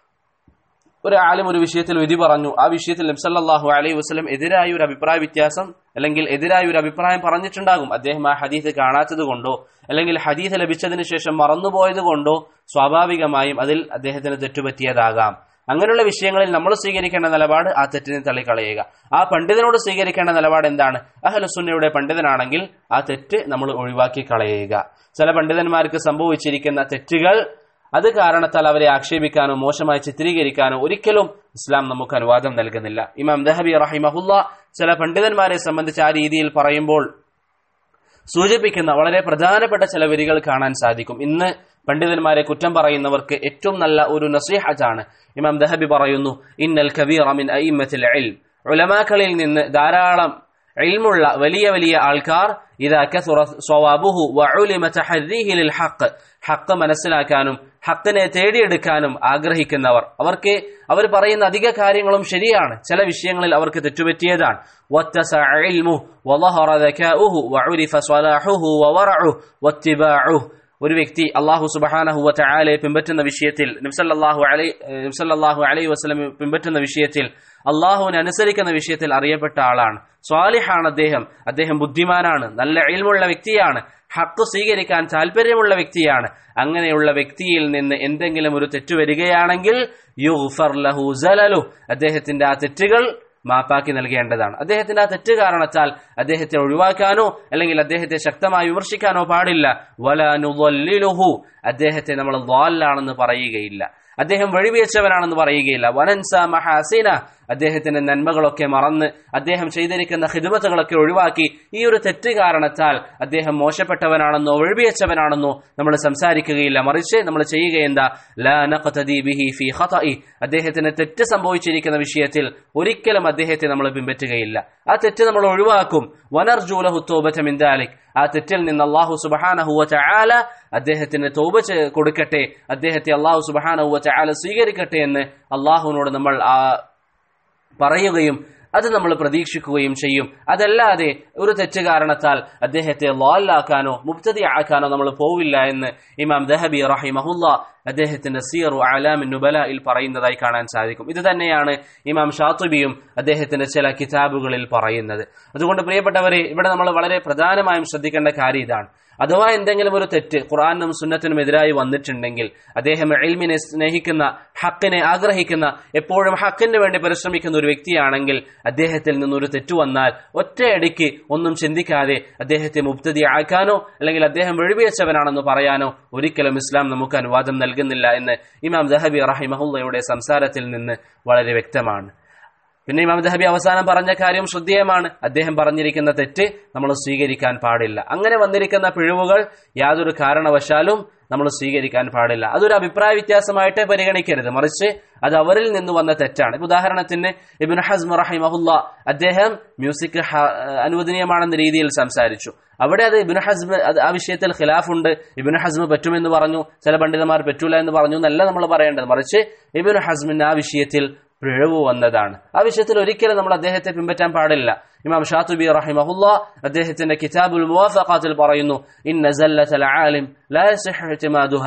ഒരു ആലിം ഒരു വിഷയത്തിൽ വിധി പറഞ്ഞു ആ വിഷയത്തിൽ നബ്സല്ലാഹു അലൈഹി വസ്ലം എതിരായ ഒരു അഭിപ്രായ വ്യത്യാസം അല്ലെങ്കിൽ എതിരായ ഒരു അഭിപ്രായം പറഞ്ഞിട്ടുണ്ടാകും അദ്ദേഹം ആ ഹദീസ് കാണാത്തത് കൊണ്ടോ അല്ലെങ്കിൽ ഹദീസ് ലഭിച്ചതിന് ശേഷം മറന്നുപോയത് കൊണ്ടോ സ്വാഭാവികമായും അതിൽ അദ്ദേഹത്തിന് തെറ്റുപറ്റിയതാകാം അങ്ങനെയുള്ള വിഷയങ്ങളിൽ നമ്മൾ സ്വീകരിക്കേണ്ട നിലപാട് ആ തെറ്റിനെ തള്ളിക്കളയുക ആ പണ്ഡിതനോട് സ്വീകരിക്കേണ്ട നിലപാട് എന്താണ് അഹലുസുന്നയുടെ പണ്ഡിതനാണെങ്കിൽ ആ തെറ്റ് നമ്മൾ ഒഴിവാക്കി കളയുക ചില പണ്ഡിതന്മാർക്ക് സംഭവിച്ചിരിക്കുന്ന തെറ്റുകൾ അത് കാരണത്താൽ അവരെ ആക്ഷേപിക്കാനോ മോശമായി ചിത്രീകരിക്കാനോ ഒരിക്കലും ഇസ്ലാം നമുക്ക് അനുവാദം നൽകുന്നില്ല ഇമാം ദഹബി റഹിമഹുല്ല ചില പണ്ഡിതന്മാരെ സംബന്ധിച്ച് ആ രീതിയിൽ പറയുമ്പോൾ സൂചിപ്പിക്കുന്ന വളരെ പ്രധാനപ്പെട്ട ചില വരികൾ കാണാൻ സാധിക്കും ഇന്ന് പണ്ഡിതന്മാരെ കുറ്റം പറയുന്നവർക്ക് ഏറ്റവും നല്ല ഒരു നസീഹത്താണ് ഇമാം ദഹബി പറയുന്നു ഇന്നൽ കബീർ മിൻ അയിമത്തിൽ ഇൽം ഉലമാക്കളിൽ നിന്ന് ധാരാളം ഇൽമുള്ള വലിയ വലിയ ആൾക്കാർ ഇതാ കസുറ സ്വവാബുഹു വഉലിമ തഹരീഹി ലിൽ ഹഖ് ഹഖ് മനസ്സിലാക്കാനും ഹക്കിനെ തേടിയെടുക്കാനും ആഗ്രഹിക്കുന്നവർ അവർക്ക് അവർ പറയുന്ന അധിക കാര്യങ്ങളും ശരിയാണ് ചില വിഷയങ്ങളിൽ അവർക്ക് തെറ്റുപറ്റിയതാണ് واتسع علمه وظهر ذكاؤه وعرف صلاحه وورعه واتباعه ഒരു വ്യക്തി അള്ളാഹു സുബഹാനഹുവ ചായാലെ പിൻപറ്റുന്ന വിഷയത്തിൽ നിംസല്ലാഹു അലൈ നിംസല്ലാഹു അലൈ വസ്ലം പിൻപറ്റുന്ന വിഷയത്തിൽ അള്ളാഹുവിനെ അനുസരിക്കുന്ന വിഷയത്തിൽ അറിയപ്പെട്ട ആളാണ് സ്വാലിഹാണ് അദ്ദേഹം അദ്ദേഹം ബുദ്ധിമാനാണ് നല്ല ഇൽമുള്ള വ്യക്തിയാണ് ഹക്ക് സ്വീകരിക്കാൻ താല്പര്യമുള്ള വ്യക്തിയാണ് അങ്ങനെയുള്ള വ്യക്തിയിൽ നിന്ന് എന്തെങ്കിലും ഒരു തെറ്റ് വരികയാണെങ്കിൽ യുഗ്ഫർ ലഹു സലലു അദ്ദേഹത്തിന്റെ ആ തെറ്റുകൾ മാപ്പാക്കി നൽകേണ്ടതാണ് അദ്ദേഹത്തിന്റെ ആ തെറ്റ് കാരണത്താൽ അദ്ദേഹത്തെ ഒഴിവാക്കാനോ അല്ലെങ്കിൽ അദ്ദേഹത്തെ ശക്തമായി വിമർശിക്കാനോ പാടില്ല വലനുഹു അദ്ദേഹത്തെ നമ്മൾ വാലാണെന്ന് പറയുകയില്ല അദ്ദേഹം വഴിവേച്ചവനാണെന്ന് പറയുകയില്ല വനൻസ മഹാസീന അദ്ദേഹത്തിന്റെ നന്മകളൊക്കെ മറന്ന് അദ്ദേഹം ചെയ്തിരിക്കുന്ന ഹിദ്മത്തുകളൊക്കെ ഒഴിവാക്കി ഈ ഒരു തെറ്റ് കാരണത്താൽ അദ്ദേഹം മോശപ്പെട്ടവനാണെന്നോ ഒഴിവേച്ചവനാണെന്നോ നമ്മൾ സംസാരിക്കുകയില്ല മറിച്ച് നമ്മൾ ചെയ്യുക എന്താ ബിഹി ഫി ഖതഇ അദ്ദേഹത്തിന് തെറ്റ് സംഭവിച്ചിരിക്കുന്ന വിഷയത്തിൽ ഒരിക്കലും അദ്ദേഹത്തെ നമ്മൾ പിൻപറ്റുകയില്ല ആ തെറ്റ് നമ്മൾ ഒഴിവാക്കും വനർജൂലഹു തോബത മിന്ദാലിക് ആ തെറ്റിൽ നിന്ന് അള്ളാഹു സുബഹാനഹുവ ചാല അദ്ദേഹത്തിന് തോപ കൊടുക്കട്ടെ അദ്ദേഹത്തെ അള്ളാഹു സുബഹാനഹുവ ചാല സ്വീകരിക്കട്ടെ എന്ന് അള്ളാഹുവിനോട് നമ്മൾ ആ പറയുകയും അത് നമ്മൾ പ്രതീക്ഷിക്കുകയും ചെയ്യും അതല്ലാതെ ഒരു തെറ്റ് കാരണത്താൽ അദ്ദേഹത്തെ ലോലാക്കാനോ മുബ്തദി ആക്കാനോ നമ്മൾ പോവില്ല എന്ന് ഇമാം ദഹബി റഹിമഹുല്ല അദ്ദേഹത്തിന്റെ സിയറു അലാമിൻ നുബലയിൽ പറയുന്നതായി കാണാൻ സാധിക്കും ഇത് തന്നെയാണ് ഇമാം ഷാത്തുബിയും അദ്ദേഹത്തിന്റെ ചില കിതാബുകളിൽ പറയുന്നത് അതുകൊണ്ട് പ്രിയപ്പെട്ടവരെ ഇവിടെ നമ്മൾ വളരെ പ്രധാനമായും ശ്രദ്ധിക്കേണ്ട കാര്യം ഇതാണ് അഥവാ എന്തെങ്കിലും ഒരു തെറ്റ് ഖുറാനും സുന്നത്തിനും എതിരായി വന്നിട്ടുണ്ടെങ്കിൽ അദ്ദേഹം എൽമിനെ സ്നേഹിക്കുന്ന ഹക്കിനെ ആഗ്രഹിക്കുന്ന എപ്പോഴും ഹക്കിന് വേണ്ടി പരിശ്രമിക്കുന്ന ഒരു വ്യക്തിയാണെങ്കിൽ അദ്ദേഹത്തിൽ നിന്നൊരു തെറ്റു വന്നാൽ ഒറ്റയടിക്ക് ഒന്നും ചിന്തിക്കാതെ അദ്ദേഹത്തെ മുബ്തതി ആക്കാനോ അല്ലെങ്കിൽ അദ്ദേഹം വെഴുവിയച്ചവനാണെന്ന് പറയാനോ ഒരിക്കലും ഇസ്ലാം നമുക്ക് അനുവാദം നൽകുന്നില്ല എന്ന് ഇമാം ദഹബി റഹിമഹുല്ലയുടെ സംസാരത്തിൽ നിന്ന് വളരെ വ്യക്തമാണ് പിന്നെ ഇമാം ദഹബി അവസാനം പറഞ്ഞ കാര്യം ശ്രദ്ധേയമാണ് അദ്ദേഹം പറഞ്ഞിരിക്കുന്ന തെറ്റ് നമ്മൾ സ്വീകരിക്കാൻ പാടില്ല അങ്ങനെ വന്നിരിക്കുന്ന പിഴവുകൾ യാതൊരു കാരണവശാലും നമ്മൾ സ്വീകരിക്കാൻ പാടില്ല അതൊരു അഭിപ്രായ വ്യത്യാസമായിട്ട് പരിഗണിക്കരുത് മറിച്ച് അത് അവരിൽ നിന്ന് വന്ന തെറ്റാണ് ഇപ്പൊ ഉദാഹരണത്തിന് ഇബിൻ ഹസ്മ റഹിമഹുല്ല അദ്ദേഹം മ്യൂസിക് അനുവദനീയമാണെന്ന രീതിയിൽ സംസാരിച്ചു അവിടെ അത് ഇബിൻ ഹസ്മ ആ വിഷയത്തിൽ ഖിലാഫുണ്ട് ഇബിൻ ഹസ്മ പറ്റുമെന്ന് പറഞ്ഞു ചില പണ്ഡിതന്മാർ പറ്റൂല എന്ന് പറഞ്ഞു എന്നല്ല നമ്മൾ പറയേണ്ടത് മറിച്ച് ഇബിൻ ഹസ്മിന് ആ വിഷയത്തിൽ പിഴവ് വന്നതാണ് ആ വിഷയത്തിൽ ഒരിക്കലും നമ്മൾ അദ്ദേഹത്തെ പിൻപറ്റാൻ പാടില്ല ഇമാം ഷാത്തുബി റഹിമഹുല്ല അദ്ദേഹത്തിന്റെ കിതാബുൽ മുവാഫഖാത്തിൽ പറയുന്നു ഇന്ന സല്ലത്തൽ ആലിം ലാ യസിഹു ഇഅ്തിമാദുഹ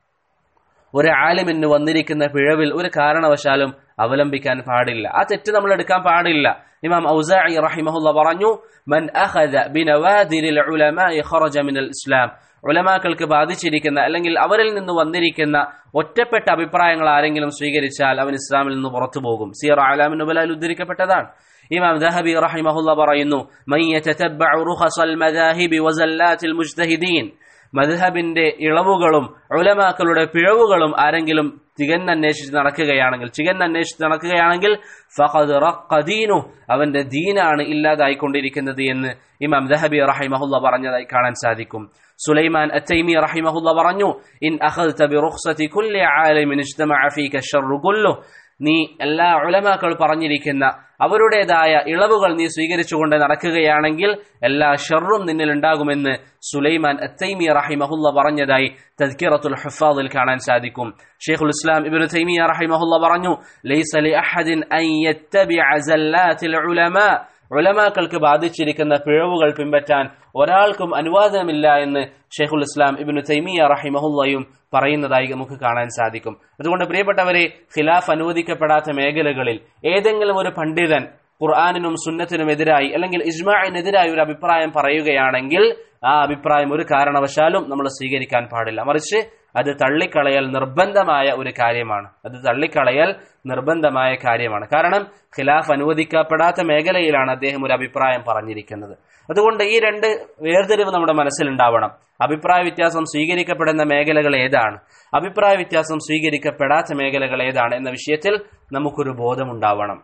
ഒരു ആലിമിന് വന്നിരിക്കുന്ന പിഴവിൽ ഒരു കാരണവശാലും അവലംബിക്കാൻ പാടില്ല ആ തെറ്റ് നമ്മൾ എടുക്കാൻ പാടില്ല ഇമാം ഔസാഇ റഹിമഹുല്ല പറഞ്ഞു മൻ അഖദ ബിനവാദിരിൽ ഉലമാഇ ഖറജ മിനൽ ഇസ്ലാം ഉലമാക്കൾക്ക് ബാധിച്ചിരിക്കുന്ന അല്ലെങ്കിൽ അവരിൽ നിന്ന് വന്നിരിക്കുന്ന ഒറ്റപ്പെട്ട അഭിപ്രായങ്ങൾ ആരെങ്കിലും സ്വീകരിച്ചാൽ അവൻ ഇസ്ലാമിൽ നിന്ന് പുറത്തു പോകും സിയർ അലാമിൻ നുബലാൽ ഉദ്ധരിക്കപ്പെട്ടതാണ് ഇമാം ദഹബി റഹിമഹുല്ല പറയുന്നു മൻ യതതബ്ബഉ റുഖസൽ മദാഹിബി വസല്ലാത്തിൽ മുജ്തഹിദീൻ മദ്ഹബിന്റെ ഇളവുകളും ഉലമാക്കളുടെ പിഴവുകളും ആരെങ്കിലും തികന്നന്വേഷിച്ച് നടക്കുകയാണെങ്കിൽ ചികന്നന്വേഷിച്ച് നടക്കുകയാണെങ്കിൽ ഫഖദ് റഖദീനു അവന്റെ ദീനാണ് ഇല്ലാതായിക്കൊണ്ടിരിക്കുന്നത് എന്ന് ഇമാം ദഹബി റഹിമഹുല്ല പറഞ്ഞതായി കാണാൻ സാധിക്കും സുലൈമാൻ അത്തൈമി റഹിമഹുല്ല പറഞ്ഞു ഇൻ അഖദ്ത ബിറുഖ്സതി കുല്ലി ആലിമിൻ ഇജ്തമഅ ഫീക ശർറു കുല്ലു നീ എല്ലാ ഉലമാക്കൾ പറഞ്ഞിരിക്കുന്ന അവരുടേതായ ഇളവുകൾ നീ സ്വീകരിച്ചുകൊണ്ട് നടക്കുകയാണെങ്കിൽ എല്ലാ ഷെറും നിന്നിൽ ഉണ്ടാകുമെന്ന് സുലൈമാൻ അത്തൈമി റഹിമഹുല്ല പറഞ്ഞതായി തദ്കിറത്തുൽ ഹുഫാദിൽ കാണാൻ സാധിക്കും ഷെയ്ഖുൽ ഇസ്ലാം ഇബ്നു തൈമിയ റഹിമഹുല്ല പറഞ്ഞു ലൈസ ലി അഹദിൻ അൻ യത്തബിഅ സല്ലാത്തിൽ ഉലമാ ഉലമാക്കൾക്ക് ബാധിച്ചിരിക്കുന്ന പിഴവുകൾ പിൻപറ്റാൻ ഒരാൾക്കും അനുവാദമില്ല എന്ന് ഷെയ്ഖുൽ ഇസ്ലാം ഇബിനു തൈമിയ റഹിമഹുല്ലയും പറയുന്നതായി നമുക്ക് കാണാൻ സാധിക്കും അതുകൊണ്ട് പ്രിയപ്പെട്ടവരെ ഖിലാഫ് അനുവദിക്കപ്പെടാത്ത മേഖലകളിൽ ഏതെങ്കിലും ഒരു പണ്ഡിതൻ ഖുർആാനിനും സുന്നത്തിനും എതിരായി അല്ലെങ്കിൽ ഇജ്മാഇനെതിരായി ഒരു അഭിപ്രായം പറയുകയാണെങ്കിൽ ആ അഭിപ്രായം ഒരു കാരണവശാലും നമ്മൾ സ്വീകരിക്കാൻ പാടില്ല മറിച്ച് അത് തള്ളിക്കളയൽ നിർബന്ധമായ ഒരു കാര്യമാണ് അത് തള്ളിക്കളയൽ നിർബന്ധമായ കാര്യമാണ് കാരണം ഖിലാഫ് അനുവദിക്കപ്പെടാത്ത മേഖലയിലാണ് അദ്ദേഹം ഒരു അഭിപ്രായം പറഞ്ഞിരിക്കുന്നത് അതുകൊണ്ട് ഈ രണ്ട് വേർതിരിവ് നമ്മുടെ മനസ്സിലുണ്ടാവണം അഭിപ്രായ വ്യത്യാസം സ്വീകരിക്കപ്പെടുന്ന മേഖലകൾ ഏതാണ് അഭിപ്രായ വ്യത്യാസം സ്വീകരിക്കപ്പെടാത്ത മേഖലകൾ ഏതാണ് എന്ന വിഷയത്തിൽ നമുക്കൊരു ബോധമുണ്ടാവണം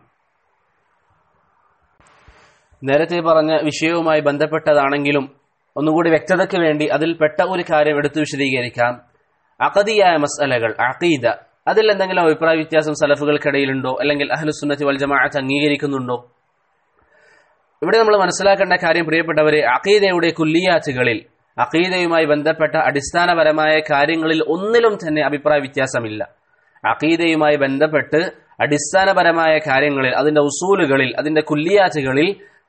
നേരത്തെ പറഞ്ഞ വിഷയവുമായി ബന്ധപ്പെട്ടതാണെങ്കിലും ഒന്നുകൂടി വ്യക്തതയ്ക്ക് വേണ്ടി അതിൽപ്പെട്ട ഒരു കാര്യം എടുത്തു വിശദീകരിക്കാം അഖദിയായ മസലകൾ അഖീദ അതിൽ എന്തെങ്കിലും അഭിപ്രായ വ്യത്യാസം സലഫുകൾക്കിടയിലുണ്ടോ അല്ലെങ്കിൽ അഹ്ലുസുന്നത്തി വൽ ജമാഅത്ത് അംഗീകരിക്കുന്നുണ്ടോ ഇവിടെ നമ്മൾ മനസ്സിലാക്കേണ്ട കാര്യം പ്രിയപ്പെട്ടവരെ അഖീദയുടെ കുല്ലിയാറ്റുകളിൽ അഖീദയുമായി ബന്ധപ്പെട്ട അടിസ്ഥാനപരമായ കാര്യങ്ങളിൽ ഒന്നിലും തന്നെ അഭിപ്രായ വ്യത്യാസമില്ല അഖീദയുമായി ബന്ധപ്പെട്ട് അടിസ്ഥാനപരമായ കാര്യങ്ങളിൽ അതിന്റെ ഉസൂലുകളിൽ അതിന്റെ കുല്ലിയാറ്റുകളിൽ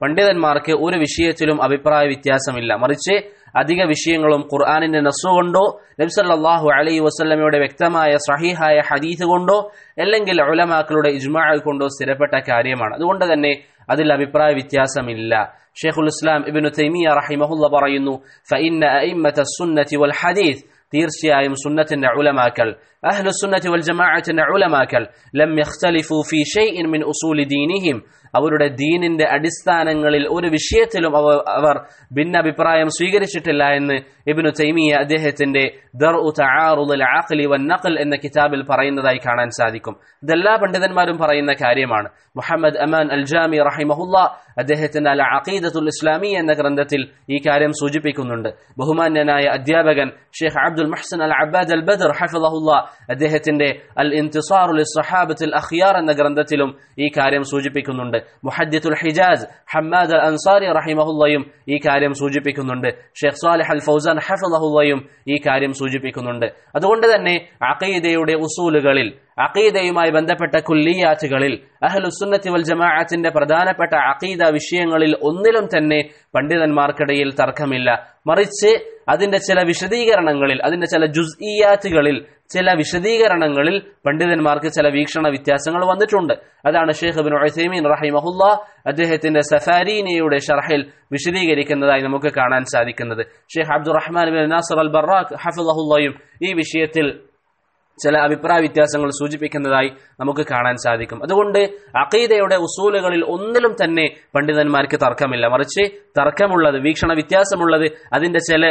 പണ്ഡിതന്മാർക്ക് ഒരു വിഷയത്തിലും അഭിപ്രായ വ്യത്യാസമില്ല മറിച്ച് അധിക വിഷയങ്ങളും ഖുർആാനിന്റെ നസ്സുകൊണ്ടോ നബ്സല്ലാഹു അലൈ വസ്ലമയുടെ വ്യക്തമായ സഹീഹായ ഹദീസ് കൊണ്ടോ അല്ലെങ്കിൽ ഉലമാക്കളുടെ ഇജ്മാ കൊണ്ടോ സ്ഥിരപ്പെട്ട കാര്യമാണ് അതുകൊണ്ട് തന്നെ അതിൽ അഭിപ്രായ വ്യത്യാസമില്ല ഷെയ്ഖുൽ ഇസ്ലാം ഇബിനു തൈമിയ റഹിമഹുല്ല പറയുന്നു ഫഇന്ന അഇമ്മത സുന്നതി വൽ ഹദീസ് തീർച്ചയായും സുന്നത്തിന്റെ ഉലമാക്കൽ അഹ്ലു സുന്നത്തി വൽ ജമാഅത്തിന്റെ ഉലമാക്കൽ ലം യഖ്തലിഫു ഫീ ഷൈഇൻ മിൻ ഉസൂലി ദീനിഹിം അവരുടെ ദീനിന്റെ അടിസ്ഥാനങ്ങളിൽ ഒരു വിഷയത്തിലും അവർ അവർ ഭിന്നഭിപ്രായം സ്വീകരിച്ചിട്ടില്ല എന്ന് ഇബ്നു തൈമിയ അദ്ദേഹത്തിന്റെ ദർഉ തആറുദുൽ അഖ്ലി വൻ നഖൽ എന്ന കിതാബിൽ പറയുന്നതായി കാണാൻ സാധിക്കും ഇതെല്ലാ പണ്ഡിതന്മാരും പറയുന്ന കാര്യമാണ് മുഹമ്മദ് അമാൻ അൽ ജാമി റഹിമഹുല്ല അദ്ദേഹത്തിന്റെ അൽ അഖീദത്തുൽ ഇസ്ലാമി എന്ന ഗ്രന്ഥത്തിൽ ഈ കാര്യം സൂചിപ്പിക്കുന്നുണ്ട് ബഹുമാന്യനായ അധ്യാപകൻ ഷെയ്ഖ് അബ്ദുൽ മഹ്സൻ അൽ അബ്ബാദ് അൽ ബദർ ഹഫിദഹുല്ല അദ്ദേഹത്തിന്റെ അൽ ഇൻതിസാറുൽ സഹാബത്തുൽ അഖിയാർ എന്ന ഗ്രന്ഥത്തിലും ഈ കാര്യം സൂചിപ്പിക്കുന്നുണ്ട് മുഹദ്ദിത്തുൽ ഹിജാസ് ഹമ്മാദ് അൽ അൻസാരി റഹിമഹുല്ലയും ഈ കാര്യം സൂചിപ്പിക്കുന്നുണ്ട് ഷെയ്ഖ് സാലിഹ് അൽ ഫൗസാൻ ഹഫിദഹുല്ലയും ഈ കാര്യം സൂചിപ്പിക്കുന്നുണ്ട് അതുകൊണ്ട് തന്നെ അഖീദയുടെ ഉസൂലുകളിൽ അഖീദയുമായി ബന്ധപ്പെട്ട കുല്ലിയാറ്റുകളിൽ അഹ്ലുസുന്നത്തി വൽ ജമാഅത്തിന്റെ പ്രധാനപ്പെട്ട അഖീദ വിഷയങ്ങളിൽ ഒന്നിലും തന്നെ പണ്ഡിതന്മാർക്കിടയിൽ തർക്കമില്ല മറിച്ച് അതിന്റെ ചില വിശദീകരണങ്ങളിൽ അതിന്റെ ചില ജുസ്ഇയാറ്റുകളിൽ ചില വിശദീകരണങ്ങളിൽ പണ്ഡിതന്മാർക്ക് ചില വീക്ഷണ വ്യത്യാസങ്ങൾ വന്നിട്ടുണ്ട് അതാണ് ഷെയ്ഖ് ബിൻ ഉസൈമീൻ റഹിമഹുല്ല അദ്ദേഹത്തിന്റെ സഫാരീനയുടെ ഷർഹിൽ വിശദീകരിക്കുന്നതായി നമുക്ക് കാണാൻ സാധിക്കുന്നത് Sheikh Abdurrahman bin Nasir al Barrak ഹഫിദഹുല്ലയും ഈ വിഷയത്തിൽ ചില അഭിപ്രായ വ്യത്യാസങ്ങൾ സൂചിപ്പിക്കുന്നതായി നമുക്ക് കാണാൻ സാധിക്കും അതുകൊണ്ട് അഖീദയുടെ ഉസൂലുകളിൽ ഒന്നിലും തന്നെ പണ്ഡിതന്മാർക്ക് തർക്കമില്ല മറിച്ച് തർക്കമുള്ളത് വീക്ഷണ വ്യത്യാസമുള്ളത് അതിന്റെ ചില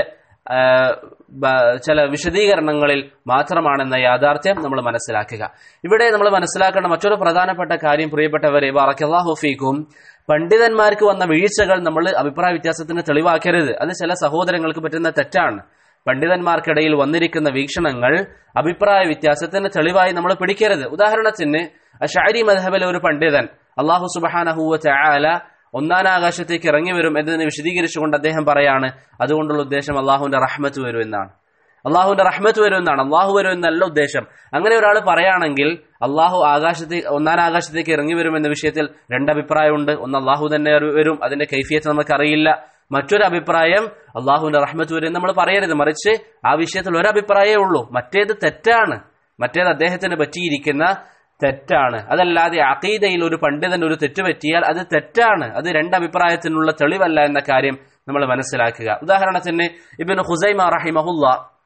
ചില വിശദീകരണങ്ങളിൽ മാത്രമാണെന്ന യാഥാർത്ഥ്യം നമ്മൾ മനസ്സിലാക്കുക ഇവിടെ നമ്മൾ മനസ്സിലാക്കേണ്ട മറ്റൊരു പ്രധാനപ്പെട്ട കാര്യം പ്രിയപ്പെട്ടവരെ ബാറക്കല്ലാഹുഫീക്കും പണ്ഡിതന്മാർക്ക് വന്ന വീഴ്ചകൾ നമ്മൾ അഭിപ്രായ വ്യത്യാസത്തിന് തെളിവാക്കരുത് അത് ചില സഹോദരങ്ങൾക്ക് പറ്റുന്ന തെറ്റാണ് പണ്ഡിതന്മാർക്കിടയിൽ വന്നിരിക്കുന്ന വീക്ഷണങ്ങൾ അഭിപ്രായ വ്യത്യാസത്തിന് തെളിവായി നമ്മൾ പിടിക്കരുത് ഉദാഹരണത്തിന് ഷാരി മധബിലെ ഒരു പണ്ഡിതൻ അള്ളാഹു സുബാനഹുവ ചായാല ഒന്നാം ആകാശത്തേക്ക് ഇറങ്ങി വരും എന്നതിനെ വിശദീകരിച്ചുകൊണ്ട് അദ്ദേഹം പറയാണ് അതുകൊണ്ടുള്ള ഉദ്ദേശം അള്ളാഹുവിന്റെ റഹ്മത്ത് വരും എന്നാണ് അള്ളാഹുവിന്റെ റഹ്മത്ത് വരും എന്നാണ് അള്ളാഹു വരും എന്നല്ല ഉദ്ദേശം അങ്ങനെ ഒരാൾ പറയുകയാണെങ്കിൽ അള്ളാഹു ആകാശത്തേക്ക് ഒന്നാം ആകാശത്തേക്ക് ഇറങ്ങി വരും എന്ന വിഷയത്തിൽ രണ്ടഭിപ്രായമുണ്ട് ഒന്ന് അള്ളാഹു തന്നെ വരും അതിന്റെ കൈഫിയത്ത് നമുക്കറിയില്ല മറ്റൊരു അഭിപ്രായം അള്ളാഹുവിന്റെ റഹ്മത്ത് വരും നമ്മൾ പറയരുത് മറിച്ച് ആ വിഷയത്തിൽ ഒരു അഭിപ്രായമേ ഉള്ളൂ മറ്റേത് തെറ്റാണ് മറ്റേത് അദ്ദേഹത്തിന് പറ്റിയിരിക്കുന്ന തെറ്റാണ് അതല്ലാതെ അഖീദയിൽ ഒരു പണ്ഡിതൻ ഒരു തെറ്റ് പറ്റിയാൽ അത് തെറ്റാണ് അത് രണ്ടഭിപ്രായത്തിനുള്ള തെളിവല്ല എന്ന കാര്യം നമ്മൾ മനസ്സിലാക്കുക ഉദാഹരണത്തിന് ഇബിൻ ഹുസൈമ റഹിമഹുല്ല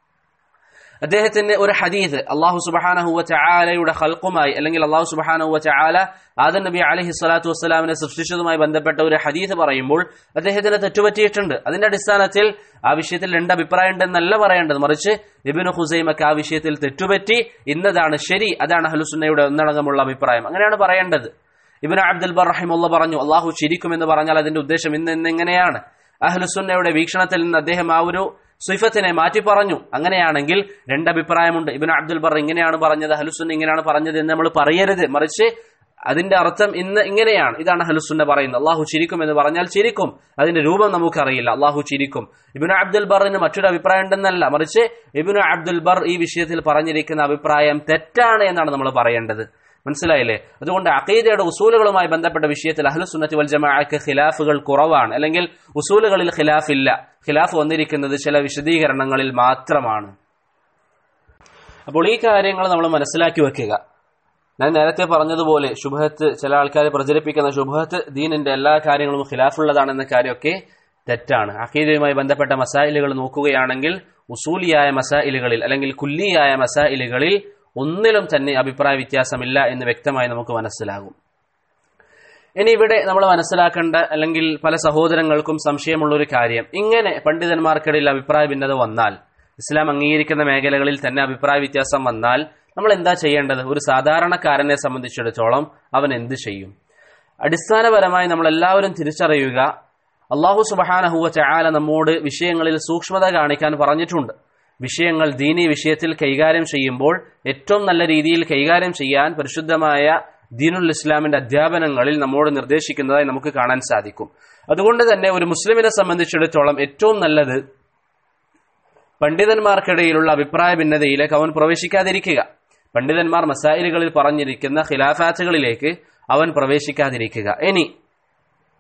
അദ്ദേഹത്തിന് ഒരു ഹദീസ് അള്ളാഹു സുബാനഹുവ ചാലയുടെ ഹൽക്കുമായി അല്ലെങ്കിൽ അള്ളാഹു സുബാനഹുവ ചാല ആദൻ നബി അലഹി സ്വലാത്തു വസ്സലാമിനെ സൃഷ്ടിച്ചതുമായി ബന്ധപ്പെട്ട ഒരു ഹദീസ് പറയുമ്പോൾ അദ്ദേഹത്തിന് തെറ്റുപറ്റിയിട്ടുണ്ട് അതിന്റെ അടിസ്ഥാനത്തിൽ ആ വിഷയത്തിൽ രണ്ട് അഭിപ്രായം ഉണ്ടെന്നല്ല പറയേണ്ടത് മറിച്ച് ഇബിന് ഹുസൈമക്ക് ആ വിഷയത്തിൽ തെറ്റുപറ്റി ഇന്നതാണ് ശരി അതാണ് ഹലുസുന്നയുടെ ഒന്നടങ്കമുള്ള അഭിപ്രായം അങ്ങനെയാണ് പറയേണ്ടത് ഇബിന് അബ്ദുൽ ബർ റഹിമുള്ള പറഞ്ഞു അള്ളാഹു ചിരിക്കുമെന്ന് പറഞ്ഞാൽ അതിന്റെ ഉദ്ദേശം ഇന്ന് ഇന്നെങ്ങനെയാണ് അഹ്ലുസുന്നയുടെ വീക്ഷണത്തിൽ നിന്ന് അദ്ദേഹം ആ ഒരു സിഫത്തിനെ മാറ്റി പറഞ്ഞു അങ്ങനെയാണെങ്കിൽ രണ്ടഭിപ്രായമുണ്ട് ഇബിൻ അബ്ദുൽ ബർ ഇങ്ങനെയാണ് പറഞ്ഞത് ഹലുസുന്ന ഇങ്ങനെയാണ് പറഞ്ഞത് എന്ന് നമ്മൾ പറയരുത് മറിച്ച് അതിന്റെ അർത്ഥം ഇന്ന് ഇങ്ങനെയാണ് ഇതാണ് ഹലുസുന്ന പറയുന്നത് അള്ളാഹു ചിരിക്കും എന്ന് പറഞ്ഞാൽ ചിരിക്കും അതിന്റെ രൂപം നമുക്കറിയില്ല അള്ളാഹു ചിരിക്കും ഇബിന് അബ്ദുൽ ബറിന് മറ്റൊരു അഭിപ്രായം ഉണ്ടെന്നല്ല മറിച്ച് ഇബിന് അബ്ദുൽ ബർ ഈ വിഷയത്തിൽ പറഞ്ഞിരിക്കുന്ന അഭിപ്രായം തെറ്റാണ് എന്നാണ് നമ്മൾ പറയേണ്ടത് മനസ്സിലായില്ലേ അതുകൊണ്ട് അഖീദയുടെ ഉസൂലുകളുമായി ബന്ധപ്പെട്ട വിഷയത്തിൽ അഹ്ലുസുന്നത്തി വൽ ജമാഅക്ക് ഖിലാഫുകൾ കുറവാണ് അല്ലെങ്കിൽ ഉസൂലുകളിൽ ഖിലാഫ് ഇല്ല ഖിലാഫ് വന്നിരിക്കുന്നത് ചില വിശദീകരണങ്ങളിൽ മാത്രമാണ് അപ്പോൾ ഈ കാര്യങ്ങൾ നമ്മൾ മനസ്സിലാക്കി വെക്കുക ഞാൻ നേരത്തെ പറഞ്ഞതുപോലെ ശുഭഹത്ത് ചില ആൾക്കാർ പ്രചരിപ്പിക്കുന്ന ശുഭഹത്ത് ദീനിന്റെ എല്ലാ കാര്യങ്ങളും ഖിലാഫുള്ളതാണെന്ന കാര്യമൊക്കെ തെറ്റാണ് അഖീദയുമായി ബന്ധപ്പെട്ട മസായിലുകൾ നോക്കുകയാണെങ്കിൽ ഉസൂലിയായ മസായിലുകളിൽ അല്ലെങ്കിൽ കുല്ലിയായ മസായിലുകളിൽ ഒന്നിലും തന്നെ അഭിപ്രായ വ്യത്യാസമില്ല എന്ന് വ്യക്തമായി നമുക്ക് മനസ്സിലാകും ഇനി ഇവിടെ നമ്മൾ മനസ്സിലാക്കേണ്ട അല്ലെങ്കിൽ പല സഹോദരങ്ങൾക്കും സംശയമുള്ള ഒരു കാര്യം ഇങ്ങനെ പണ്ഡിതന്മാർക്കിടയിൽ അഭിപ്രായ ഭിന്നത വന്നാൽ ഇസ്ലാം അംഗീകരിക്കുന്ന മേഖലകളിൽ തന്നെ അഭിപ്രായ വ്യത്യാസം വന്നാൽ നമ്മൾ എന്താ ചെയ്യേണ്ടത് ഒരു സാധാരണക്കാരനെ സംബന്ധിച്ചിടത്തോളം അവൻ എന്ത് ചെയ്യും അടിസ്ഥാനപരമായി നമ്മൾ എല്ലാവരും തിരിച്ചറിയുക അള്ളാഹു സുബഹാനഹുവ ചായാല നമ്മോട് വിഷയങ്ങളിൽ സൂക്ഷ്മത കാണിക്കാൻ പറഞ്ഞിട്ടുണ്ട് വിഷയങ്ങൾ ദീനി വിഷയത്തിൽ കൈകാര്യം ചെയ്യുമ്പോൾ ഏറ്റവും നല്ല രീതിയിൽ കൈകാര്യം ചെയ്യാൻ പരിശുദ്ധമായ ദീനുൽ ഇസ്ലാമിന്റെ അധ്യാപനങ്ങളിൽ നമ്മോട് നിർദ്ദേശിക്കുന്നതായി നമുക്ക് കാണാൻ സാധിക്കും അതുകൊണ്ട് തന്നെ ഒരു മുസ്ലിമിനെ സംബന്ധിച്ചിടത്തോളം ഏറ്റവും നല്ലത് പണ്ഡിതന്മാർക്കിടയിലുള്ള അഭിപ്രായ ഭിന്നതയിലേക്ക് അവൻ പ്രവേശിക്കാതിരിക്കുക പണ്ഡിതന്മാർ മസായിലുകളിൽ പറഞ്ഞിരിക്കുന്ന ഖിലാഫാത്തുകളിലേക്ക് അവൻ പ്രവേശിക്കാതിരിക്കുക ഇനി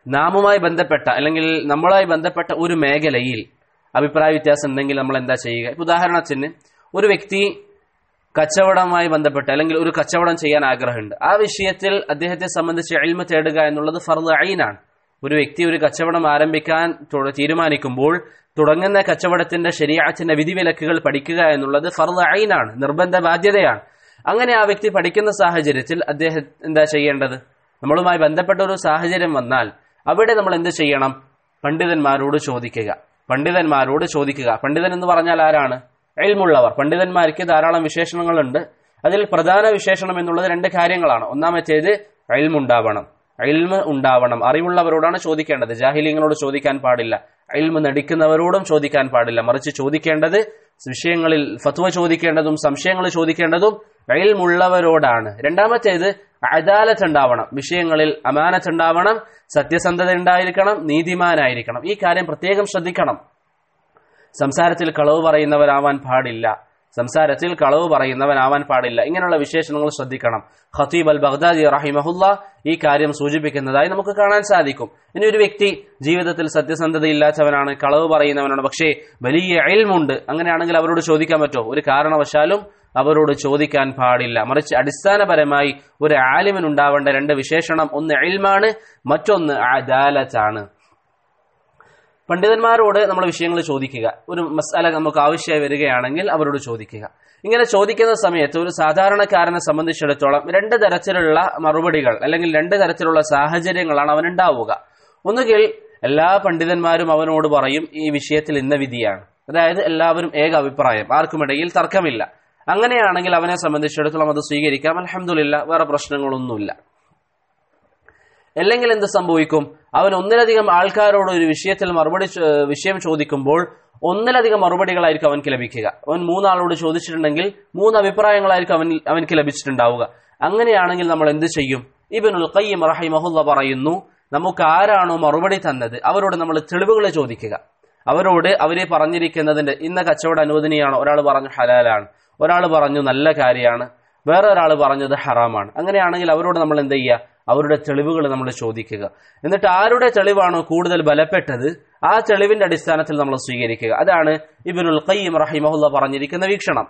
നാമുമായി ബന്ധപ്പെട്ട അല്ലെങ്കിൽ നമ്മളുമായി ബന്ധപ്പെട്ട ഒരു മേഖലയിൽ അഭിപ്രായ വ്യത്യാസം ഉണ്ടെങ്കിൽ നമ്മൾ എന്താ ചെയ്യുക ഇപ്പൊ ഉദാഹരണത്തിന് ഒരു വ്യക്തി കച്ചവടവുമായി ബന്ധപ്പെട്ട് അല്ലെങ്കിൽ ഒരു കച്ചവടം ചെയ്യാൻ ആഗ്രഹമുണ്ട് ആ വിഷയത്തിൽ അദ്ദേഹത്തെ സംബന്ധിച്ച് എൽമ തേടുക എന്നുള്ളത് ഫർദ് ഐനാണ് ഒരു വ്യക്തി ഒരു കച്ചവടം ആരംഭിക്കാൻ തു- തീരുമാനിക്കുമ്പോൾ തുടങ്ങുന്ന കച്ചവടത്തിന്റെ ശരിയാച്ചിന്റെ വിധിവിലക്കുകൾ പഠിക്കുക എന്നുള്ളത് ഫർദ് ഐനാണ് നിർബന്ധ ബാധ്യതയാണ് അങ്ങനെ ആ വ്യക്തി പഠിക്കുന്ന സാഹചര്യത്തിൽ അദ്ദേഹം എന്താ ചെയ്യേണ്ടത് നമ്മളുമായി ബന്ധപ്പെട്ട ഒരു സാഹചര്യം വന്നാൽ അവിടെ നമ്മൾ എന്ത് ചെയ്യണം പണ്ഡിതന്മാരോട് ചോദിക്കുക പണ്ഡിതന്മാരോട് ചോദിക്കുക പണ്ഡിതൻ എന്ന് പറഞ്ഞാൽ ആരാണ് എൽമുള്ളവർ പണ്ഡിതന്മാർക്ക് ധാരാളം വിശേഷണങ്ങളുണ്ട് അതിൽ പ്രധാന വിശേഷണം എന്നുള്ളത് രണ്ട് കാര്യങ്ങളാണ് ഒന്നാമത്തേത് എൽമുണ്ടാവണം എൽമ് ഉണ്ടാവണം അറിവുള്ളവരോടാണ് ചോദിക്കേണ്ടത് ജാഹിലിങ്ങളോട് ചോദിക്കാൻ പാടില്ല എൽമ് നടിക്കുന്നവരോടും ചോദിക്കാൻ പാടില്ല മറിച്ച് ചോദിക്കേണ്ടത് വിഷയങ്ങളിൽ ഫത്വ ചോദിക്കേണ്ടതും സംശയങ്ങൾ ചോദിക്കേണ്ടതും എൽമുള്ളവരോടാണ് രണ്ടാമത്തേത് അദാലത്ത് ഉണ്ടാവണം വിഷയങ്ങളിൽ അമാനത്ത് ഉണ്ടാവണം സത്യസന്ധത ഉണ്ടായിരിക്കണം നീതിമാനായിരിക്കണം ഈ കാര്യം പ്രത്യേകം ശ്രദ്ധിക്കണം സംസാരത്തിൽ കളവ് പറയുന്നവരാവാൻ പാടില്ല സംസാരത്തിൽ കളവ് പറയുന്നവനാവാൻ പാടില്ല ഇങ്ങനെയുള്ള വിശേഷണങ്ങൾ ശ്രദ്ധിക്കണം ഖത്തീബ് അൽ ബഗ്ദാദി റഹിമഹുല്ല ഈ കാര്യം സൂചിപ്പിക്കുന്നതായി നമുക്ക് കാണാൻ സാധിക്കും ഇനി ഒരു വ്യക്തി ജീവിതത്തിൽ സത്യസന്ധതയില്ലാത്തവനാണ് കളവ് പറയുന്നവനാണ് പക്ഷേ വലിയ അയൽമുണ്ട് അങ്ങനെയാണെങ്കിൽ അവരോട് ചോദിക്കാൻ പറ്റുമോ ഒരു കാരണവശാലും അവരോട് ചോദിക്കാൻ പാടില്ല മറിച്ച് അടിസ്ഥാനപരമായി ഒരു ആലിമിനുണ്ടാവേണ്ട രണ്ട് വിശേഷണം ഒന്ന് എൽമാണ് മറ്റൊന്ന് അദാലത്താണ് പണ്ഡിതന്മാരോട് നമ്മൾ വിഷയങ്ങൾ ചോദിക്കുക ഒരു മസാല നമുക്ക് ആവശ്യമായി വരികയാണെങ്കിൽ അവരോട് ചോദിക്കുക ഇങ്ങനെ ചോദിക്കുന്ന സമയത്ത് ഒരു സാധാരണക്കാരനെ സംബന്ധിച്ചിടത്തോളം രണ്ട് തരത്തിലുള്ള മറുപടികൾ അല്ലെങ്കിൽ രണ്ട് തരത്തിലുള്ള സാഹചര്യങ്ങളാണ് അവനുണ്ടാവുക ഒന്നുകിൽ എല്ലാ പണ്ഡിതന്മാരും അവനോട് പറയും ഈ വിഷയത്തിൽ ഇന്ന വിധിയാണ് അതായത് എല്ലാവരും ഏക അഭിപ്രായം ആർക്കുമിടയിൽ തർക്കമില്ല അങ്ങനെയാണെങ്കിൽ അവനെ സംബന്ധിച്ചിടത്തോളം അത് സ്വീകരിക്കാം അലഹമില്ല വേറെ പ്രശ്നങ്ങളൊന്നുമില്ല അല്ലെങ്കിൽ എന്ത് സംഭവിക്കും അവൻ ഒന്നിലധികം ആൾക്കാരോട് ഒരു വിഷയത്തിൽ മറുപടി ചോ- വിഷയം ചോദിക്കുമ്പോൾ ഒന്നിലധികം മറുപടികളായിരിക്കും അവൻക്ക് ലഭിക്കുക അവൻ മൂന്നാളോട് ചോദിച്ചിട്ടുണ്ടെങ്കിൽ മൂന്ന് അഭിപ്രായങ്ങളായിരിക്കും അവൻ അവൻക്ക് ലഭിച്ചിട്ടുണ്ടാവുക അങ്ങനെയാണെങ്കിൽ നമ്മൾ എന്ത് ചെയ്യും ഇബനുൽ ഖയ്യിം റഹിമഹുല്ല പറയുന്നു നമുക്ക് ആരാണോ മറുപടി തന്നത് അവരോട് നമ്മൾ തെളിവുകൾ ചോദിക്കുക അവരോട് അവരെ പറഞ്ഞിരിക്കുന്നതിന്റെ ഇന്ന കച്ചവടം അനുവദനീയാണോ ഒരാൾ പറഞ്ഞു ഹലാലാണ് ഒരാൾ പറഞ്ഞു നല്ല കാര്യമാണ് വേറെ ഒരാൾ പറഞ്ഞത് ഹറാമാണ് അങ്ങനെയാണെങ്കിൽ അവരോട് നമ്മൾ എന്ത് ചെയ്യുക അവരുടെ തെളിവുകൾ നമ്മൾ ചോദിക്കുക എന്നിട്ട് ആരുടെ തെളിവാണോ കൂടുതൽ ബലപ്പെട്ടത് ആ തെളിവിന്റെ അടിസ്ഥാനത്തിൽ നമ്മൾ സ്വീകരിക്കുക അതാണ് ഇബിനുൽ ഖയ്യിം റഹിമഹുല്ല പറഞ്ഞിരിക്കുന്ന വീക്ഷണം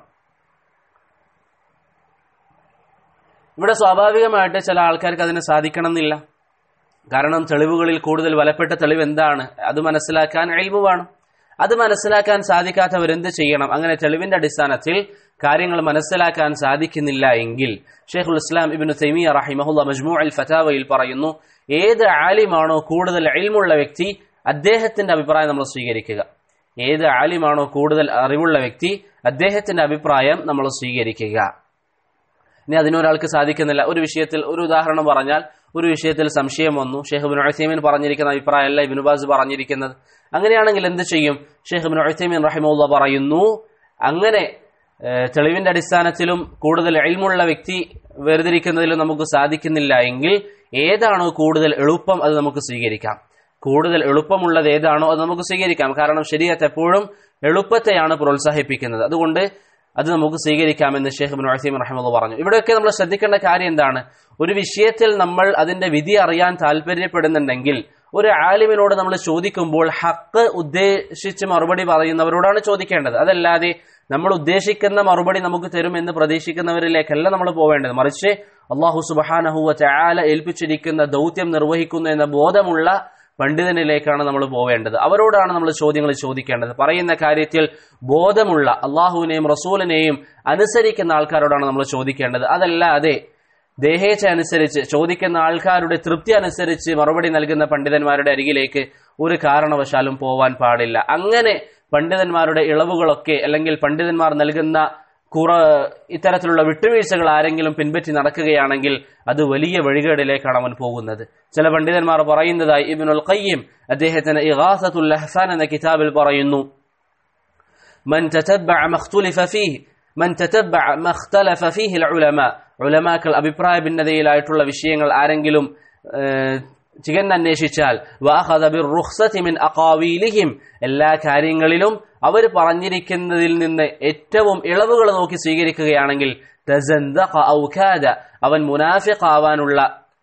ഇവിടെ സ്വാഭാവികമായിട്ട് ചില ആൾക്കാർക്ക് അതിന് സാധിക്കണം എന്നില്ല കാരണം തെളിവുകളിൽ കൂടുതൽ ബലപ്പെട്ട തെളിവ് എന്താണ് അത് മനസ്സിലാക്കാൻ എൽമു വേണം അത് മനസ്സിലാക്കാൻ സാധിക്കാത്തവർ എന്ത് ചെയ്യണം അങ്ങനെ തെളിവിന്റെ അടിസ്ഥാനത്തിൽ കാര്യങ്ങൾ മനസ്സിലാക്കാൻ സാധിക്കുന്നില്ല എങ്കിൽ ഷെയ്ഖുൽ ഇസ്ലാം ഇബിന് തൈമിയ റഹിമഹുല്ല മജ്മു അൽ ഫതാവയിൽ പറയുന്നു ഏത് ആലിമാണോ കൂടുതൽ എൽമുള്ള വ്യക്തി അദ്ദേഹത്തിന്റെ അഭിപ്രായം നമ്മൾ സ്വീകരിക്കുക ഏത് ആലിമാണോ കൂടുതൽ അറിവുള്ള വ്യക്തി അദ്ദേഹത്തിന്റെ അഭിപ്രായം നമ്മൾ സ്വീകരിക്കുക ഇനി അതിനൊരാൾക്ക് സാധിക്കുന്നില്ല ഒരു വിഷയത്തിൽ ഒരു ഉദാഹരണം പറഞ്ഞാൽ ഒരു വിഷയത്തിൽ സംശയം വന്നു ഷെയ്ഖ് ബിൻ ഉസൈമീൻ പറഞ്ഞിരിക്കുന്ന അഭിപ്രായമല്ല ഇബിനുബാസ് പറഞ്ഞിരിക്കുന്നത് അങ്ങനെയാണെങ്കിൽ എന്ത് ചെയ്യും ഷെയ്ഖ് ബിൻ ഉസൈമീൻ റഹിമുള്ള പറയുന്നു അങ്ങനെ ഏഹ്, തെളിവിന്റെ അടിസ്ഥാനത്തിലും കൂടുതൽ എൽമുള്ള വ്യക്തി വേർതിരിക്കുന്നതിലും നമുക്ക് സാധിക്കുന്നില്ല എങ്കിൽ ഏതാണോ കൂടുതൽ എളുപ്പം അത് നമുക്ക് സ്വീകരിക്കാം കൂടുതൽ എളുപ്പമുള്ളത് ഏതാണോ അത് നമുക്ക് സ്വീകരിക്കാം കാരണം ശരീരത്തെ എപ്പോഴും എളുപ്പത്തെയാണ് പ്രോത്സാഹിപ്പിക്കുന്നത് അതുകൊണ്ട് അത് നമുക്ക് സ്വീകരിക്കാമെന്ന് ഷെയ്ഖ് ബിൻ ഉസൈം റഹ്മുള്ള പറഞ്ഞു ഇവിടെയൊക്കെ നമ്മൾ ശ്രദ്ധിക്കേണ്ട കാര്യം എന്താണ് ഒരു വിഷയത്തിൽ നമ്മൾ അതിന്റെ വിധി അറിയാൻ താല്പര്യപ്പെടുന്നുണ്ടെങ്കിൽ ഒരു ആലിമിനോട് നമ്മൾ ചോദിക്കുമ്പോൾ ഹക്ക് ഉദ്ദേശിച്ച് മറുപടി പറയുന്നവരോടാണ് ചോദിക്കേണ്ടത് അതല്ലാതെ നമ്മൾ ഉദ്ദേശിക്കുന്ന മറുപടി നമുക്ക് തരുമെന്ന് പ്രതീക്ഷിക്കുന്നവരിലേക്കല്ല നമ്മൾ പോവേണ്ടത് മറിച്ച് അള്ളാഹു സുബഹാനഹുവ ചാല ഏൽപ്പിച്ചിരിക്കുന്ന ദൗത്യം നിർവഹിക്കുന്നു എന്ന ബോധമുള്ള പണ്ഡിതനിലേക്കാണ് നമ്മൾ പോവേണ്ടത് അവരോടാണ് നമ്മൾ ചോദ്യങ്ങൾ ചോദിക്കേണ്ടത് പറയുന്ന കാര്യത്തിൽ ബോധമുള്ള അള്ളാഹുവിനെയും റസൂലിനെയും അനുസരിക്കുന്ന ആൾക്കാരോടാണ് നമ്മൾ ചോദിക്കേണ്ടത് അതല്ലാതെ ദേഹേച്ഛ അനുസരിച്ച് ചോദിക്കുന്ന ആൾക്കാരുടെ തൃപ്തി അനുസരിച്ച് മറുപടി നൽകുന്ന പണ്ഡിതന്മാരുടെ അരികിലേക്ക് ഒരു കാരണവശാലും പോവാൻ പാടില്ല അങ്ങനെ പണ്ഡിതന്മാരുടെ ഇളവുകളൊക്കെ അല്ലെങ്കിൽ പണ്ഡിതന്മാർ നൽകുന്ന കുറ ഇത്തരത്തിലുള്ള വിട്ടുവീഴ്ചകൾ ആരെങ്കിലും പിൻപറ്റി നടക്കുകയാണെങ്കിൽ അത് വലിയ വഴികേടിലേക്കാണ് അവൻ പോകുന്നത് ചില പണ്ഡിതന്മാർ പറയുന്നതായി ഇബ്നുൽ ഖയ്യിം അദ്ദേഹത്തിന് ഇഗാസത്തുൽ ലഹ്സാൻ എന്ന കിതാബിൽ പറയുന്നു من تتبع ما اختلف فيه من تتبع ما اختلف فيه العلماء ഉലമാക്കൾ അഭിപ്രായ ഭിന്നതയിലായിട്ടുള്ള വിഷയങ്ങൾ ആരെങ്കിലും ഏഹ്, ചികന്നന്വേഷിച്ചാൽ വാഹദ ബിർറുഖ്സതി മിൻ അഖാവീലിഹിം എല്ലാ കാര്യങ്ങളിലും അവർ പറഞ്ഞിരിക്കുന്നതിൽ നിന്ന് ഏറ്റവും ഇളവുകൾ നോക്കി സ്വീകരിക്കുകയാണെങ്കിൽ തസന്ദഖ ഔ കാദ അവൻ മുനാഫിഖ് ആവാനുള്ള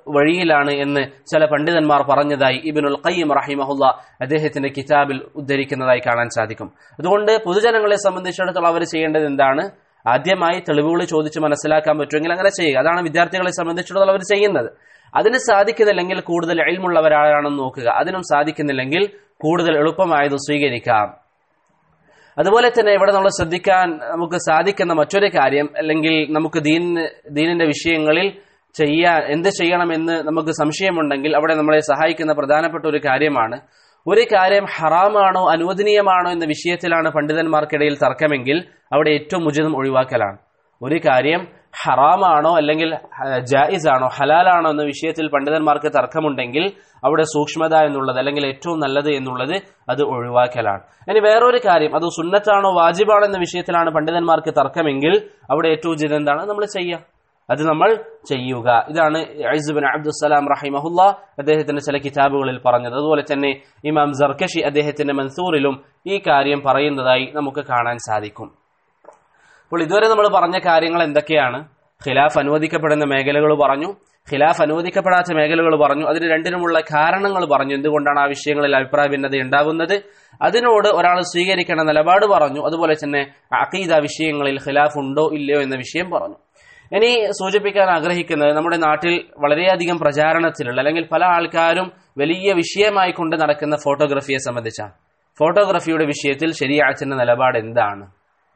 വഴിയിലാണ് എന്ന് ചില പണ്ഡിതന്മാർ പറഞ്ഞതായി ഇബിനുൽ ഖയ്യം റഹിമഹുല്ല അദ്ദേഹത്തിന്റെ കിതാബിൽ ഉദ്ധരിക്കുന്നതായി കാണാൻ സാധിക്കും അതുകൊണ്ട് പൊതുജനങ്ങളെ സംബന്ധിച്ചിടത്തോളം അവർ ചെയ്യേണ്ടത് എന്താണ് ആദ്യമായി തെളിവുകൾ ചോദിച്ച് മനസ്സിലാക്കാൻ പറ്റുമെങ്കിൽ അങ്ങനെ ചെയ്യുക അതാണ് വിദ്യാർത്ഥികളെ സംബന്ധിച്ചിടത്തോളം അവർ ചെയ്യുന്നത് അതിന് സാധിക്കുന്നില്ലെങ്കിൽ കൂടുതൽ എൽമുള്ളവരാണെന്ന് നോക്കുക അതിനും സാധിക്കുന്നില്ലെങ്കിൽ കൂടുതൽ എളുപ്പമായത് സ്വീകരിക്കാം അതുപോലെ തന്നെ ഇവിടെ നമ്മൾ ശ്രദ്ധിക്കാൻ നമുക്ക് സാധിക്കുന്ന മറ്റൊരു കാര്യം അല്ലെങ്കിൽ നമുക്ക് ദീൻ ദീനിന്റെ വിഷയങ്ങളിൽ ചെയ്യാൻ എന്ത് ചെയ്യണമെന്ന് നമുക്ക് സംശയമുണ്ടെങ്കിൽ അവിടെ നമ്മളെ സഹായിക്കുന്ന പ്രധാനപ്പെട്ട ഒരു കാര്യമാണ് ഒരു കാര്യം ഹറാമാണോ അനുവദനീയമാണോ എന്ന വിഷയത്തിലാണ് പണ്ഡിതന്മാർക്കിടയിൽ തർക്കമെങ്കിൽ അവിടെ ഏറ്റവും ഉചിതം ഒഴിവാക്കലാണ് ഒരു കാര്യം ഹറാമാണോ അല്ലെങ്കിൽ ജായിസ് ആണോ ഹലാലാണോ എന്ന വിഷയത്തിൽ പണ്ഡിതന്മാർക്ക് തർക്കമുണ്ടെങ്കിൽ അവിടെ സൂക്ഷ്മത എന്നുള്ളത് അല്ലെങ്കിൽ ഏറ്റവും നല്ലത് എന്നുള്ളത് അത് ഒഴിവാക്കലാണ് ഇനി വേറൊരു കാര്യം അത് സുന്നത്താണോ വാജിബാണോ എന്ന വിഷയത്തിലാണ് പണ്ഡിതന്മാർക്ക് തർക്കമെങ്കിൽ അവിടെ ഏറ്റവും ഉചിതം എന്താണ് നമ്മൾ ചെയ്യുക അത് നമ്മൾ ചെയ്യുക ഇതാണ് ഐസുബിൻ അബ്ദുസലാം റഹിമഹുല്ല അദ്ദേഹത്തിന്റെ ചില കിതാബുകളിൽ പറഞ്ഞത് അതുപോലെ തന്നെ ഇമാം ജർക്കഷി അദ്ദേഹത്തിന്റെ മൻസൂറിലും ഈ കാര്യം പറയുന്നതായി നമുക്ക് കാണാൻ സാധിക്കും അപ്പോൾ ഇതുവരെ നമ്മൾ പറഞ്ഞ കാര്യങ്ങൾ എന്തൊക്കെയാണ് ഖിലാഫ് അനുവദിക്കപ്പെടുന്ന മേഖലകൾ പറഞ്ഞു ഖിലാഫ് അനുവദിക്കപ്പെടാത്ത മേഖലകൾ പറഞ്ഞു അതിന് രണ്ടിനുമുള്ള കാരണങ്ങൾ പറഞ്ഞു എന്തുകൊണ്ടാണ് ആ വിഷയങ്ങളിൽ അഭിപ്രായ ഭിന്നത ഉണ്ടാകുന്നത് അതിനോട് ഒരാൾ സ്വീകരിക്കേണ്ട നിലപാട് പറഞ്ഞു അതുപോലെ തന്നെ അഖീദ വിഷയങ്ങളിൽ ഖിലാഫ് ഉണ്ടോ ഇല്ലയോ എന്ന വിഷയം പറഞ്ഞു ഇനി സൂചിപ്പിക്കാൻ ആഗ്രഹിക്കുന്നത് നമ്മുടെ നാട്ടിൽ വളരെയധികം പ്രചാരണത്തിലുള്ള അല്ലെങ്കിൽ പല ആൾക്കാരും വലിയ വിഷയമായി കൊണ്ട് നടക്കുന്ന ഫോട്ടോഗ്രഫിയെ സംബന്ധിച്ചാണ് ഫോട്ടോഗ്രഫിയുടെ വിഷയത്തിൽ ശരിയാച്ചന്റെ നിലപാട് എന്താണ്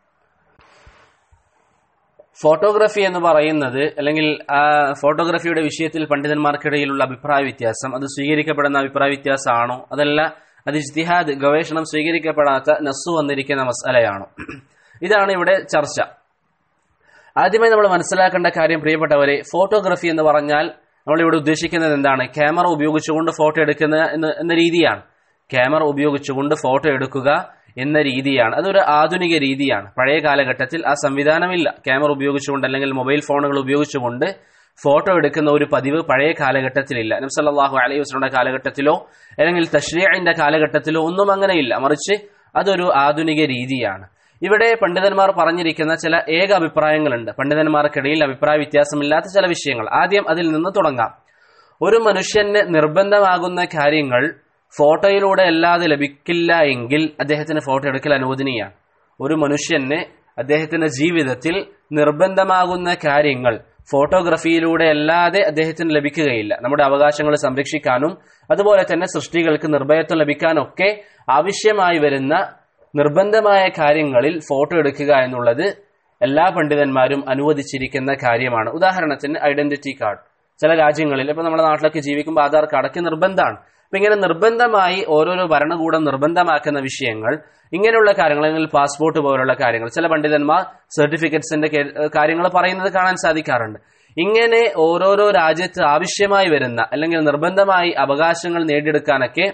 ഫോട്ടോഗ്രഫി എന്ന് പറയുന്നത് അല്ലെങ്കിൽ ആ ഫോട്ടോഗ്രഫിയുടെ വിഷയത്തിൽ പണ്ഡിതന്മാർക്കിടയിലുള്ള അഭിപ്രായ വ്യത്യാസം അത് സ്വീകരിക്കപ്പെടുന്ന അഭിപ്രായ വ്യത്യാസമാണോ അതല്ല അത് ഇജ്തിഹാദ് ഗവേഷണം സ്വീകരിക്കപ്പെടാത്ത നസ്സു വന്നിരിക്കുന്ന മസലയാണോ ഇതാണ് ഇവിടെ ചർച്ച ആദ്യമായി നമ്മൾ മനസ്സിലാക്കേണ്ട കാര്യം പ്രിയപ്പെട്ടവരെ ഫോട്ടോഗ്രഫി എന്ന് പറഞ്ഞാൽ നമ്മളിവിടെ ഉദ്ദേശിക്കുന്നത് എന്താണ് ക്യാമറ ഉപയോഗിച്ചുകൊണ്ട് ഫോട്ടോ എടുക്കുന്ന എന്ന രീതിയാണ് ക്യാമറ ഉപയോഗിച്ചുകൊണ്ട് ഫോട്ടോ എടുക്കുക എന്ന രീതിയാണ് അതൊരു ആധുനിക രീതിയാണ് പഴയ കാലഘട്ടത്തിൽ ആ സംവിധാനമില്ല ക്യാമറ ഉപയോഗിച്ചുകൊണ്ട് അല്ലെങ്കിൽ മൊബൈൽ ഫോണുകൾ ഉപയോഗിച്ചുകൊണ്ട് ഫോട്ടോ എടുക്കുന്ന ഒരു പതിവ് പഴയ കാലഘട്ടത്തിലില്ല നബ്സല്ലാഹു അലൈഹി വസ്ലയുടെ കാലഘട്ടത്തിലോ അല്ലെങ്കിൽ തഷ്രീഖിന്റെ കാലഘട്ടത്തിലോ ഒന്നും അങ്ങനെയില്ല മറിച്ച് അതൊരു ആധുനിക രീതിയാണ് ഇവിടെ പണ്ഡിതന്മാർ പറഞ്ഞിരിക്കുന്ന ചില ഏക അഭിപ്രായങ്ങളുണ്ട് പണ്ഡിതന്മാർക്കിടയിൽ അഭിപ്രായ വ്യത്യാസമില്ലാത്ത ചില വിഷയങ്ങൾ ആദ്യം അതിൽ നിന്ന് തുടങ്ങാം ഒരു മനുഷ്യന് നിർബന്ധമാകുന്ന കാര്യങ്ങൾ ഫോട്ടോയിലൂടെ അല്ലാതെ ലഭിക്കില്ല എങ്കിൽ അദ്ദേഹത്തിന് ഫോട്ടോ എടുക്കൽ അനുവദനീയാണ് ഒരു മനുഷ്യന് അദ്ദേഹത്തിന്റെ ജീവിതത്തിൽ നിർബന്ധമാകുന്ന കാര്യങ്ങൾ ഫോട്ടോഗ്രഫിയിലൂടെ അല്ലാതെ അദ്ദേഹത്തിന് ലഭിക്കുകയില്ല നമ്മുടെ അവകാശങ്ങൾ സംരക്ഷിക്കാനും അതുപോലെ തന്നെ സൃഷ്ടികൾക്ക് നിർഭയത്വം ലഭിക്കാനൊക്കെ ആവശ്യമായി വരുന്ന നിർബന്ധമായ കാര്യങ്ങളിൽ ഫോട്ടോ എടുക്കുക എന്നുള്ളത് എല്ലാ പണ്ഡിതന്മാരും അനുവദിച്ചിരിക്കുന്ന കാര്യമാണ് ഉദാഹരണത്തിന് ഐഡന്റിറ്റി കാർഡ് ചില രാജ്യങ്ങളിൽ ഇപ്പൊ നമ്മുടെ നാട്ടിലൊക്കെ ജീവിക്കുമ്പോൾ ആധാർ കാർഡൊക്കെ നിർബന്ധമാണ് അപ്പൊ ഇങ്ങനെ നിർബന്ധമായി ഓരോരോ ഭരണകൂടം നിർബന്ധമാക്കുന്ന വിഷയങ്ങൾ ഇങ്ങനെയുള്ള കാര്യങ്ങൾ അല്ലെങ്കിൽ പാസ്പോർട്ട് പോലുള്ള കാര്യങ്ങൾ ചില പണ്ഡിതന്മാർ സർട്ടിഫിക്കറ്റ്സിന്റെ കാര്യങ്ങൾ പറയുന്നത് കാണാൻ സാധിക്കാറുണ്ട് ഇങ്ങനെ ഓരോരോ രാജ്യത്ത് ആവശ്യമായി വരുന്ന അല്ലെങ്കിൽ നിർബന്ധമായി അവകാശങ്ങൾ നേടിയെടുക്കാനൊക്കെ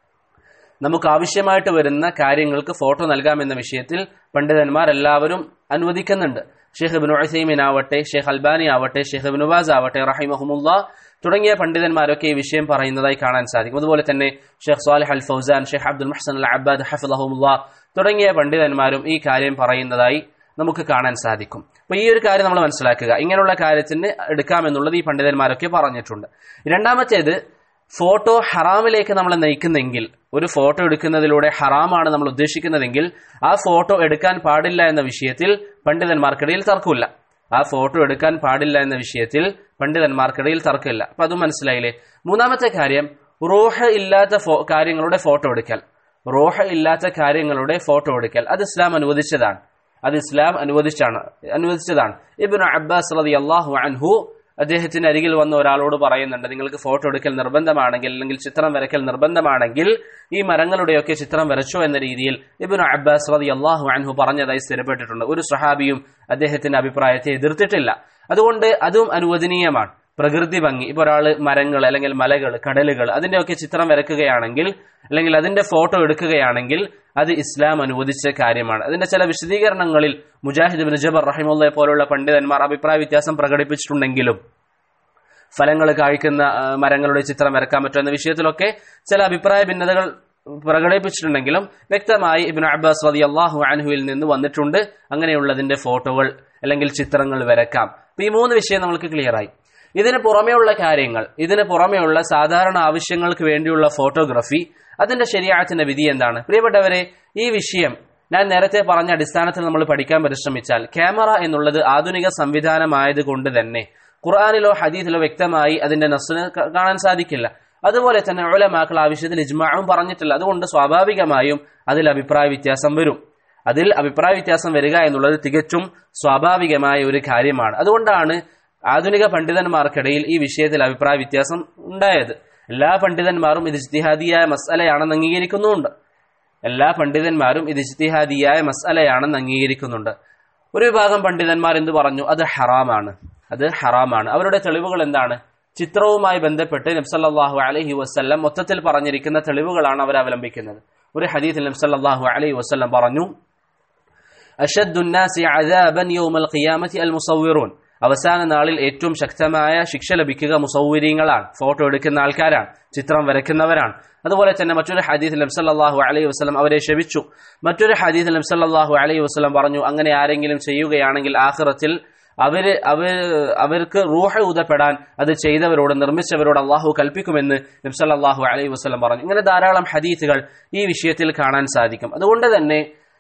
നമുക്ക് ആവശ്യമായിട്ട് വരുന്ന കാര്യങ്ങൾക്ക് ഫോട്ടോ നൽകാമെന്ന വിഷയത്തിൽ പണ്ഡിതന്മാർ എല്ലാവരും അനുവദിക്കുന്നുണ്ട് ഷെയ്ഖ് ബിൻ ഉസൈമിൻ ആവട്ടെ ഷെയ്ഖ് അൽബാനി ആവട്ടെ ഷെയ്ഖ് ബിനുബാസ് ആവട്ടെ റഹിമഹമുല്ല തുടങ്ങിയ പണ്ഡിതന്മാരൊക്കെ ഈ വിഷയം പറയുന്നതായി കാണാൻ സാധിക്കും അതുപോലെ തന്നെ Sheikh Salih al Fawzan Sheikh Abdul Muhsin al Abbad ഹഫിദഹമുല്ല തുടങ്ങിയ പണ്ഡിതന്മാരും ഈ കാര്യം പറയുന്നതായി നമുക്ക് കാണാൻ സാധിക്കും അപ്പൊ ഈ ഒരു കാര്യം നമ്മൾ മനസ്സിലാക്കുക ഇങ്ങനെയുള്ള കാര്യത്തിന് എടുക്കാമെന്നുള്ളത് ഈ പണ്ഡിതന്മാരൊക്കെ പറഞ്ഞിട്ടുണ്ട് രണ്ടാമത്തേത് ഫോട്ടോ ഹറാമിലേക്ക് നമ്മളെ നയിക്കുന്നെങ്കിൽ ഒരു ഫോട്ടോ എടുക്കുന്നതിലൂടെ ഹറാമാണ് നമ്മൾ ഉദ്ദേശിക്കുന്നതെങ്കിൽ ആ ഫോട്ടോ എടുക്കാൻ പാടില്ല എന്ന വിഷയത്തിൽ പണ്ഡിതന്മാർക്കിടയിൽ തർക്കമില്ല ആ ഫോട്ടോ എടുക്കാൻ പാടില്ല എന്ന വിഷയത്തിൽ പണ്ഡിതന്മാർക്കിടയിൽ തർക്കമില്ല അപ്പൊ അതും മനസ്സിലായില്ലേ മൂന്നാമത്തെ കാര്യം റോഹ ഇല്ലാത്ത കാര്യങ്ങളുടെ ഫോട്ടോ എടുക്കൽ റോഹ ഇല്ലാത്ത കാര്യങ്ങളുടെ ഫോട്ടോ എടുക്കൽ അത് ഇസ്ലാം അനുവദിച്ചതാണ് അത് ഇസ്ലാം അനുവദിച്ചാണ് അനുവദിച്ചതാണ് ഇബിൻ അബ്ബാസ് റതി അള്ളാഹു അൻഹു അദ്ദേഹത്തിന്റെ അരികിൽ വന്ന ഒരാളോട് പറയുന്നുണ്ട് നിങ്ങൾക്ക് ഫോട്ടോ എടുക്കൽ നിർബന്ധമാണെങ്കിൽ അല്ലെങ്കിൽ ചിത്രം വരയ്ക്കൽ നിർബന്ധമാണെങ്കിൽ ഈ മരങ്ങളുടെയൊക്കെ ചിത്രം വരച്ചോ എന്ന രീതിയിൽ ഇബിൻ അബ്ബാസ് റതി അള്ളാഹു അൻഹു പറഞ്ഞതായി സ്ഥിരപ്പെട്ടിട്ടുണ്ട് ഒരു സഹാബിയും അദ്ദേഹത്തിന്റെ അഭിപ്രായത്തെ എതിർത്തിട്ടില്ല അതുകൊണ്ട് അതും അനുവദനീയമാണ് പ്രകൃതി ഭംഗി ഇപ്പൊ ഒരാള് മരങ്ങൾ അല്ലെങ്കിൽ മലകൾ കടലുകൾ അതിന്റെയൊക്കെ ചിത്രം വരക്കുകയാണെങ്കിൽ അല്ലെങ്കിൽ അതിന്റെ ഫോട്ടോ എടുക്കുകയാണെങ്കിൽ അത് ഇസ്ലാം അനുവദിച്ച കാര്യമാണ് അതിന്റെ ചില വിശദീകരണങ്ങളിൽ മുജാഹിദ് ബിൻ ജബർ റഹിമുള്ളയെ പോലുള്ള പണ്ഡിതന്മാർ അഭിപ്രായ വ്യത്യാസം പ്രകടിപ്പിച്ചിട്ടുണ്ടെങ്കിലും ഫലങ്ങൾ കായ്ക്കുന്ന മരങ്ങളുടെ ചിത്രം വരക്കാൻ പറ്റും എന്ന വിഷയത്തിലൊക്കെ ചില അഭിപ്രായ ഭിന്നതകൾ പ്രകടിപ്പിച്ചിട്ടുണ്ടെങ്കിലും വ്യക്തമായി ഇബിൻ അബ്ബാസ് റതി അള്ളാഹു അൻഹുവിൽ നിന്ന് വന്നിട്ടുണ്ട് അങ്ങനെയുള്ളതിന്റെ ഫോട്ടോകൾ അല്ലെങ്കിൽ ചിത്രങ്ങൾ വരക്കാം അപ്പൊ ഈ മൂന്ന് വിഷയം നമുക്ക് ക്ലിയർ ആയി ഇതിന് പുറമെയുള്ള കാര്യങ്ങൾ ഇതിന് പുറമെയുള്ള സാധാരണ ആവശ്യങ്ങൾക്ക് വേണ്ടിയുള്ള ഫോട്ടോഗ്രഫി അതിന്റെ ശരിയാത്തിന്റെ വിധി എന്താണ് പ്രിയപ്പെട്ടവരെ ഈ വിഷയം ഞാൻ നേരത്തെ പറഞ്ഞ അടിസ്ഥാനത്തിൽ നമ്മൾ പഠിക്കാൻ പരിശ്രമിച്ചാൽ ക്യാമറ എന്നുള്ളത് ആധുനിക സംവിധാനമായത് കൊണ്ട് തന്നെ ഖുർആാനിലോ ഹദീസിലോ വ്യക്തമായി അതിന്റെ നസ്സിന് ക- കാണാൻ സാധിക്കില്ല അതുപോലെ തന്നെ ഉലമാക്കൾ ആ വിഷയത്തിൽ ഇജ്മാവും പറഞ്ഞിട്ടില്ല അതുകൊണ്ട് സ്വാഭാവികമായും അതിൽ അഭിപ്രായ വ്യത്യാസം വരും അതിൽ അഭിപ്രായ വ്യത്യാസം വരിക എന്നുള്ളത് തികച്ചും സ്വാഭാവികമായ ഒരു കാര്യമാണ് അതുകൊണ്ടാണ് ആധുനിക പണ്ഡിതന്മാർക്കിടയിൽ ഈ വിഷയത്തിൽ അഭിപ്രായ വ്യത്യാസം ഉണ്ടായത് എല്ലാ പണ്ഡിതന്മാരും ഇത് ഇജ്തിഹാദിയായ മസലയാണെന്ന് അംഗീകരിക്കുന്നുമുണ്ട് എല്ലാ പണ്ഡിതന്മാരും ഇത് ഇജ്തിഹാദിയായ മസലയാണെന്ന് അംഗീകരിക്കുന്നുണ്ട് ഒരു വിഭാഗം പണ്ഡിതന്മാർ എന്ത് പറഞ്ഞു അത് ഹറാമാണ് അത് ഹറാമാണ് അവരുടെ തെളിവുകൾ എന്താണ് ചിത്രവുമായി ബന്ധപ്പെട്ട് നബ്സല്ലാഹു അലഹി വസ്ല്ലം മൊത്തത്തിൽ പറഞ്ഞിരിക്കുന്ന തെളിവുകളാണ് അവർ അവലംബിക്കുന്നത് ഒരു ഹദീത്തിൽ നബ്സല്ലാഹു അലൈഹി വസ്ല്ലം പറഞ്ഞു അഷദ്ദുന്നാസി അദാബൻ യൗമൽ ഖിയാമത്തി അൽ മുസവ്വിറൂൻ അവസാന നാളിൽ ഏറ്റവും ശക്തമായ ശിക്ഷ ലഭിക്കുക മുസൗവിര്യങ്ങളാണ് ഫോട്ടോ എടുക്കുന്ന ആൾക്കാരാണ് ചിത്രം വരയ്ക്കുന്നവരാണ് അതുപോലെ തന്നെ മറ്റൊരു ഹദീസിൽ നബ്സല്ലാഹു അലൈഹി വസ്ലം അവരെ ക്ഷമിച്ചു മറ്റൊരു ഹദീസിൽ നബ്സല്ലാഹു അലൈഹി വസ്ലം പറഞ്ഞു അങ്ങനെ ആരെങ്കിലും ചെയ്യുകയാണെങ്കിൽ ആഖിറത്തിൽ അവര് അവർ അവർക്ക് റൂഹ ഊതപ്പെടാൻ അത് ചെയ്തവരോട് നിർമ്മിച്ചവരോട് അള്ളാഹു കൽപ്പിക്കുമെന്ന് നബ്സല്ലാഹു അലൈഹി വസ്ലം പറഞ്ഞു ഇങ്ങനെ ധാരാളം ഹദീസുകൾ ഈ വിഷയത്തിൽ കാണാൻ സാധിക്കും അതുകൊണ്ട് തന്നെ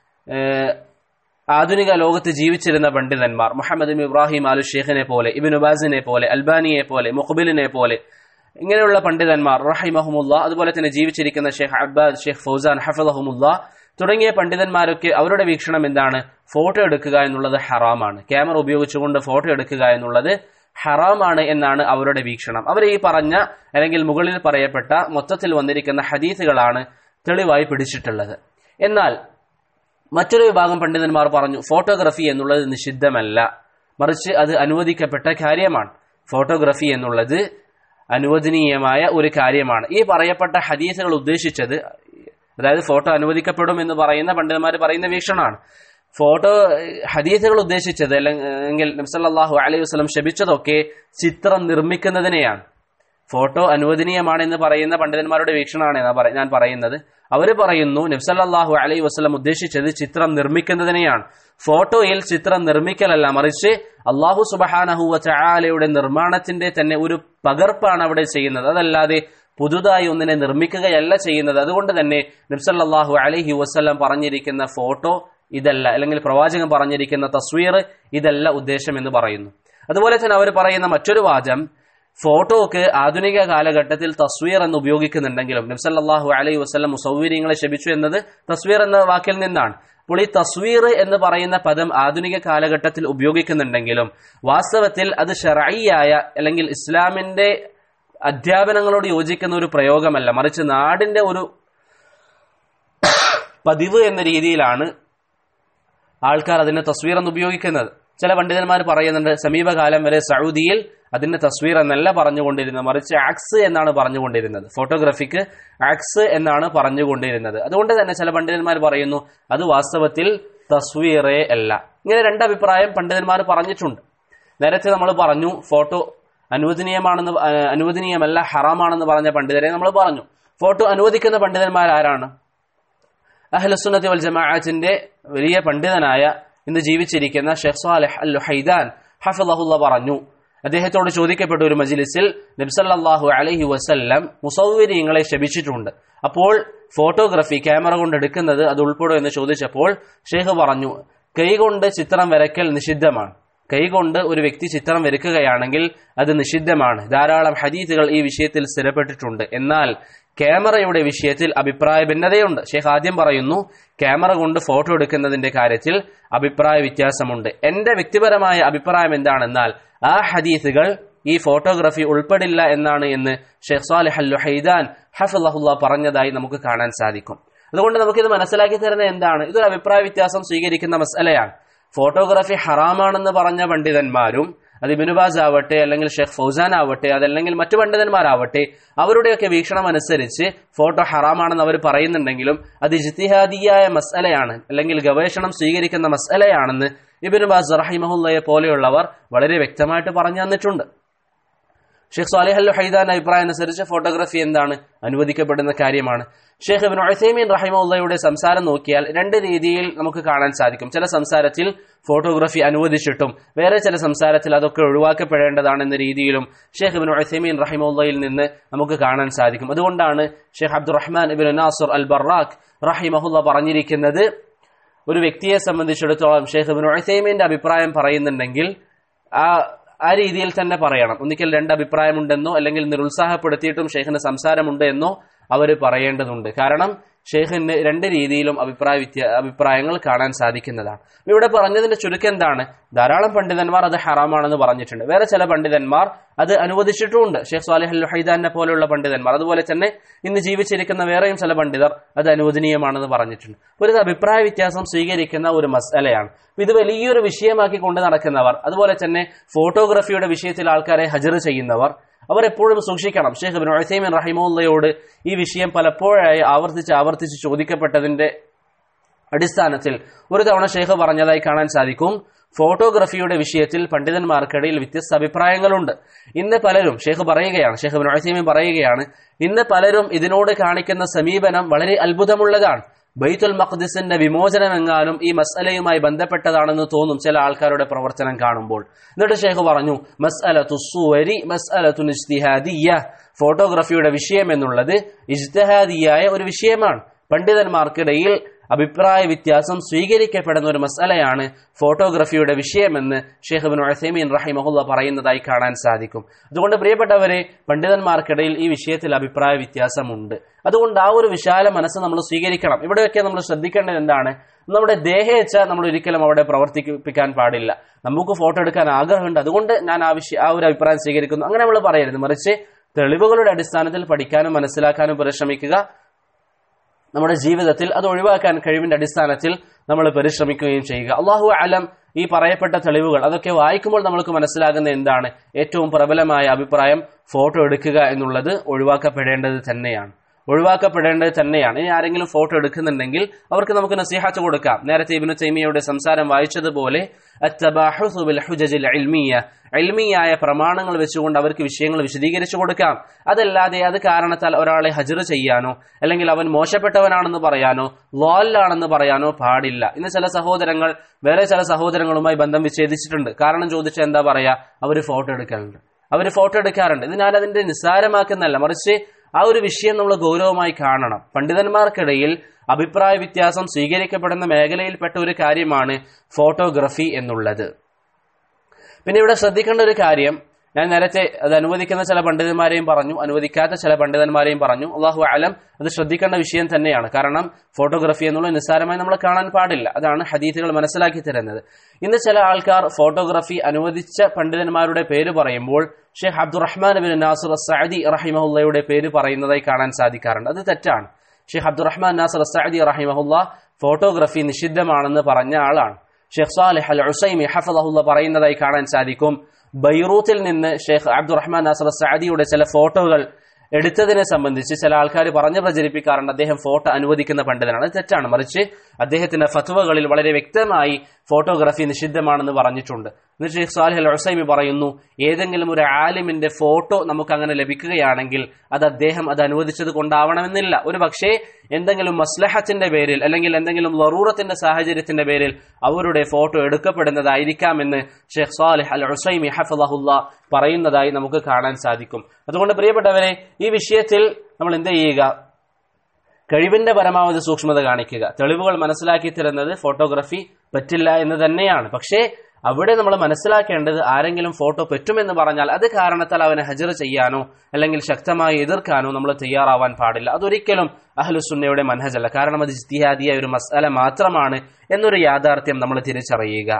ഏഹ്, ആധുനിക ലോകത്ത് ജീവിച്ചിരുന്ന പണ്ഡിതന്മാർ മുഹമ്മദ് ബിൻ ഇബ്രാഹിം അലു ഷേഖിനെ പോലെ ഇബിൻ ഉബാസിനെ പോലെ അൽബാനിയെ പോലെ മുഖബിലിനെ പോലെ ഇങ്ങനെയുള്ള പണ്ഡിതന്മാർ റഹിമഹമുല്ല അതുപോലെ തന്നെ ജീവിച്ചിരിക്കുന്ന ഷെയ്ഖ് അബ്ബാദ് ഷെയ്ഖ് ഫൗസാൻ ഹഫദഹമുല്ല തുടങ്ങിയ പണ്ഡിതന്മാരൊക്കെ അവരുടെ വീക്ഷണം എന്താണ് ഫോട്ടോ എടുക്കുക എന്നുള്ളത് ഹറാമാണ് ക്യാമറ ഉപയോഗിച്ചുകൊണ്ട് ഫോട്ടോ എടുക്കുക എന്നുള്ളത് ഹറാമാണ് എന്നാണ് അവരുടെ വീക്ഷണം അവർ ഈ പറഞ്ഞ അല്ലെങ്കിൽ മുകളിൽ പറയപ്പെട്ട മൊത്തത്തിൽ വന്നിരിക്കുന്ന ഹദീസുകളാണ് തെളിവായി പിടിച്ചിട്ടുള്ളത് എന്നാൽ മറ്റൊരു വിഭാഗം പണ്ഡിതന്മാർ പറഞ്ഞു ഫോട്ടോഗ്രഫി എന്നുള്ളത് നിഷിദ്ധമല്ല മറിച്ച് അത് അനുവദിക്കപ്പെട്ട കാര്യമാണ് ഫോട്ടോഗ്രഫി എന്നുള്ളത് അനുവദനീയമായ ഒരു കാര്യമാണ് ഈ പറയപ്പെട്ട ഹദീസുകൾ ഉദ്ദേശിച്ചത് അതായത് ഫോട്ടോ അനുവദിക്കപ്പെടും എന്ന് പറയുന്ന പണ്ഡിതന്മാർ പറയുന്ന വീക്ഷണമാണ് ഫോട്ടോ ഹദീസുകൾ ഉദ്ദേശിച്ചത് അല്ലെങ്കിൽ നബ്സല്ലാഹു അലൈഹി വസ്ലം ശപിച്ചതൊക്കെ ചിത്രം നിർമ്മിക്കുന്നതിനെയാണ് ഫോട്ടോ അനുവദനീയമാണ് എന്ന് പറയുന്ന പണ്ഡിതന്മാരുടെ വീക്ഷണമാണ് ഞാൻ പറ- ഞാൻ പറയുന്നത് അവർ പറയുന്നു നബ്സല്ലാഹു അലൈ വസ്ലം ഉദ്ദേശിച്ചത് ചിത്രം നിർമ്മിക്കുന്നതിനെയാണ് ഫോട്ടോയിൽ ചിത്രം നിർമ്മിക്കലല്ല മറിച്ച് അള്ളാഹു സുബഹാനഹുവ ചായാലയുടെ നിർമ്മാണത്തിന്റെ തന്നെ ഒരു പകർപ്പാണ് അവിടെ ചെയ്യുന്നത് അതല്ലാതെ പുതുതായി ഒന്നിനെ നിർമ്മിക്കുകയല്ല ചെയ്യുന്നത് അതുകൊണ്ട് തന്നെ നബ്സല്ലാഹു അലൈഹി വസ്ലം പറഞ്ഞിരിക്കുന്ന ഫോട്ടോ ഇതല്ല അല്ലെങ്കിൽ പ്രവാചകൻ പറഞ്ഞിരിക്കുന്ന തസ്വീർ ഇതല്ല ഉദ്ദേശം എന്ന് പറയുന്നു അതുപോലെ തന്നെ അവർ പറയുന്ന മറ്റൊരു വാചം ഫോട്ടോക്ക് ആധുനിക കാലഘട്ടത്തിൽ തസ്വീർ എന്ന് ഉപയോഗിക്കുന്നുണ്ടെങ്കിലും നബ്സല്ലാഹു അലൈഹി വസ്ലം മുസൗവര്യങ്ങളെ ശപിച്ചു എന്നത് തസ്വീർ എന്ന വാക്കിൽ നിന്നാണ് അപ്പോൾ ഈ തസ്വീർ എന്ന് പറയുന്ന പദം ആധുനിക കാലഘട്ടത്തിൽ ഉപയോഗിക്കുന്നുണ്ടെങ്കിലും വാസ്തവത്തിൽ അത് ഷറയ്യായ അല്ലെങ്കിൽ ഇസ്ലാമിന്റെ അധ്യാപനങ്ങളോട് യോജിക്കുന്ന ഒരു പ്രയോഗമല്ല മറിച്ച് നാടിന്റെ ഒരു പതിവ് എന്ന രീതിയിലാണ് ആൾക്കാർ അതിനെ തസ്വീർ എന്ന് ഉപയോഗിക്കുന്നത് ചില പണ്ഡിതന്മാർ പറയുന്നുണ്ട് സമീപകാലം വരെ സൗദിയിൽ അതിന്റെ തസ്വീർ എന്നല്ല പറഞ്ഞുകൊണ്ടിരുന്നത് മറിച്ച് ആക്സ് എന്നാണ് പറഞ്ഞുകൊണ്ടിരുന്നത് ഫോട്ടോഗ്രാഫിക്ക് ആക്സ് എന്നാണ് പറഞ്ഞുകൊണ്ടിരുന്നത് അതുകൊണ്ട് തന്നെ ചില പണ്ഡിതന്മാർ പറയുന്നു അത് വാസ്തവത്തിൽ തസ്വീറേ അല്ല ഇങ്ങനെ രണ്ട് അഭിപ്രായം പണ്ഡിതന്മാർ പറഞ്ഞിട്ടുണ്ട് നേരത്തെ നമ്മൾ പറഞ്ഞു ഫോട്ടോ അനുവദനീയമാണെന്ന് ആ, അനുവദനീയമല്ല ഹറാമാണെന്ന് പറഞ്ഞ പണ്ഡിതരെ നമ്മൾ പറഞ്ഞു ഫോട്ടോ അനുവദിക്കുന്ന പണ്ഡിതന്മാർ ആരാണ് അഹ്ലുസുന്നത്തി വൽ ജമാഅത്തിന്റെ വലിയ പണ്ഡിതനായ ഇന്ന് ജീവിച്ചിരിക്കുന്ന ഷെഖ് സാലിഹ് അൽ ഹൈദാൻ ഹഫിളഹുല്ല പറഞ്ഞു അദ്ദേഹത്തോട് ചോദിക്കപ്പെട്ട ഒരു മജിലിസിൽ നബ്സല്ലാഹു അലൈഹി വസല്ലം മുസൗവര്യങ്ങളെ ശപിച്ചിട്ടുണ്ട് അപ്പോൾ ഫോട്ടോഗ്രാഫി ക്യാമറ കൊണ്ട് എടുക്കുന്നത് അത് ഉൾപ്പെടും എന്ന് ചോദിച്ചപ്പോൾ ഷെയ്ഖ് പറഞ്ഞു കൈകൊണ്ട് ചിത്രം വരയ്ക്കൽ നിഷിദ്ധമാണ് കൈകൊണ്ട് ഒരു വ്യക്തി ചിത്രം വരയ്ക്കുകയാണെങ്കിൽ അത് നിഷിദ്ധമാണ് ധാരാളം ഹദീസുകൾ ഈ വിഷയത്തിൽ സ്ഥിരപ്പെട്ടിട്ടുണ്ട് എന്നാൽ ക്യാമറയുടെ വിഷയത്തിൽ അഭിപ്രായ ഭിന്നതയുണ്ട് ഷെയ്ഖ് ആദ്യം പറയുന്നു ക്യാമറ കൊണ്ട് ഫോട്ടോ എടുക്കുന്നതിന്റെ കാര്യത്തിൽ അഭിപ്രായ വ്യത്യാസമുണ്ട് എന്റെ വ്യക്തിപരമായ അഭിപ്രായം എന്താണെന്നാൽ ആ ഹദീസുകൾ ഈ ഫോട്ടോഗ്രാഫി ഉൾപ്പെടില്ല എന്നാണ് എന്ന് ഷെയ്ഖ് സാലിഹ് അൽ ഹൈദാൻ ഹഫിള്ളഹുല്ല പറഞ്ഞതായി നമുക്ക് കാണാൻ സാധിക്കും അതുകൊണ്ട് നമുക്കിത് മനസ്സിലാക്കി തരുന്നത് എന്താണ് ഇതൊരു അഭിപ്രായ വ്യത്യാസം സ്വീകരിക്കുന്ന മസലയാണ് ഫോട്ടോഗ്രാഫി ഹറാമാണെന്ന് പറഞ്ഞ പണ്ഡിതന്മാരും അത് ഇബിനുബാസ് ആവട്ടെ അല്ലെങ്കിൽ ഷെയ്ഖ് ഫൗസാൻ ആവട്ടെ അതല്ലെങ്കിൽ മറ്റു പണ്ഡിതന്മാരാവട്ടെ അവരുടെയൊക്കെ വീക്ഷണം അനുസരിച്ച് ഫോട്ടോ ഹറാമാണെന്ന് അവർ പറയുന്നുണ്ടെങ്കിലും അത് ജിത്തിഹാദിയായ മസലയാണ് അല്ലെങ്കിൽ ഗവേഷണം സ്വീകരിക്കുന്ന മസലയാണെന്ന് ഇബിനുബാസ് റഹിമഹുല്ലയെ പോലെയുള്ളവർ വളരെ വ്യക്തമായിട്ട് പറഞ്ഞു തന്നിട്ടുണ്ട് ഷെയ്ഖ് സാലിഹ് അൽ ഹൈദാന്റെ അഭിപ്രായം അനുസരിച്ച് ഫോട്ടോഗ്രാഫി എന്താണ് അനുവദിക്കപ്പെടുന്ന കാര്യമാണ് ഷെയ്ഖ് ഇബിൻ ഉസൈമീൻ റഹിമുള്ളയുടെ സംസാരം നോക്കിയാൽ രണ്ട് രീതിയിൽ നമുക്ക് കാണാൻ സാധിക്കും ചില സംസാരത്തിൽ ഫോട്ടോഗ്രാഫി അനുവദിച്ചിട്ടും വേറെ ചില സംസാരത്തിൽ അതൊക്കെ ഒഴിവാക്കപ്പെടേണ്ടതാണെന്ന രീതിയിലും ഷെയ്ഖ് ഇബിൻ ഉസൈമീൻ റഹിമുള്ളയിൽ നിന്ന് നമുക്ക് കാണാൻ സാധിക്കും അതുകൊണ്ടാണ് Sheikh Abdurrahman ibn Nasir al Barrak റഹിമഹുല്ല പറഞ്ഞിരിക്കുന്നത് ഒരു വ്യക്തിയെ സംബന്ധിച്ചിടത്തോളം ഷെയ്ഖ് ഇബിൻ ഉസൈമീന്റെ അഭിപ്രായം പറയുന്നുണ്ടെങ്കിൽ ആ ആ രീതിയിൽ തന്നെ പറയണം ഒന്നിക്കൽ രണ്ട് അഭിപ്രായമുണ്ടെന്നോ അല്ലെങ്കിൽ നിരുത്സാഹപ്പെടുത്തിയിട്ടും ഷെയ്ഖിന് സംസാരമുണ്ട് എന്നോ അവർ പറയേണ്ടതുണ്ട് കാരണം ഷെയ്ഖിന് രണ്ട് രീതിയിലും അഭിപ്രായ വ്യത്യ അഭിപ്രായങ്ങൾ കാണാൻ സാധിക്കുന്നതാണ് ഇവിടെ പറഞ്ഞതിന്റെ ചുരുക്കം എന്താണ് ധാരാളം പണ്ഡിതന്മാർ അത് ഹറാമാണെന്ന് പറഞ്ഞിട്ടുണ്ട് വേറെ ചില പണ്ഡിതന്മാർ അത് അനുവദിച്ചിട്ടുമുണ്ട് ഷെയ്ഖ് സാലിഹ് അൽ ഹൈദാനെ പോലെയുള്ള പണ്ഡിതന്മാർ അതുപോലെ തന്നെ ഇന്ന് ജീവിച്ചിരിക്കുന്ന വേറെയും ചില പണ്ഡിതർ അത് അനുവദനീയമാണെന്ന് പറഞ്ഞിട്ടുണ്ട് ഒരു അഭിപ്രായ വ്യത്യാസം സ്വീകരിക്കുന്ന ഒരു മസലയാണ് ഇത് വലിയൊരു വിഷയമാക്കി കൊണ്ട് നടക്കുന്നവർ അതുപോലെ തന്നെ ഫോട്ടോഗ്രാഫിയുടെ വിഷയത്തിൽ ആൾക്കാരെ ഹജർ ചെയ്യുന്നവർ അവർ എപ്പോഴും സൂക്ഷിക്കണം ഷെയ്ഖ് ബിൻ ഉസൈമിൻ റഹിമുള്ളയോട് ഈ വിഷയം പലപ്പോഴായി ആവർത്തിച്ച് ആവർത്തിച്ച് ചോദിക്കപ്പെട്ടതിന്റെ അടിസ്ഥാനത്തിൽ ഒരു തവണ ഷെയ്ഖ് പറഞ്ഞതായി കാണാൻ സാധിക്കും ഫോട്ടോഗ്രാഫിയുടെ വിഷയത്തിൽ പണ്ഡിതന്മാർക്കിടയിൽ വ്യത്യസ്ത അഭിപ്രായങ്ങളുണ്ട് ഇന്ന് പലരും ഷെയ്ഖ് പറയുകയാണ് ഷെയ്ഖ് ബിൻ ഉസൈമിൻ പറയുകയാണ് ഇന്ന് പലരും ഇതിനോട് കാണിക്കുന്ന സമീപനം വളരെ അത്ഭുതമുള്ളതാണ് ബൈത്തുൽ മഖ്ദിസിന്റെ വിമോചനമെങ്ങാനും ഈ മസ്അലയുമായി ബന്ധപ്പെട്ടതാണെന്ന് തോന്നും ചില ആൾക്കാരുടെ പ്രവർത്തനം കാണുമ്പോൾ എന്നിട്ട് ഷേഖ് പറഞ്ഞു മസ്അലത്തു സുവരി മസ്അലത്തു ഇജ്തിഹാദിയ ഫോട്ടോഗ്രാഫിയുടെ വിഷയം എന്നുള്ളത് ഇജ്തിഹാദിയായ ഒരു വിഷയമാണ് പണ്ഡിതന്മാർക്കിടയിൽ അഭിപ്രായ വ്യത്യാസം സ്വീകരിക്കപ്പെടുന്ന ഒരു മസലയാണ് ഫോട്ടോഗ്രാഫിയുടെ വിഷയമെന്ന് ഷെയ്ഖ് ബിൻ ഉസൈമീൻ റഹിമഹുല്ല പറയുന്നതായി കാണാൻ സാധിക്കും അതുകൊണ്ട് പ്രിയപ്പെട്ടവരെ പണ്ഡിതന്മാർക്കിടയിൽ ഈ വിഷയത്തിൽ അഭിപ്രായ വ്യത്യാസമുണ്ട് അതുകൊണ്ട് ആ ഒരു വിശാല മനസ്സ് നമ്മൾ സ്വീകരിക്കണം ഇവിടെയൊക്കെ നമ്മൾ ശ്രദ്ധിക്കേണ്ടത് എന്താണ് നമ്മുടെ ദേഹേച്ഛ നമ്മൾ ഒരിക്കലും അവിടെ പ്രവർത്തിപ്പിക്കാൻ പാടില്ല നമുക്ക് ഫോട്ടോ എടുക്കാൻ ആഗ്രഹമുണ്ട് അതുകൊണ്ട് ഞാൻ ആ വിഷയം ആ ഒരു അഭിപ്രായം സ്വീകരിക്കുന്നു അങ്ങനെ നമ്മൾ പറയരുത് മറിച്ച് തെളിവുകളുടെ അടിസ്ഥാനത്തിൽ പഠിക്കാനും മനസ്സിലാക്കാനും പരിശ്രമിക്കുക നമ്മുടെ ജീവിതത്തിൽ അത് ഒഴിവാക്കാൻ കഴിവിന്റെ അടിസ്ഥാനത്തിൽ നമ്മൾ പരിശ്രമിക്കുകയും ചെയ്യുക അള്ളാഹു അലം ഈ പറയപ്പെട്ട തെളിവുകൾ അതൊക്കെ വായിക്കുമ്പോൾ നമ്മൾക്ക് മനസ്സിലാകുന്ന എന്താണ് ഏറ്റവും പ്രബലമായ അഭിപ്രായം ഫോട്ടോ എടുക്കുക എന്നുള്ളത് ഒഴിവാക്കപ്പെടേണ്ടത് തന്നെയാണ് ഒഴിവാക്കപ്പെടേണ്ടത് തന്നെയാണ് ഇനി ആരെങ്കിലും ഫോട്ടോ എടുക്കുന്നുണ്ടെങ്കിൽ അവർക്ക് നമുക്ക് നസീഹാത്ത് കൊടുക്കാം നേരത്തെ ഇബിനു തൈമിയയുടെ സംസാരം വായിച്ചതുപോലെ എൽമിയായ പ്രമാണങ്ങൾ വെച്ചുകൊണ്ട് അവർക്ക് വിഷയങ്ങൾ വിശദീകരിച്ചു കൊടുക്കാം അതല്ലാതെ അത് കാരണത്താൽ ഒരാളെ ഹജർ ചെയ്യാനോ അല്ലെങ്കിൽ അവൻ മോശപ്പെട്ടവനാണെന്ന് പറയാനോ ലോലാണെന്ന് പറയാനോ പാടില്ല ഇന്ന് ചില സഹോദരങ്ങൾ വേറെ ചില സഹോദരങ്ങളുമായി ബന്ധം വിച്ഛേദിച്ചിട്ടുണ്ട് കാരണം ചോദിച്ചാൽ എന്താ പറയാ അവര് ഫോട്ടോ എടുക്കലുണ്ട് അവർ ഫോട്ടോ എടുക്കാറുണ്ട് ഇതിനാൽ അതിന്റെ നിസ്സാരമാക്കുന്നല്ല മറിച്ച് ആ ഒരു വിഷയം നമ്മൾ ഗൗരവമായി കാണണം പണ്ഡിതന്മാർക്കിടയിൽ അഭിപ്രായ വ്യത്യാസം സ്വീകരിക്കപ്പെടുന്ന മേഖലയിൽപ്പെട്ട ഒരു കാര്യമാണ് ഫോട്ടോഗ്രഫി എന്നുള്ളത് പിന്നെ ഇവിടെ ശ്രദ്ധിക്കേണ്ട ഒരു കാര്യം ഞാൻ നേരത്തെ അത് അനുവദിക്കുന്ന ചില പണ്ഡിതന്മാരെയും പറഞ്ഞു അനുവദിക്കാത്ത ചില പണ്ഡിതന്മാരെയും പറഞ്ഞു അള്ളാഹു അലം അത് ശ്രദ്ധിക്കേണ്ട വിഷയം തന്നെയാണ് കാരണം ഫോട്ടോഗ്രഫി എന്നുള്ളത് നിസ്സാരമായി നമ്മൾ കാണാൻ പാടില്ല അതാണ് ഹദീത്തുകൾ മനസ്സിലാക്കി തരുന്നത് ഇന്ന് ചില ആൾക്കാർ ഫോട്ടോഗ്രഫി അനുവദിച്ച പണ്ഡിതന്മാരുടെ പേര് പറയുമ്പോൾ Sheikh Abdurrahman bin Nasir Saadi റഹിമഹുല്ലയുടെ പേര് പറയുന്നതായി കാണാൻ സാധിക്കാറുണ്ട് അത് തെറ്റാണ് ഷെയ്ഖ് അബ്ദുറഹ്മാൻ നാസുർ സഅദി റഹിമഹുല്ല ഫോട്ടോഗ്രഫി നിഷിദ്ധമാണെന്ന് പറഞ്ഞ ആളാണ് ഷെയ്ഖ് സാലിഹ് അൽ ഉസൈമി ഹഫദഹുല്ല പറയുന്നതായി കാണാൻ സാധിക്കും ബൈറൂത്തിൽ നിന്ന് ഷെയ്ഖ് അബ്ദുറഹ്മാൻ നാസർ സഅദിയുടെ ചില ഫോട്ടോകൾ എടുത്തതിനെ സംബന്ധിച്ച് ചില ആൾക്കാർ പറഞ്ഞു പ്രചരിപ്പിക്കാറുണ്ട് അദ്ദേഹം ഫോട്ടോ അനുവദിക്കുന്ന പണ്ഡിതനാണ് അത് തെറ്റാണ് മറിച്ച് അദ്ദേഹത്തിന്റെ ഫത്വകളിൽ വളരെ വ്യക്തമായി ഫോട്ടോഗ്രാഫി നിഷിദ്ധമാണെന്ന് പറഞ്ഞിട്ടുണ്ട് എന്നിട്ട് ഷെയ്ഖ് സാലിഹ് അൽ ഉസൈമി പറയുന്നു ഏതെങ്കിലും ഒരു ആലിമിന്റെ ഫോട്ടോ നമുക്ക് അങ്ങനെ ലഭിക്കുകയാണെങ്കിൽ അത് അദ്ദേഹം അത് അനുവദിച്ചത് കൊണ്ടാവണമെന്നില്ല ഒരു പക്ഷേ എന്തെങ്കിലും മസ്ലഹത്തിന്റെ പേരിൽ അല്ലെങ്കിൽ എന്തെങ്കിലും ലറൂറത്തിന്റെ സാഹചര്യത്തിന്റെ പേരിൽ അവരുടെ ഫോട്ടോ എടുക്കപ്പെടുന്നതായിരിക്കാമെന്ന് ഷെയ്ഖ് സാലിഹ് അൽ ഉസൈമി ഹഫലഹുല്ല പറയുന്നതായി നമുക്ക് കാണാൻ സാധിക്കും അതുകൊണ്ട് പ്രിയപ്പെട്ടവരെ ഈ വിഷയത്തിൽ നമ്മൾ എന്ത് ചെയ്യുക കഴിവിന്റെ പരമാവധി സൂക്ഷ്മത കാണിക്കുക തെളിവുകൾ മനസ്സിലാക്കി തരുന്നത് ഫോട്ടോഗ്രാഫി പറ്റില്ല എന്ന് തന്നെയാണ് പക്ഷേ അവിടെ നമ്മൾ മനസ്സിലാക്കേണ്ടത് ആരെങ്കിലും ഫോട്ടോ പറ്റുമെന്ന് പറഞ്ഞാൽ അത് കാരണത്താൽ അവനെ ഹജർ ചെയ്യാനോ അല്ലെങ്കിൽ ശക്തമായി എതിർക്കാനോ നമ്മൾ തയ്യാറാവാൻ പാടില്ല അതൊരിക്കലും അഹ്ലുസുന്നയുടെ മനഹജല്ല കാരണം അത് ജിത്തിഹാദിയ ഒരു മസാല മാത്രമാണ് എന്നൊരു യാഥാർത്ഥ്യം നമ്മൾ തിരിച്ചറിയുക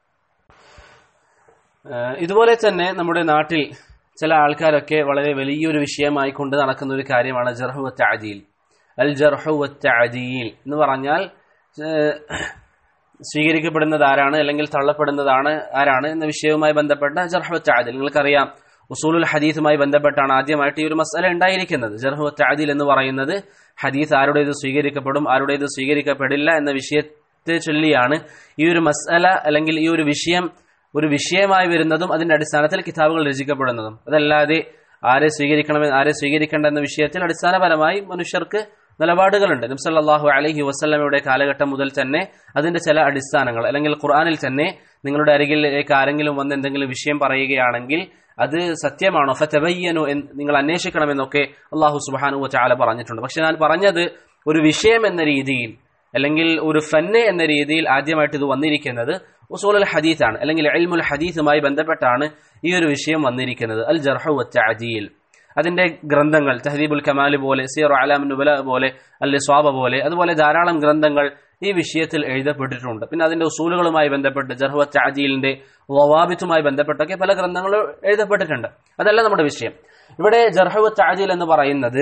ഇതുപോലെ തന്നെ നമ്മുടെ നാട്ടിൽ ചില ആൾക്കാരൊക്കെ വളരെ വലിയൊരു വിഷയമായി കൊണ്ട് നടക്കുന്ന ഒരു കാര്യമാണ് ജർഹു താജീൽ അൽ ജർഹു താജീൽ എന്ന് പറഞ്ഞാൽ സ്വീകരിക്കപ്പെടുന്നത് ആരാണ് അല്ലെങ്കിൽ തള്ളപ്പെടുന്നതാണ് ആരാണ് എന്ന വിഷയവുമായി ബന്ധപ്പെട്ട ജർഹു താദിൽ നിങ്ങൾക്കറിയാം ഉസൂലുൽ ഹദീസുമായി ബന്ധപ്പെട്ടാണ് ആദ്യമായിട്ട് ഈ ഒരു മസല ഉണ്ടായിരിക്കുന്നത് ജർഹു താദിൽ എന്ന് പറയുന്നത് ഹദീസ് ആരുടേത് സ്വീകരിക്കപ്പെടും ആരുടേത് സ്വീകരിക്കപ്പെടില്ല എന്ന വിഷയത്തെ ചൊല്ലിയാണ് ഈ ഒരു മസല അല്ലെങ്കിൽ ഈ ഒരു വിഷയം ഒരു വിഷയമായി വരുന്നതും അതിന്റെ അടിസ്ഥാനത്തിൽ കിതാബുകൾ രചിക്കപ്പെടുന്നതും അതല്ലാതെ ആരെ സ്വീകരിക്കണമെന്ന് ആരെ സ്വീകരിക്കേണ്ട എന്ന വിഷയത്തിൽ അടിസ്ഥാനപരമായി മനുഷ്യർക്ക് നിലപാടുകളുണ്ട് നബ്സല്ലാഹു അലഹി വസ്ലമയുടെ കാലഘട്ടം മുതൽ തന്നെ അതിന്റെ ചില അടിസ്ഥാനങ്ങൾ അല്ലെങ്കിൽ ഖുർആാനിൽ തന്നെ നിങ്ങളുടെ അരികിലേക്ക് ആരെങ്കിലും വന്ന് എന്തെങ്കിലും വിഷയം പറയുകയാണെങ്കിൽ അത് സത്യമാണോ ഫതബയ്യനോ എന്ന് നിങ്ങൾ അന്വേഷിക്കണമെന്നൊക്കെ അള്ളാഹു സുബാനു ചാല പറഞ്ഞിട്ടുണ്ട് പക്ഷെ ഞാൻ പറഞ്ഞത് ഒരു വിഷയം എന്ന രീതിയിൽ അല്ലെങ്കിൽ ഒരു ഫന്ന് എന്ന രീതിയിൽ ആദ്യമായിട്ട് ഇത് വന്നിരിക്കുന്നത് ഉസൂൽ ഹദീത്ത് ആണ് അല്ലെങ്കിൽ അൽമുൽ ഹദീസുമായി ബന്ധപ്പെട്ടാണ് ഈ ഒരു വിഷയം വന്നിരിക്കുന്നത് അൽ ജർഹു വത്തഅദീൽ അതിന്റെ ഗ്രന്ഥങ്ങൾ തഹദീബുൽ കമാൽ പോലെ സീറോ അലാം നുബല പോലെ അൽ സ്വാബ പോലെ അതുപോലെ ധാരാളം ഗ്രന്ഥങ്ങൾ ഈ വിഷയത്തിൽ എഴുതപ്പെട്ടിട്ടുണ്ട് പിന്നെ അതിന്റെ ഉസൂലുകളുമായി ബന്ധപ്പെട്ട് ജർഹു അദീലിന്റെ വവാബിത്തുമായി ബന്ധപ്പെട്ടൊക്കെ പല ഗ്രന്ഥങ്ങളും എഴുതപ്പെട്ടിട്ടുണ്ട് അതല്ല നമ്മുടെ വിഷയം ഇവിടെ ജർഹു അദീൽ എന്ന് പറയുന്നത്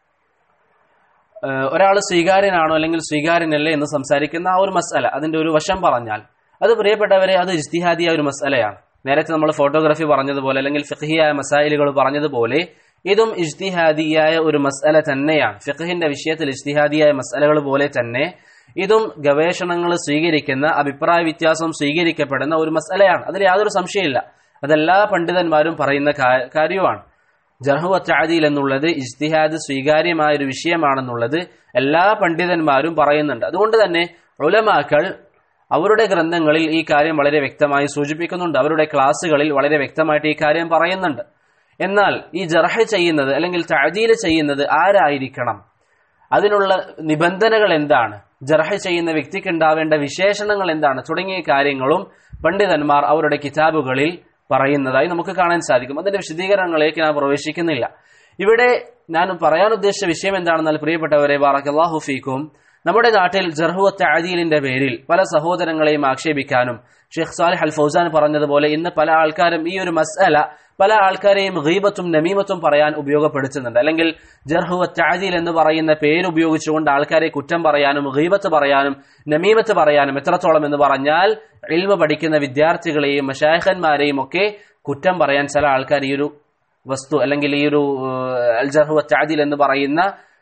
ഒരാൾ സ്വീകാര്യനാണോ അല്ലെങ്കിൽ സ്വീകാര്യനല്ലേ എന്ന് സംസാരിക്കുന്ന ആ ഒരു മസല അതിന്റെ ഒരു വശം പറഞ്ഞാൽ അത് പ്രിയപ്പെട്ടവരെ അത് ഇജ്തിഹാദിയ ഒരു മസലയാണ് നേരത്തെ നമ്മൾ ഫോട്ടോഗ്രാഫി പറഞ്ഞതുപോലെ അല്ലെങ്കിൽ ഫിഖഹിയായ മസായിലുകൾ പറഞ്ഞതുപോലെ ഇതും ഇജ്തിഹാദിയായ ഒരു മസല തന്നെയാണ് ഫിഖഹിന്റെ വിഷയത്തിൽ ഇജ്തിഹാദിയായ മസലകൾ പോലെ തന്നെ ഇതും ഗവേഷണങ്ങൾ സ്വീകരിക്കുന്ന അഭിപ്രായ വ്യത്യാസം സ്വീകരിക്കപ്പെടുന്ന ഒരു മസലയാണ് അതിൽ യാതൊരു സംശയമില്ല അതെല്ലാ പണ്ഡിതന്മാരും പറയുന്ന കാര്യമാണ് ജർഹു അച്ചാദിയിൽ എന്നുള്ളത് ഇജ്തിഹാദ് സ്വീകാര്യമായ ഒരു വിഷയമാണെന്നുള്ളത് എല്ലാ പണ്ഡിതന്മാരും പറയുന്നുണ്ട് അതുകൊണ്ട് തന്നെ ഉലമാക്കൾ അവരുടെ ഗ്രന്ഥങ്ങളിൽ ഈ കാര്യം വളരെ വ്യക്തമായി സൂചിപ്പിക്കുന്നുണ്ട് അവരുടെ ക്ലാസ്സുകളിൽ വളരെ വ്യക്തമായിട്ട് ഈ കാര്യം പറയുന്നുണ്ട് എന്നാൽ ഈ ജർഹ ചെയ്യുന്നത് അല്ലെങ്കിൽ തഅദീൽ ചെയ്യുന്നത് ആരായിരിക്കണം അതിനുള്ള നിബന്ധനകൾ എന്താണ് ജർഹ ചെയ്യുന്ന വ്യക്തിക്ക് ഉണ്ടാവേണ്ട വിശേഷണങ്ങൾ എന്താണ് തുടങ്ങിയ കാര്യങ്ങളും പണ്ഡിതന്മാർ അവരുടെ കിതാബുകളിൽ പറയുന്നതായി നമുക്ക് കാണാൻ സാധിക്കും അതിന്റെ വിശദീകരണങ്ങളിലേക്ക് ഞാൻ പ്രവേശിക്കുന്നില്ല ഇവിടെ ഞാൻ പറയാൻ ഉദ്ദേശിച്ച വിഷയം എന്താണെന്നാൽ പ്രിയപ്പെട്ടവരെ ബാറക്കല്ലാഹു ഫീക്കും നമ്മുടെ നാട്ടിൽ ജർഹുവത്ത് അദീലിന്റെ പേരിൽ പല സഹോദരങ്ങളെയും ആക്ഷേപിക്കാനും ഷെയ്ഖ് സാലിഹ് അൽ ഫൗസാൻ പറഞ്ഞതുപോലെ ഇന്ന് പല ആൾക്കാരും ഈ ഒരു മസ്അല പല ആൾക്കാരെയും ഗീബത്തും നമീമത്തും പറയാൻ ഉപയോഗപ്പെടുത്തുന്നുണ്ട് അല്ലെങ്കിൽ ജർഹുവത്ത് അദീൽ എന്ന് പറയുന്ന പേര് ഉപയോഗിച്ചുകൊണ്ട് ആൾക്കാരെ കുറ്റം പറയാനും ഗീബത്ത് പറയാനും നമീമത്ത് പറയാനും എത്രത്തോളം എന്ന് പറഞ്ഞാൽ ഇൽമ പഠിക്കുന്ന വിദ്യാർത്ഥികളെയും മഷായഖന്മാരെയും ഒക്കെ കുറ്റം പറയാൻ ചില ആൾക്കാർ ഈ ഒരു വസ്തു അല്ലെങ്കിൽ ഈ ഒരു അൽ ജർഹുവത്ത് അദീൽ എന്ന് പറയുന്ന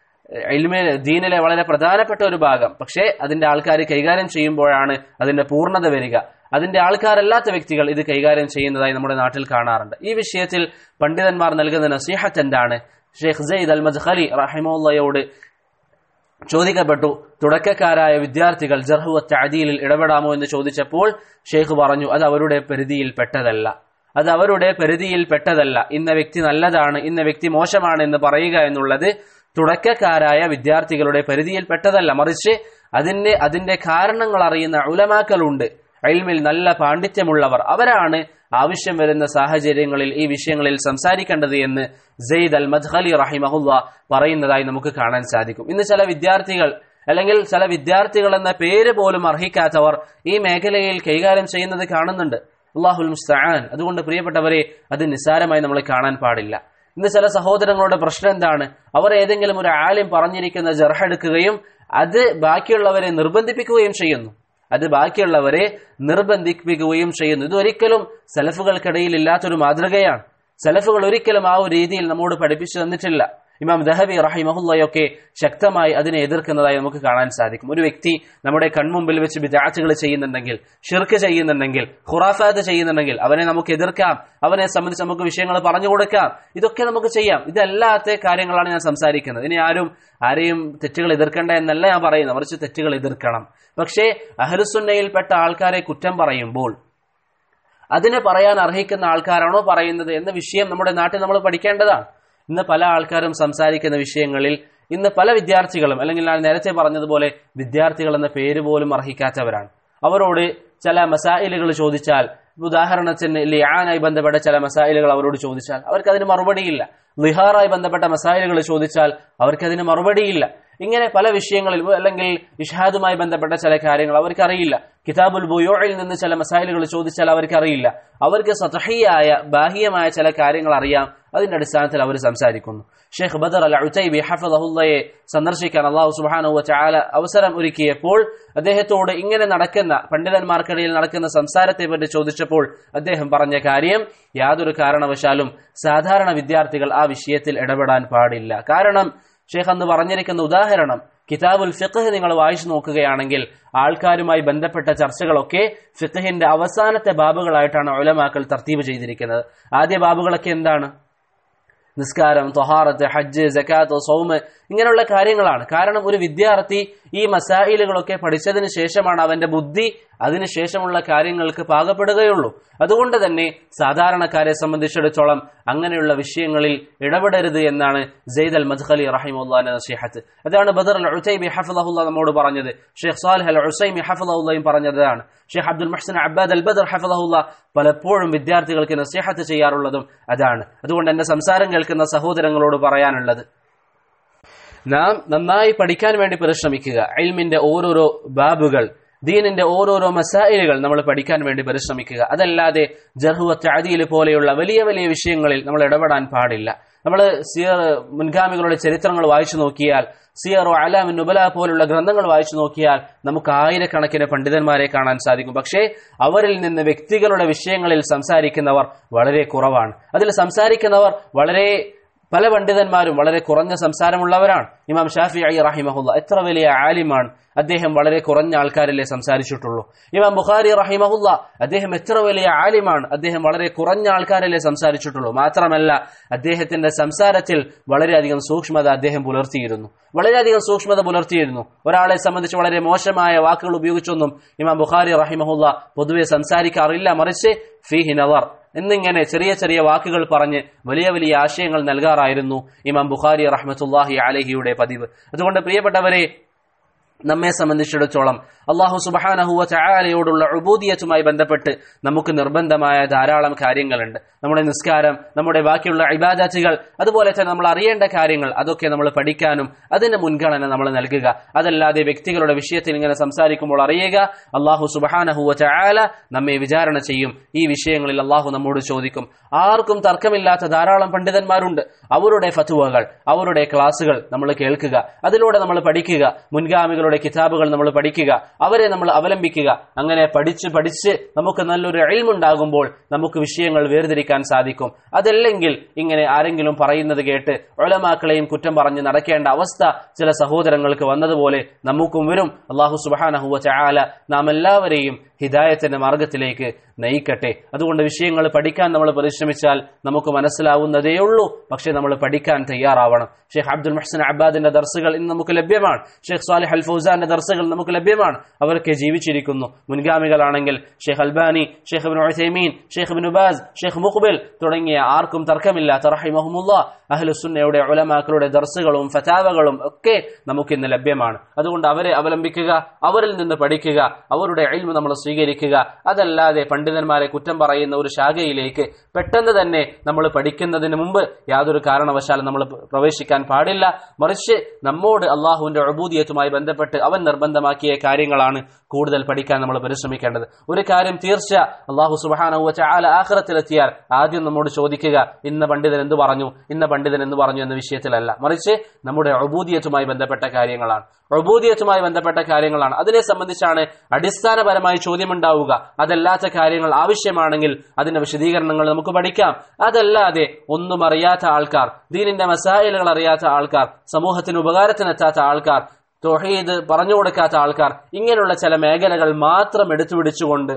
ഇൽമിൽ ദീനിലെ വളരെ പ്രധാനപ്പെട്ട ഒരു ഭാഗം പക്ഷേ അതിന്റെ ആൾക്കാർ കൈകാര്യം ചെയ്യുമ്പോഴാണ് അതിന്റെ പൂർണ്ണത വരിക അതിന്റെ ആൾക്കാരല്ലാത്ത വ്യക്തികൾ ഇത് കൈകാര്യം ചെയ്യുന്നതായി നമ്മുടെ നാട്ടിൽ കാണാറുണ്ട് ഈ വിഷയത്തിൽ പണ്ഡിതന്മാർ നൽകുന്ന നസീഹത്ത് എന്താണ് ഷെയ്ഖ് സെയ്ദ് അൽ മദ്ഖലി റഹിമുള്ളയോട് ചോദിക്കപ്പെട്ടു തുടക്കക്കാരായ വിദ്യാർത്ഥികൾ ജർഹുവത്ത് അദീലിൽ ഇടപെടാമോ എന്ന് ചോദിച്ചപ്പോൾ ഷെയ്ഖ് പറഞ്ഞു അത് അവരുടെ പരിധിയിൽ പെട്ടതല്ല അത് അവരുടെ പരിധിയിൽ പെട്ടതല്ല ഇന്ന വ്യക്തി നല്ലതാണ് ഇന്ന വ്യക്തി മോശമാണ് എന്ന് പറയുക എന്നുള്ളത് തുടക്കക്കാരായ വിദ്യാർത്ഥികളുടെ പരിധിയിൽ പെട്ടതല്ല മറിച്ച് അതിന്റെ അതിന്റെ കാരണങ്ങൾ അറിയുന്ന ഉലമാക്കളുണ്ട് അയൽമിൽ നല്ല പാണ്ഡിത്യമുള്ളവർ അവരാണ് ആവശ്യം വരുന്ന സാഹചര്യങ്ങളിൽ ഈ വിഷയങ്ങളിൽ സംസാരിക്കേണ്ടത് എന്ന് സെയ്ദ് അൽ മദ്ഹലി റഹിമഹുല്ല പറയുന്നതായി നമുക്ക് കാണാൻ സാധിക്കും ഇന്ന് ചില വിദ്യാർത്ഥികൾ അല്ലെങ്കിൽ ചില വിദ്യാർത്ഥികൾ എന്ന പേര് പോലും അർഹിക്കാത്തവർ ഈ മേഖലയിൽ കൈകാര്യം ചെയ്യുന്നത് കാണുന്നുണ്ട് അള്ളാഹുൽ മുസ്തആൻ അതുകൊണ്ട് പ്രിയപ്പെട്ടവരെ അത് നിസ്സാരമായി നമ്മൾ കാണാൻ പാടില്ല ഇന്ന് ചില സഹോദരങ്ങളുടെ പ്രശ്നം എന്താണ് അവർ ഏതെങ്കിലും ഒരു ആലിം പറഞ്ഞിരിക്കുന്ന ജർഹ എടുക്കുകയും അത് ബാക്കിയുള്ളവരെ നിർബന്ധിപ്പിക്കുകയും ചെയ്യുന്നു അത് ബാക്കിയുള്ളവരെ നിർബന്ധിപ്പിക്കുകയും ചെയ്യുന്നു ഇത് ഒരിക്കലും സലഫുകൾക്കിടയിൽ ഇല്ലാത്തൊരു മാതൃകയാണ് സലഫുകൾ ഒരിക്കലും ആ ഒരു രീതിയിൽ നമ്മോട് പഠിപ്പിച്ചു തന്നിട്ടില്ല ഇമാം ദഹബി റഹിമഹുല്ലയൊക്കെ ശക്തമായി അതിനെ എതിർക്കുന്നതായി നമുക്ക് കാണാൻ സാധിക്കും ഒരു വ്യക്തി നമ്മുടെ കൺമുമ്പിൽ വെച്ച് വിദാറ്റുകൾ ചെയ്യുന്നുണ്ടെങ്കിൽ ഷിർക്ക് ചെയ്യുന്നുണ്ടെങ്കിൽ ഖുറാഫാത്ത് ചെയ്യുന്നുണ്ടെങ്കിൽ അവനെ നമുക്ക് എതിർക്കാം അവനെ സംബന്ധിച്ച് നമുക്ക് വിഷയങ്ങൾ പറഞ്ഞു കൊടുക്കാം ഇതൊക്കെ നമുക്ക് ചെയ്യാം ഇതല്ലാത്ത കാര്യങ്ങളാണ് ഞാൻ സംസാരിക്കുന്നത് ഇനി ആരും ആരെയും തെറ്റുകൾ എതിർക്കേണ്ട എന്നല്ല ഞാൻ പറയുന്നത് മറിച്ച് തെറ്റുകൾ എതിർക്കണം പക്ഷേ അഹരുസുന്നയിൽപ്പെട്ട ആൾക്കാരെ കുറ്റം പറയുമ്പോൾ അതിനെ പറയാൻ അർഹിക്കുന്ന ആൾക്കാരാണോ പറയുന്നത് എന്ന വിഷയം നമ്മുടെ നാട്ടിൽ നമ്മൾ പഠിക്കേണ്ടതാണ് ഇന്ന് പല ആൾക്കാരും സംസാരിക്കുന്ന വിഷയങ്ങളിൽ ഇന്ന് പല വിദ്യാർത്ഥികളും അല്ലെങ്കിൽ ഞാൻ നേരത്തെ പറഞ്ഞതുപോലെ വിദ്യാർത്ഥികൾ എന്ന പേര് പോലും അർഹിക്കാത്തവരാണ് അവരോട് ചില മസായിലുകൾ ചോദിച്ചാൽ ഉദാഹരണത്തിന് ലിയാനായി ബന്ധപ്പെട്ട ചില മസായിലുകൾ അവരോട് ചോദിച്ചാൽ അവർക്ക് അതിന് മറുപടിയില്ല ലിഹാറായി ബന്ധപ്പെട്ട മസായിലുകൾ ചോദിച്ചാൽ അവർക്ക് അതിന് മറുപടിയില്ല ഇങ്ങനെ പല വിഷയങ്ങളിൽ അല്ലെങ്കിൽ ഇഷാദുമായി ബന്ധപ്പെട്ട ചില കാര്യങ്ങൾ അവർക്കറിയില്ല കിതാബുൽ ബുയോയിൽ നിന്ന് ചില മസായിലുകൾ ചോദിച്ചാൽ അവർക്കറിയില്ല അവർക്ക് സതഹിയായ ബാഹ്യമായ ചില കാര്യങ്ങൾ അറിയാം അതിന്റെ അടിസ്ഥാനത്തിൽ അവർ സംസാരിക്കുന്നു ഷെയ്ഖ് ബദർ അൽ ഉത്തൈബി ഹഫദഹുല്ലയെ സന്ദർശിക്കാൻ അള്ളാഹു സുബാനു ചാല അവസരം ഒരുക്കിയപ്പോൾ അദ്ദേഹത്തോട് ഇങ്ങനെ നടക്കുന്ന പണ്ഡിതന്മാർക്കിടയിൽ നടക്കുന്ന സംസാരത്തെ പറ്റി ചോദിച്ചപ്പോൾ അദ്ദേഹം പറഞ്ഞ കാര്യം യാതൊരു കാരണവശാലും സാധാരണ വിദ്യാർത്ഥികൾ ആ വിഷയത്തിൽ ഇടപെടാൻ പാടില്ല കാരണം ഷെയ്ഖ് അന്ന് പറഞ്ഞിരിക്കുന്ന ഉദാഹരണം കിതാബുൽ ഫിഖ് നിങ്ങൾ വായിച്ചു നോക്കുകയാണെങ്കിൽ ആൾക്കാരുമായി ബന്ധപ്പെട്ട ചർച്ചകളൊക്കെ ഫിഖഹിന്റെ അവസാനത്തെ ബാബുകളായിട്ടാണ് ഒലമാക്കൾ തർത്തീബ് ചെയ്തിരിക്കുന്നത് ആദ്യ ബാബുകളൊക്കെ എന്താണ് നിസ്കാരം തൊഹാറത്ത് ഹജ്ജ് ജക്കാത്ത് സൗമ് ഇങ്ങനെയുള്ള കാര്യങ്ങളാണ് കാരണം ഒരു വിദ്യാർത്ഥി ഈ മസായിലുകളൊക്കെ പഠിച്ചതിന് ശേഷമാണ് അവന്റെ ബുദ്ധി അതിനുശേഷമുള്ള കാര്യങ്ങൾക്ക് പാകപ്പെടുകയുള്ളൂ അതുകൊണ്ട് തന്നെ സാധാരണക്കാരെ സംബന്ധിച്ചിടത്തോളം അങ്ങനെയുള്ള വിഷയങ്ങളിൽ ഇടപെടരുത് എന്നാണ് സെയ്ദ് അൽ മദ്ഖലി റഹിമുല്ലാന്റെ നസീഹത്ത് അതാണ് ബദർ അൽ ഉസൈബി ഹഫദഹുല്ല നമ്മോട് പറഞ്ഞത് ഷെയ്ഖ് സാലിഹ് അൽ ഉസൈമി ഹഫദഹുല്ലയും പറഞ്ഞതാണ് ഷെയ്ഖ് അബ്ദുൽ മഹ്സൻ അബ്ബാദ് അൽ ബദർ ഹഫദഹുല്ല പലപ്പോഴും വിദ്യാർത്ഥികൾക്ക് നസീഹത്ത് ചെയ്യാറുള്ളതും അതാണ് അതുകൊണ്ട് എന്റെ സംസാരം കേൾക്കുന്ന സഹോദരങ്ങളോട് പറയാനുള്ളത് നാം നന്നായി പഠിക്കാൻ വേണ്ടി പരിശ്രമിക്കുക ഇൽമിന്റെ ഓരോരോ ബാബുകൾ ദീനിന്റെ ഓരോരോ മസായിലുകൾ നമ്മൾ പഠിക്കാൻ വേണ്ടി പരിശ്രമിക്കുക അതല്ലാതെ ജർഹുവത്ത് അദിയിൽ പോലെയുള്ള വലിയ വലിയ വിഷയങ്ങളിൽ നമ്മൾ ഇടപെടാൻ പാടില്ല നമ്മൾ സിയർ മുൻഗാമികളുടെ ചരിത്രങ്ങൾ വായിച്ചു നോക്കിയാൽ സിയറോ അലാമിൻ നുബല പോലുള്ള ഗ്രന്ഥങ്ങൾ വായിച്ചു നോക്കിയാൽ നമുക്ക് ആയിരക്കണക്കിന് പണ്ഡിതന്മാരെ കാണാൻ സാധിക്കും പക്ഷേ അവരിൽ നിന്ന് വ്യക്തികളുടെ വിഷയങ്ങളിൽ സംസാരിക്കുന്നവർ വളരെ കുറവാണ് അതിൽ സംസാരിക്കുന്നവർ വളരെ പല പണ്ഡിതന്മാരും വളരെ കുറഞ്ഞ സംസാരമുള്ളവരാണ് ഇമാം ഷാഫി അയി റഹിമഹുല്ല എത്ര വലിയ ആലിമാണ് അദ്ദേഹം വളരെ കുറഞ്ഞ ആൾക്കാരിലെ സംസാരിച്ചിട്ടുള്ളൂ ഇമാം ബുഖാരി റഹിമഹുല്ല അദ്ദേഹം എത്ര വലിയ ആലിമാണ് അദ്ദേഹം വളരെ കുറഞ്ഞ ആൾക്കാരിലെ സംസാരിച്ചിട്ടുള്ളൂ മാത്രമല്ല അദ്ദേഹത്തിന്റെ സംസാരത്തിൽ വളരെയധികം സൂക്ഷ്മത അദ്ദേഹം പുലർത്തിയിരുന്നു വളരെയധികം സൂക്ഷ്മത പുലർത്തിയിരുന്നു ഒരാളെ സംബന്ധിച്ച് വളരെ മോശമായ വാക്കുകൾ ഉപയോഗിച്ചൊന്നും ഇമാം ബുഖാരി റഹിമഹുല്ല പൊതുവെ സംസാരിക്കാറില്ല മറിച്ച് ഫീഹി നവർ എന്നിങ്ങനെ ചെറിയ ചെറിയ വാക്കുകൾ പറഞ്ഞ് വലിയ വലിയ ആശയങ്ങൾ നൽകാറായിരുന്നു ഇമാം ബുഖാരി റഹ്മത്തുല്ലാഹി അലഹിയുടെ പതിവ് അതുകൊണ്ട് പ്രിയപ്പെട്ടവരെ നമ്മെ സംബന്ധിച്ചിടത്തോളം അള്ളാഹു സുബാനഹുവ ചായാലയോടുള്ള ഉബൂദിയത്തുമായി ബന്ധപ്പെട്ട് നമുക്ക് നിർബന്ധമായ ധാരാളം കാര്യങ്ങളുണ്ട് നമ്മുടെ നിസ്കാരം നമ്മുടെ ബാക്കിയുള്ള ഇബാദാറ്റുകൾ അതുപോലെ തന്നെ നമ്മൾ അറിയേണ്ട കാര്യങ്ങൾ അതൊക്കെ നമ്മൾ പഠിക്കാനും അതിന് മുൻഗണന നമ്മൾ നൽകുക അതല്ലാതെ വ്യക്തികളുടെ വിഷയത്തിൽ ഇങ്ങനെ സംസാരിക്കുമ്പോൾ അറിയുക അള്ളാഹു സുബാനഹുവ ചായാല നമ്മെ വിചാരണ ചെയ്യും ഈ വിഷയങ്ങളിൽ അള്ളാഹു നമ്മോട് ചോദിക്കും ആർക്കും തർക്കമില്ലാത്ത ധാരാളം പണ്ഡിതന്മാരുണ്ട് അവരുടെ ഫത്തുവകൾ അവരുടെ ക്ലാസുകൾ നമ്മൾ കേൾക്കുക അതിലൂടെ നമ്മൾ പഠിക്കുക മുൻഗാമികളുടെ കിതാബുകൾ നമ്മൾ പഠിക്കുക അവരെ നമ്മൾ അവലംബിക്കുക അങ്ങനെ പഠിച്ച് പഠിച്ച് നമുക്ക് നല്ലൊരു എൽമുണ്ടാകുമ്പോൾ നമുക്ക് വിഷയങ്ങൾ വേർതിരിക്കാൻ സാധിക്കും അതല്ലെങ്കിൽ ഇങ്ങനെ ആരെങ്കിലും പറയുന്നത് കേട്ട് ഒലമാക്കളെയും കുറ്റം പറഞ്ഞ് നടക്കേണ്ട അവസ്ഥ ചില സഹോദരങ്ങൾക്ക് വന്നതുപോലെ നമുക്കും വരും അള്ളാഹു സുബാനഹുവ ചായാല നാം എല്ലാവരെയും ഹിദായത്തിന്റെ മാർഗത്തിലേക്ക് നയിക്കട്ടെ അതുകൊണ്ട് വിഷയങ്ങൾ പഠിക്കാൻ നമ്മൾ പരിശ്രമിച്ചാൽ നമുക്ക് മനസ്സിലാവുന്നതേ ഉള്ളൂ പക്ഷെ നമ്മൾ പഠിക്കാൻ തയ്യാറാവണം ഷെയ്ഖ് അബ്ദുൽ മഹ്സൻ അബ്ബാദിന്റെ ദർസുകൾ ഇന്ന് നമുക്ക് ലഭ്യമാണ് ഷെയ്ഖ് സാലിഹ് അൽ ഫൗസാന്റെ ദർസുകൾ നമുക്ക് ലഭ്യമാണ് അവർക്ക് ജീവിച്ചിരിക്കുന്നു മുൻഗാമികളാണെങ്കിൽ Sheikh Albani Sheikh bin Uthaymeen Sheikh bin Baz Sheikh Muqbil തുടങ്ങിയ ആർക്കും തർക്കമില്ലാത്ത റഹിമഹുമുല്ല അഹ്ലുസുന്നയുടെ ഉലമാക്കളുടെ ദർസുകളും ഫതാവകളും ഒക്കെ നമുക്ക് ഇന്ന് ലഭ്യമാണ് അതുകൊണ്ട് അവരെ അവലംബിക്കുക അവരിൽ നിന്ന് പഠിക്കുക അവരുടെ ഇൽമ നമ്മൾ സ്വീകരിക്കുക അതല്ലാതെ പണ്ഡിതന്മാരെ കുറ്റം പറയുന്ന ഒരു ശാഖയിലേക്ക് പെട്ടെന്ന് തന്നെ നമ്മൾ പഠിക്കുന്നതിന് മുമ്പ് യാതൊരു കാരണവശാലും നമ്മൾ പ്രവേശിക്കാൻ പാടില്ല മറിച്ച് നമ്മോട് അള്ളാഹുവിന്റെ അബൂദിയത്തുമായി ബന്ധപ്പെട്ട് അവൻ നിർബന്ധമാക്കിയ കാര്യങ്ങളാണ് കൂടുതൽ പഠിക്കാൻ നമ്മൾ പരിശ്രമിക്കേണ്ടത് ഒരു കാര്യം തീർച്ച അള്ളാഹു സുബാനവ ചാല ആഹ്റത്തിലെത്തിയാൽ ആദ്യം നമ്മോട് ചോദിക്കുക ഇന്ന പണ്ഡിതൻ എന്ത് പറഞ്ഞു ഇന്ന പണ്ഡിതൻ എന്ത് പറഞ്ഞു എന്ന വിഷയത്തിലല്ല മറിച്ച് നമ്മുടെ അബൂദിയത്തുമായി ബന്ധപ്പെട്ട കാര്യങ്ങളാണ് അബൂദിയത്തുമായി ബന്ധപ്പെട്ട കാര്യങ്ങളാണ് അതിനെ സംബന്ധിച്ചാണ് അടിസ്ഥാനപരമായി ചോദ്യമുണ്ടാവുക അതല്ലാത്ത കാര്യങ്ങൾ ആവശ്യമാണെങ്കിൽ അതിന്റെ വിശദീകരണങ്ങൾ നമുക്ക് പഠിക്കാം അതല്ലാതെ ഒന്നും അറിയാത്ത ആൾക്കാർ ദീനിന്റെ മസായലുകൾ അറിയാത്ത ആൾക്കാർ സമൂഹത്തിന് ഉപകാരത്തിനെത്താത്ത ആൾക്കാർ തൊഹീദ് പറഞ്ഞു കൊടുക്കാത്ത ആൾക്കാർ ഇങ്ങനെയുള്ള ചില മേഖലകൾ മാത്രം എടുത്തു പിടിച്ചുകൊണ്ട്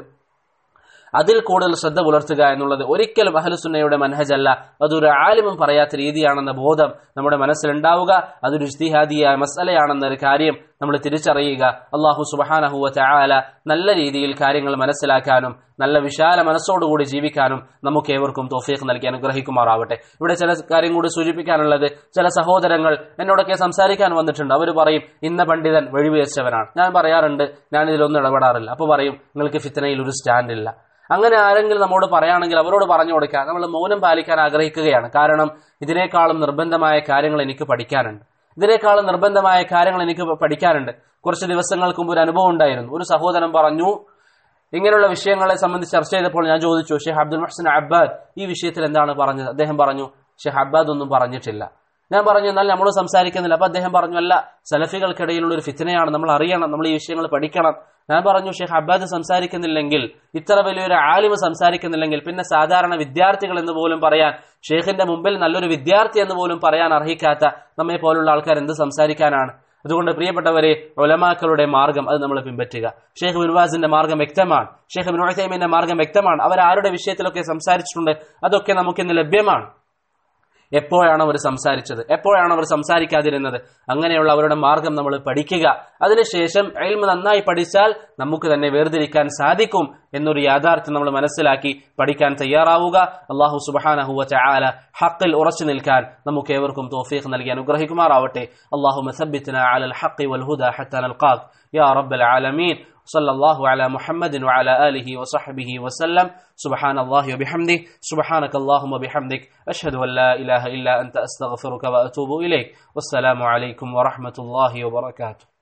അതിൽ കൂടുതൽ ശ്രദ്ധ പുലർത്തുക എന്നുള്ളത് ഒരിക്കലും അഹലുസുന്നയുടെ മനഹജല്ല അതൊരു ആലിമും പറയാത്ത രീതിയാണെന്ന ബോധം നമ്മുടെ മനസ്സിലുണ്ടാവുക അതൊരു ഇസ്തിഹാദിയായ മസലയാണെന്നൊരു കാര്യം നമ്മൾ തിരിച്ചറിയുക അള്ളാഹു സുബഹാനഹുവ ചായാല നല്ല രീതിയിൽ കാര്യങ്ങൾ മനസ്സിലാക്കാനും നല്ല വിശാല മനസ്സോടുകൂടി ജീവിക്കാനും നമുക്ക് ഏവർക്കും തോഫീഖ് നൽകി അനുഗ്രഹിക്കുമാറാവട്ടെ ഇവിടെ ചില കാര്യം കൂടി സൂചിപ്പിക്കാനുള്ളത് ചില സഹോദരങ്ങൾ എന്നോടൊക്കെ സംസാരിക്കാൻ വന്നിട്ടുണ്ട് അവർ പറയും ഇന്ന പണ്ഡിതൻ വഴിവെച്ചവനാണ് ഞാൻ പറയാറുണ്ട് ഞാൻ ഇതിലൊന്നും ഇടപെടാറില്ല അപ്പോൾ പറയും നിങ്ങൾക്ക് ഫിത്തനയിൽ ഒരു സ്റ്റാൻഡ് ഇല്ല അങ്ങനെ ആരെങ്കിലും നമ്മോട് പറയുകയാണെങ്കിൽ അവരോട് പറഞ്ഞു കൊടുക്കുക നമ്മൾ മൗനം പാലിക്കാൻ ആഗ്രഹിക്കുകയാണ് കാരണം ഇതിനേക്കാളും നിർബന്ധമായ കാര്യങ്ങൾ എനിക്ക് പഠിക്കാനുണ്ട് ഇതിനേക്കാളും നിർബന്ധമായ കാര്യങ്ങൾ എനിക്ക് പഠിക്കാനുണ്ട് കുറച്ച് ദിവസങ്ങൾക്ക് മുമ്പ് ഒരു അനുഭവം ഉണ്ടായിരുന്നു ഒരു സഹോദരൻ പറഞ്ഞു ഇങ്ങനെയുള്ള വിഷയങ്ങളെ സംബന്ധിച്ച് ചർച്ച ചെയ്തപ്പോൾ ഞാൻ ചോദിച്ചു ഷെയ്ഖ് അബ്ദുൽ മഹ്സൻ അബ്ബാദ് ഈ വിഷയത്തിൽ എന്താണ് പറഞ്ഞത് അദ്ദേഹം പറഞ്ഞു ഷെയ്ഖ് അബ്ബാദ് ഒന്നും പറഞ്ഞിട്ടില്ല ഞാൻ പറഞ്ഞു എന്നാൽ നമ്മൾ സംസാരിക്കുന്നില്ല അപ്പൊ അദ്ദേഹം പറഞ്ഞു അല്ല സലഫികൾക്കിടയിലുള്ള ഒരു ഫിത്തനയാണ് നമ്മൾ അറിയണം നമ്മൾ ഈ വിഷയങ്ങൾ പഠിക്കണം ഞാൻ പറഞ്ഞു ഷെയ്ഖ് അബ്ബാദ് സംസാരിക്കുന്നില്ലെങ്കിൽ ഇത്ര വലിയൊരു ആലിമ സംസാരിക്കുന്നില്ലെങ്കിൽ പിന്നെ സാധാരണ വിദ്യാർത്ഥികൾ എന്ന് പോലും പറയാൻ ഷെയ്ഖിന്റെ മുമ്പിൽ നല്ലൊരു വിദ്യാർത്ഥി എന്ന് പോലും പറയാൻ അർഹിക്കാത്ത നമ്മെ പോലുള്ള ആൾക്കാർ എന്ത് സംസാരിക്കാനാണ് അതുകൊണ്ട് പ്രിയപ്പെട്ടവരെ ഒലമാക്കളുടെ മാർഗം അത് നമ്മൾ പിൻപറ്റുക ഷെയ്ഖ് ബിൻവാസിന്റെ മാർഗം വ്യക്തമാണ് ഷെയ്ഖ് ബിൻ ഉസൈമിന്റെ മാർഗം വ്യക്തമാണ് അവർ ആരുടെ വിഷയത്തിലൊക്കെ സംസാരിച്ചിട്ടുണ്ട് അതൊക്കെ നമുക്കിന്ന് ലഭ്യമാണ് എപ്പോഴാണ് അവർ സംസാരിച്ചത് എപ്പോഴാണ് അവർ സംസാരിക്കാതിരുന്നത് അങ്ങനെയുള്ള അവരുടെ മാർഗം നമ്മൾ പഠിക്കുക അതിനുശേഷം എൽമ നന്നായി പഠിച്ചാൽ നമുക്ക് തന്നെ വേർതിരിക്കാൻ സാധിക്കും എന്നൊരു യാഥാർത്ഥ്യം നമ്മൾ മനസ്സിലാക്കി പഠിക്കാൻ തയ്യാറാവുക അള്ളാഹു സുബാനഹുവ ചാല ഹക്കിൽ ഉറച്ചു നിൽക്കാൻ നമുക്ക് ഏവർക്കും തോഫീഖ് നൽകി അനുഗ്രഹിക്കുമാറാവട്ടെ അള്ളാഹു മസബിത്തിന അലൽ ഹഖി വൽ ഹുദ ഹത്ത നൽഖാഖ് യാ റബ്ബൽ ആലമീൻ صلى الله على محمد وعلى آله وصحبه وسلم سبحان الله وبحمده سبحانك اللهم وبحمدك أشهد أن لا إله إلا أنت أستغفرك وأتوب إليك والسلام عليكم ورحمة الله وبركاته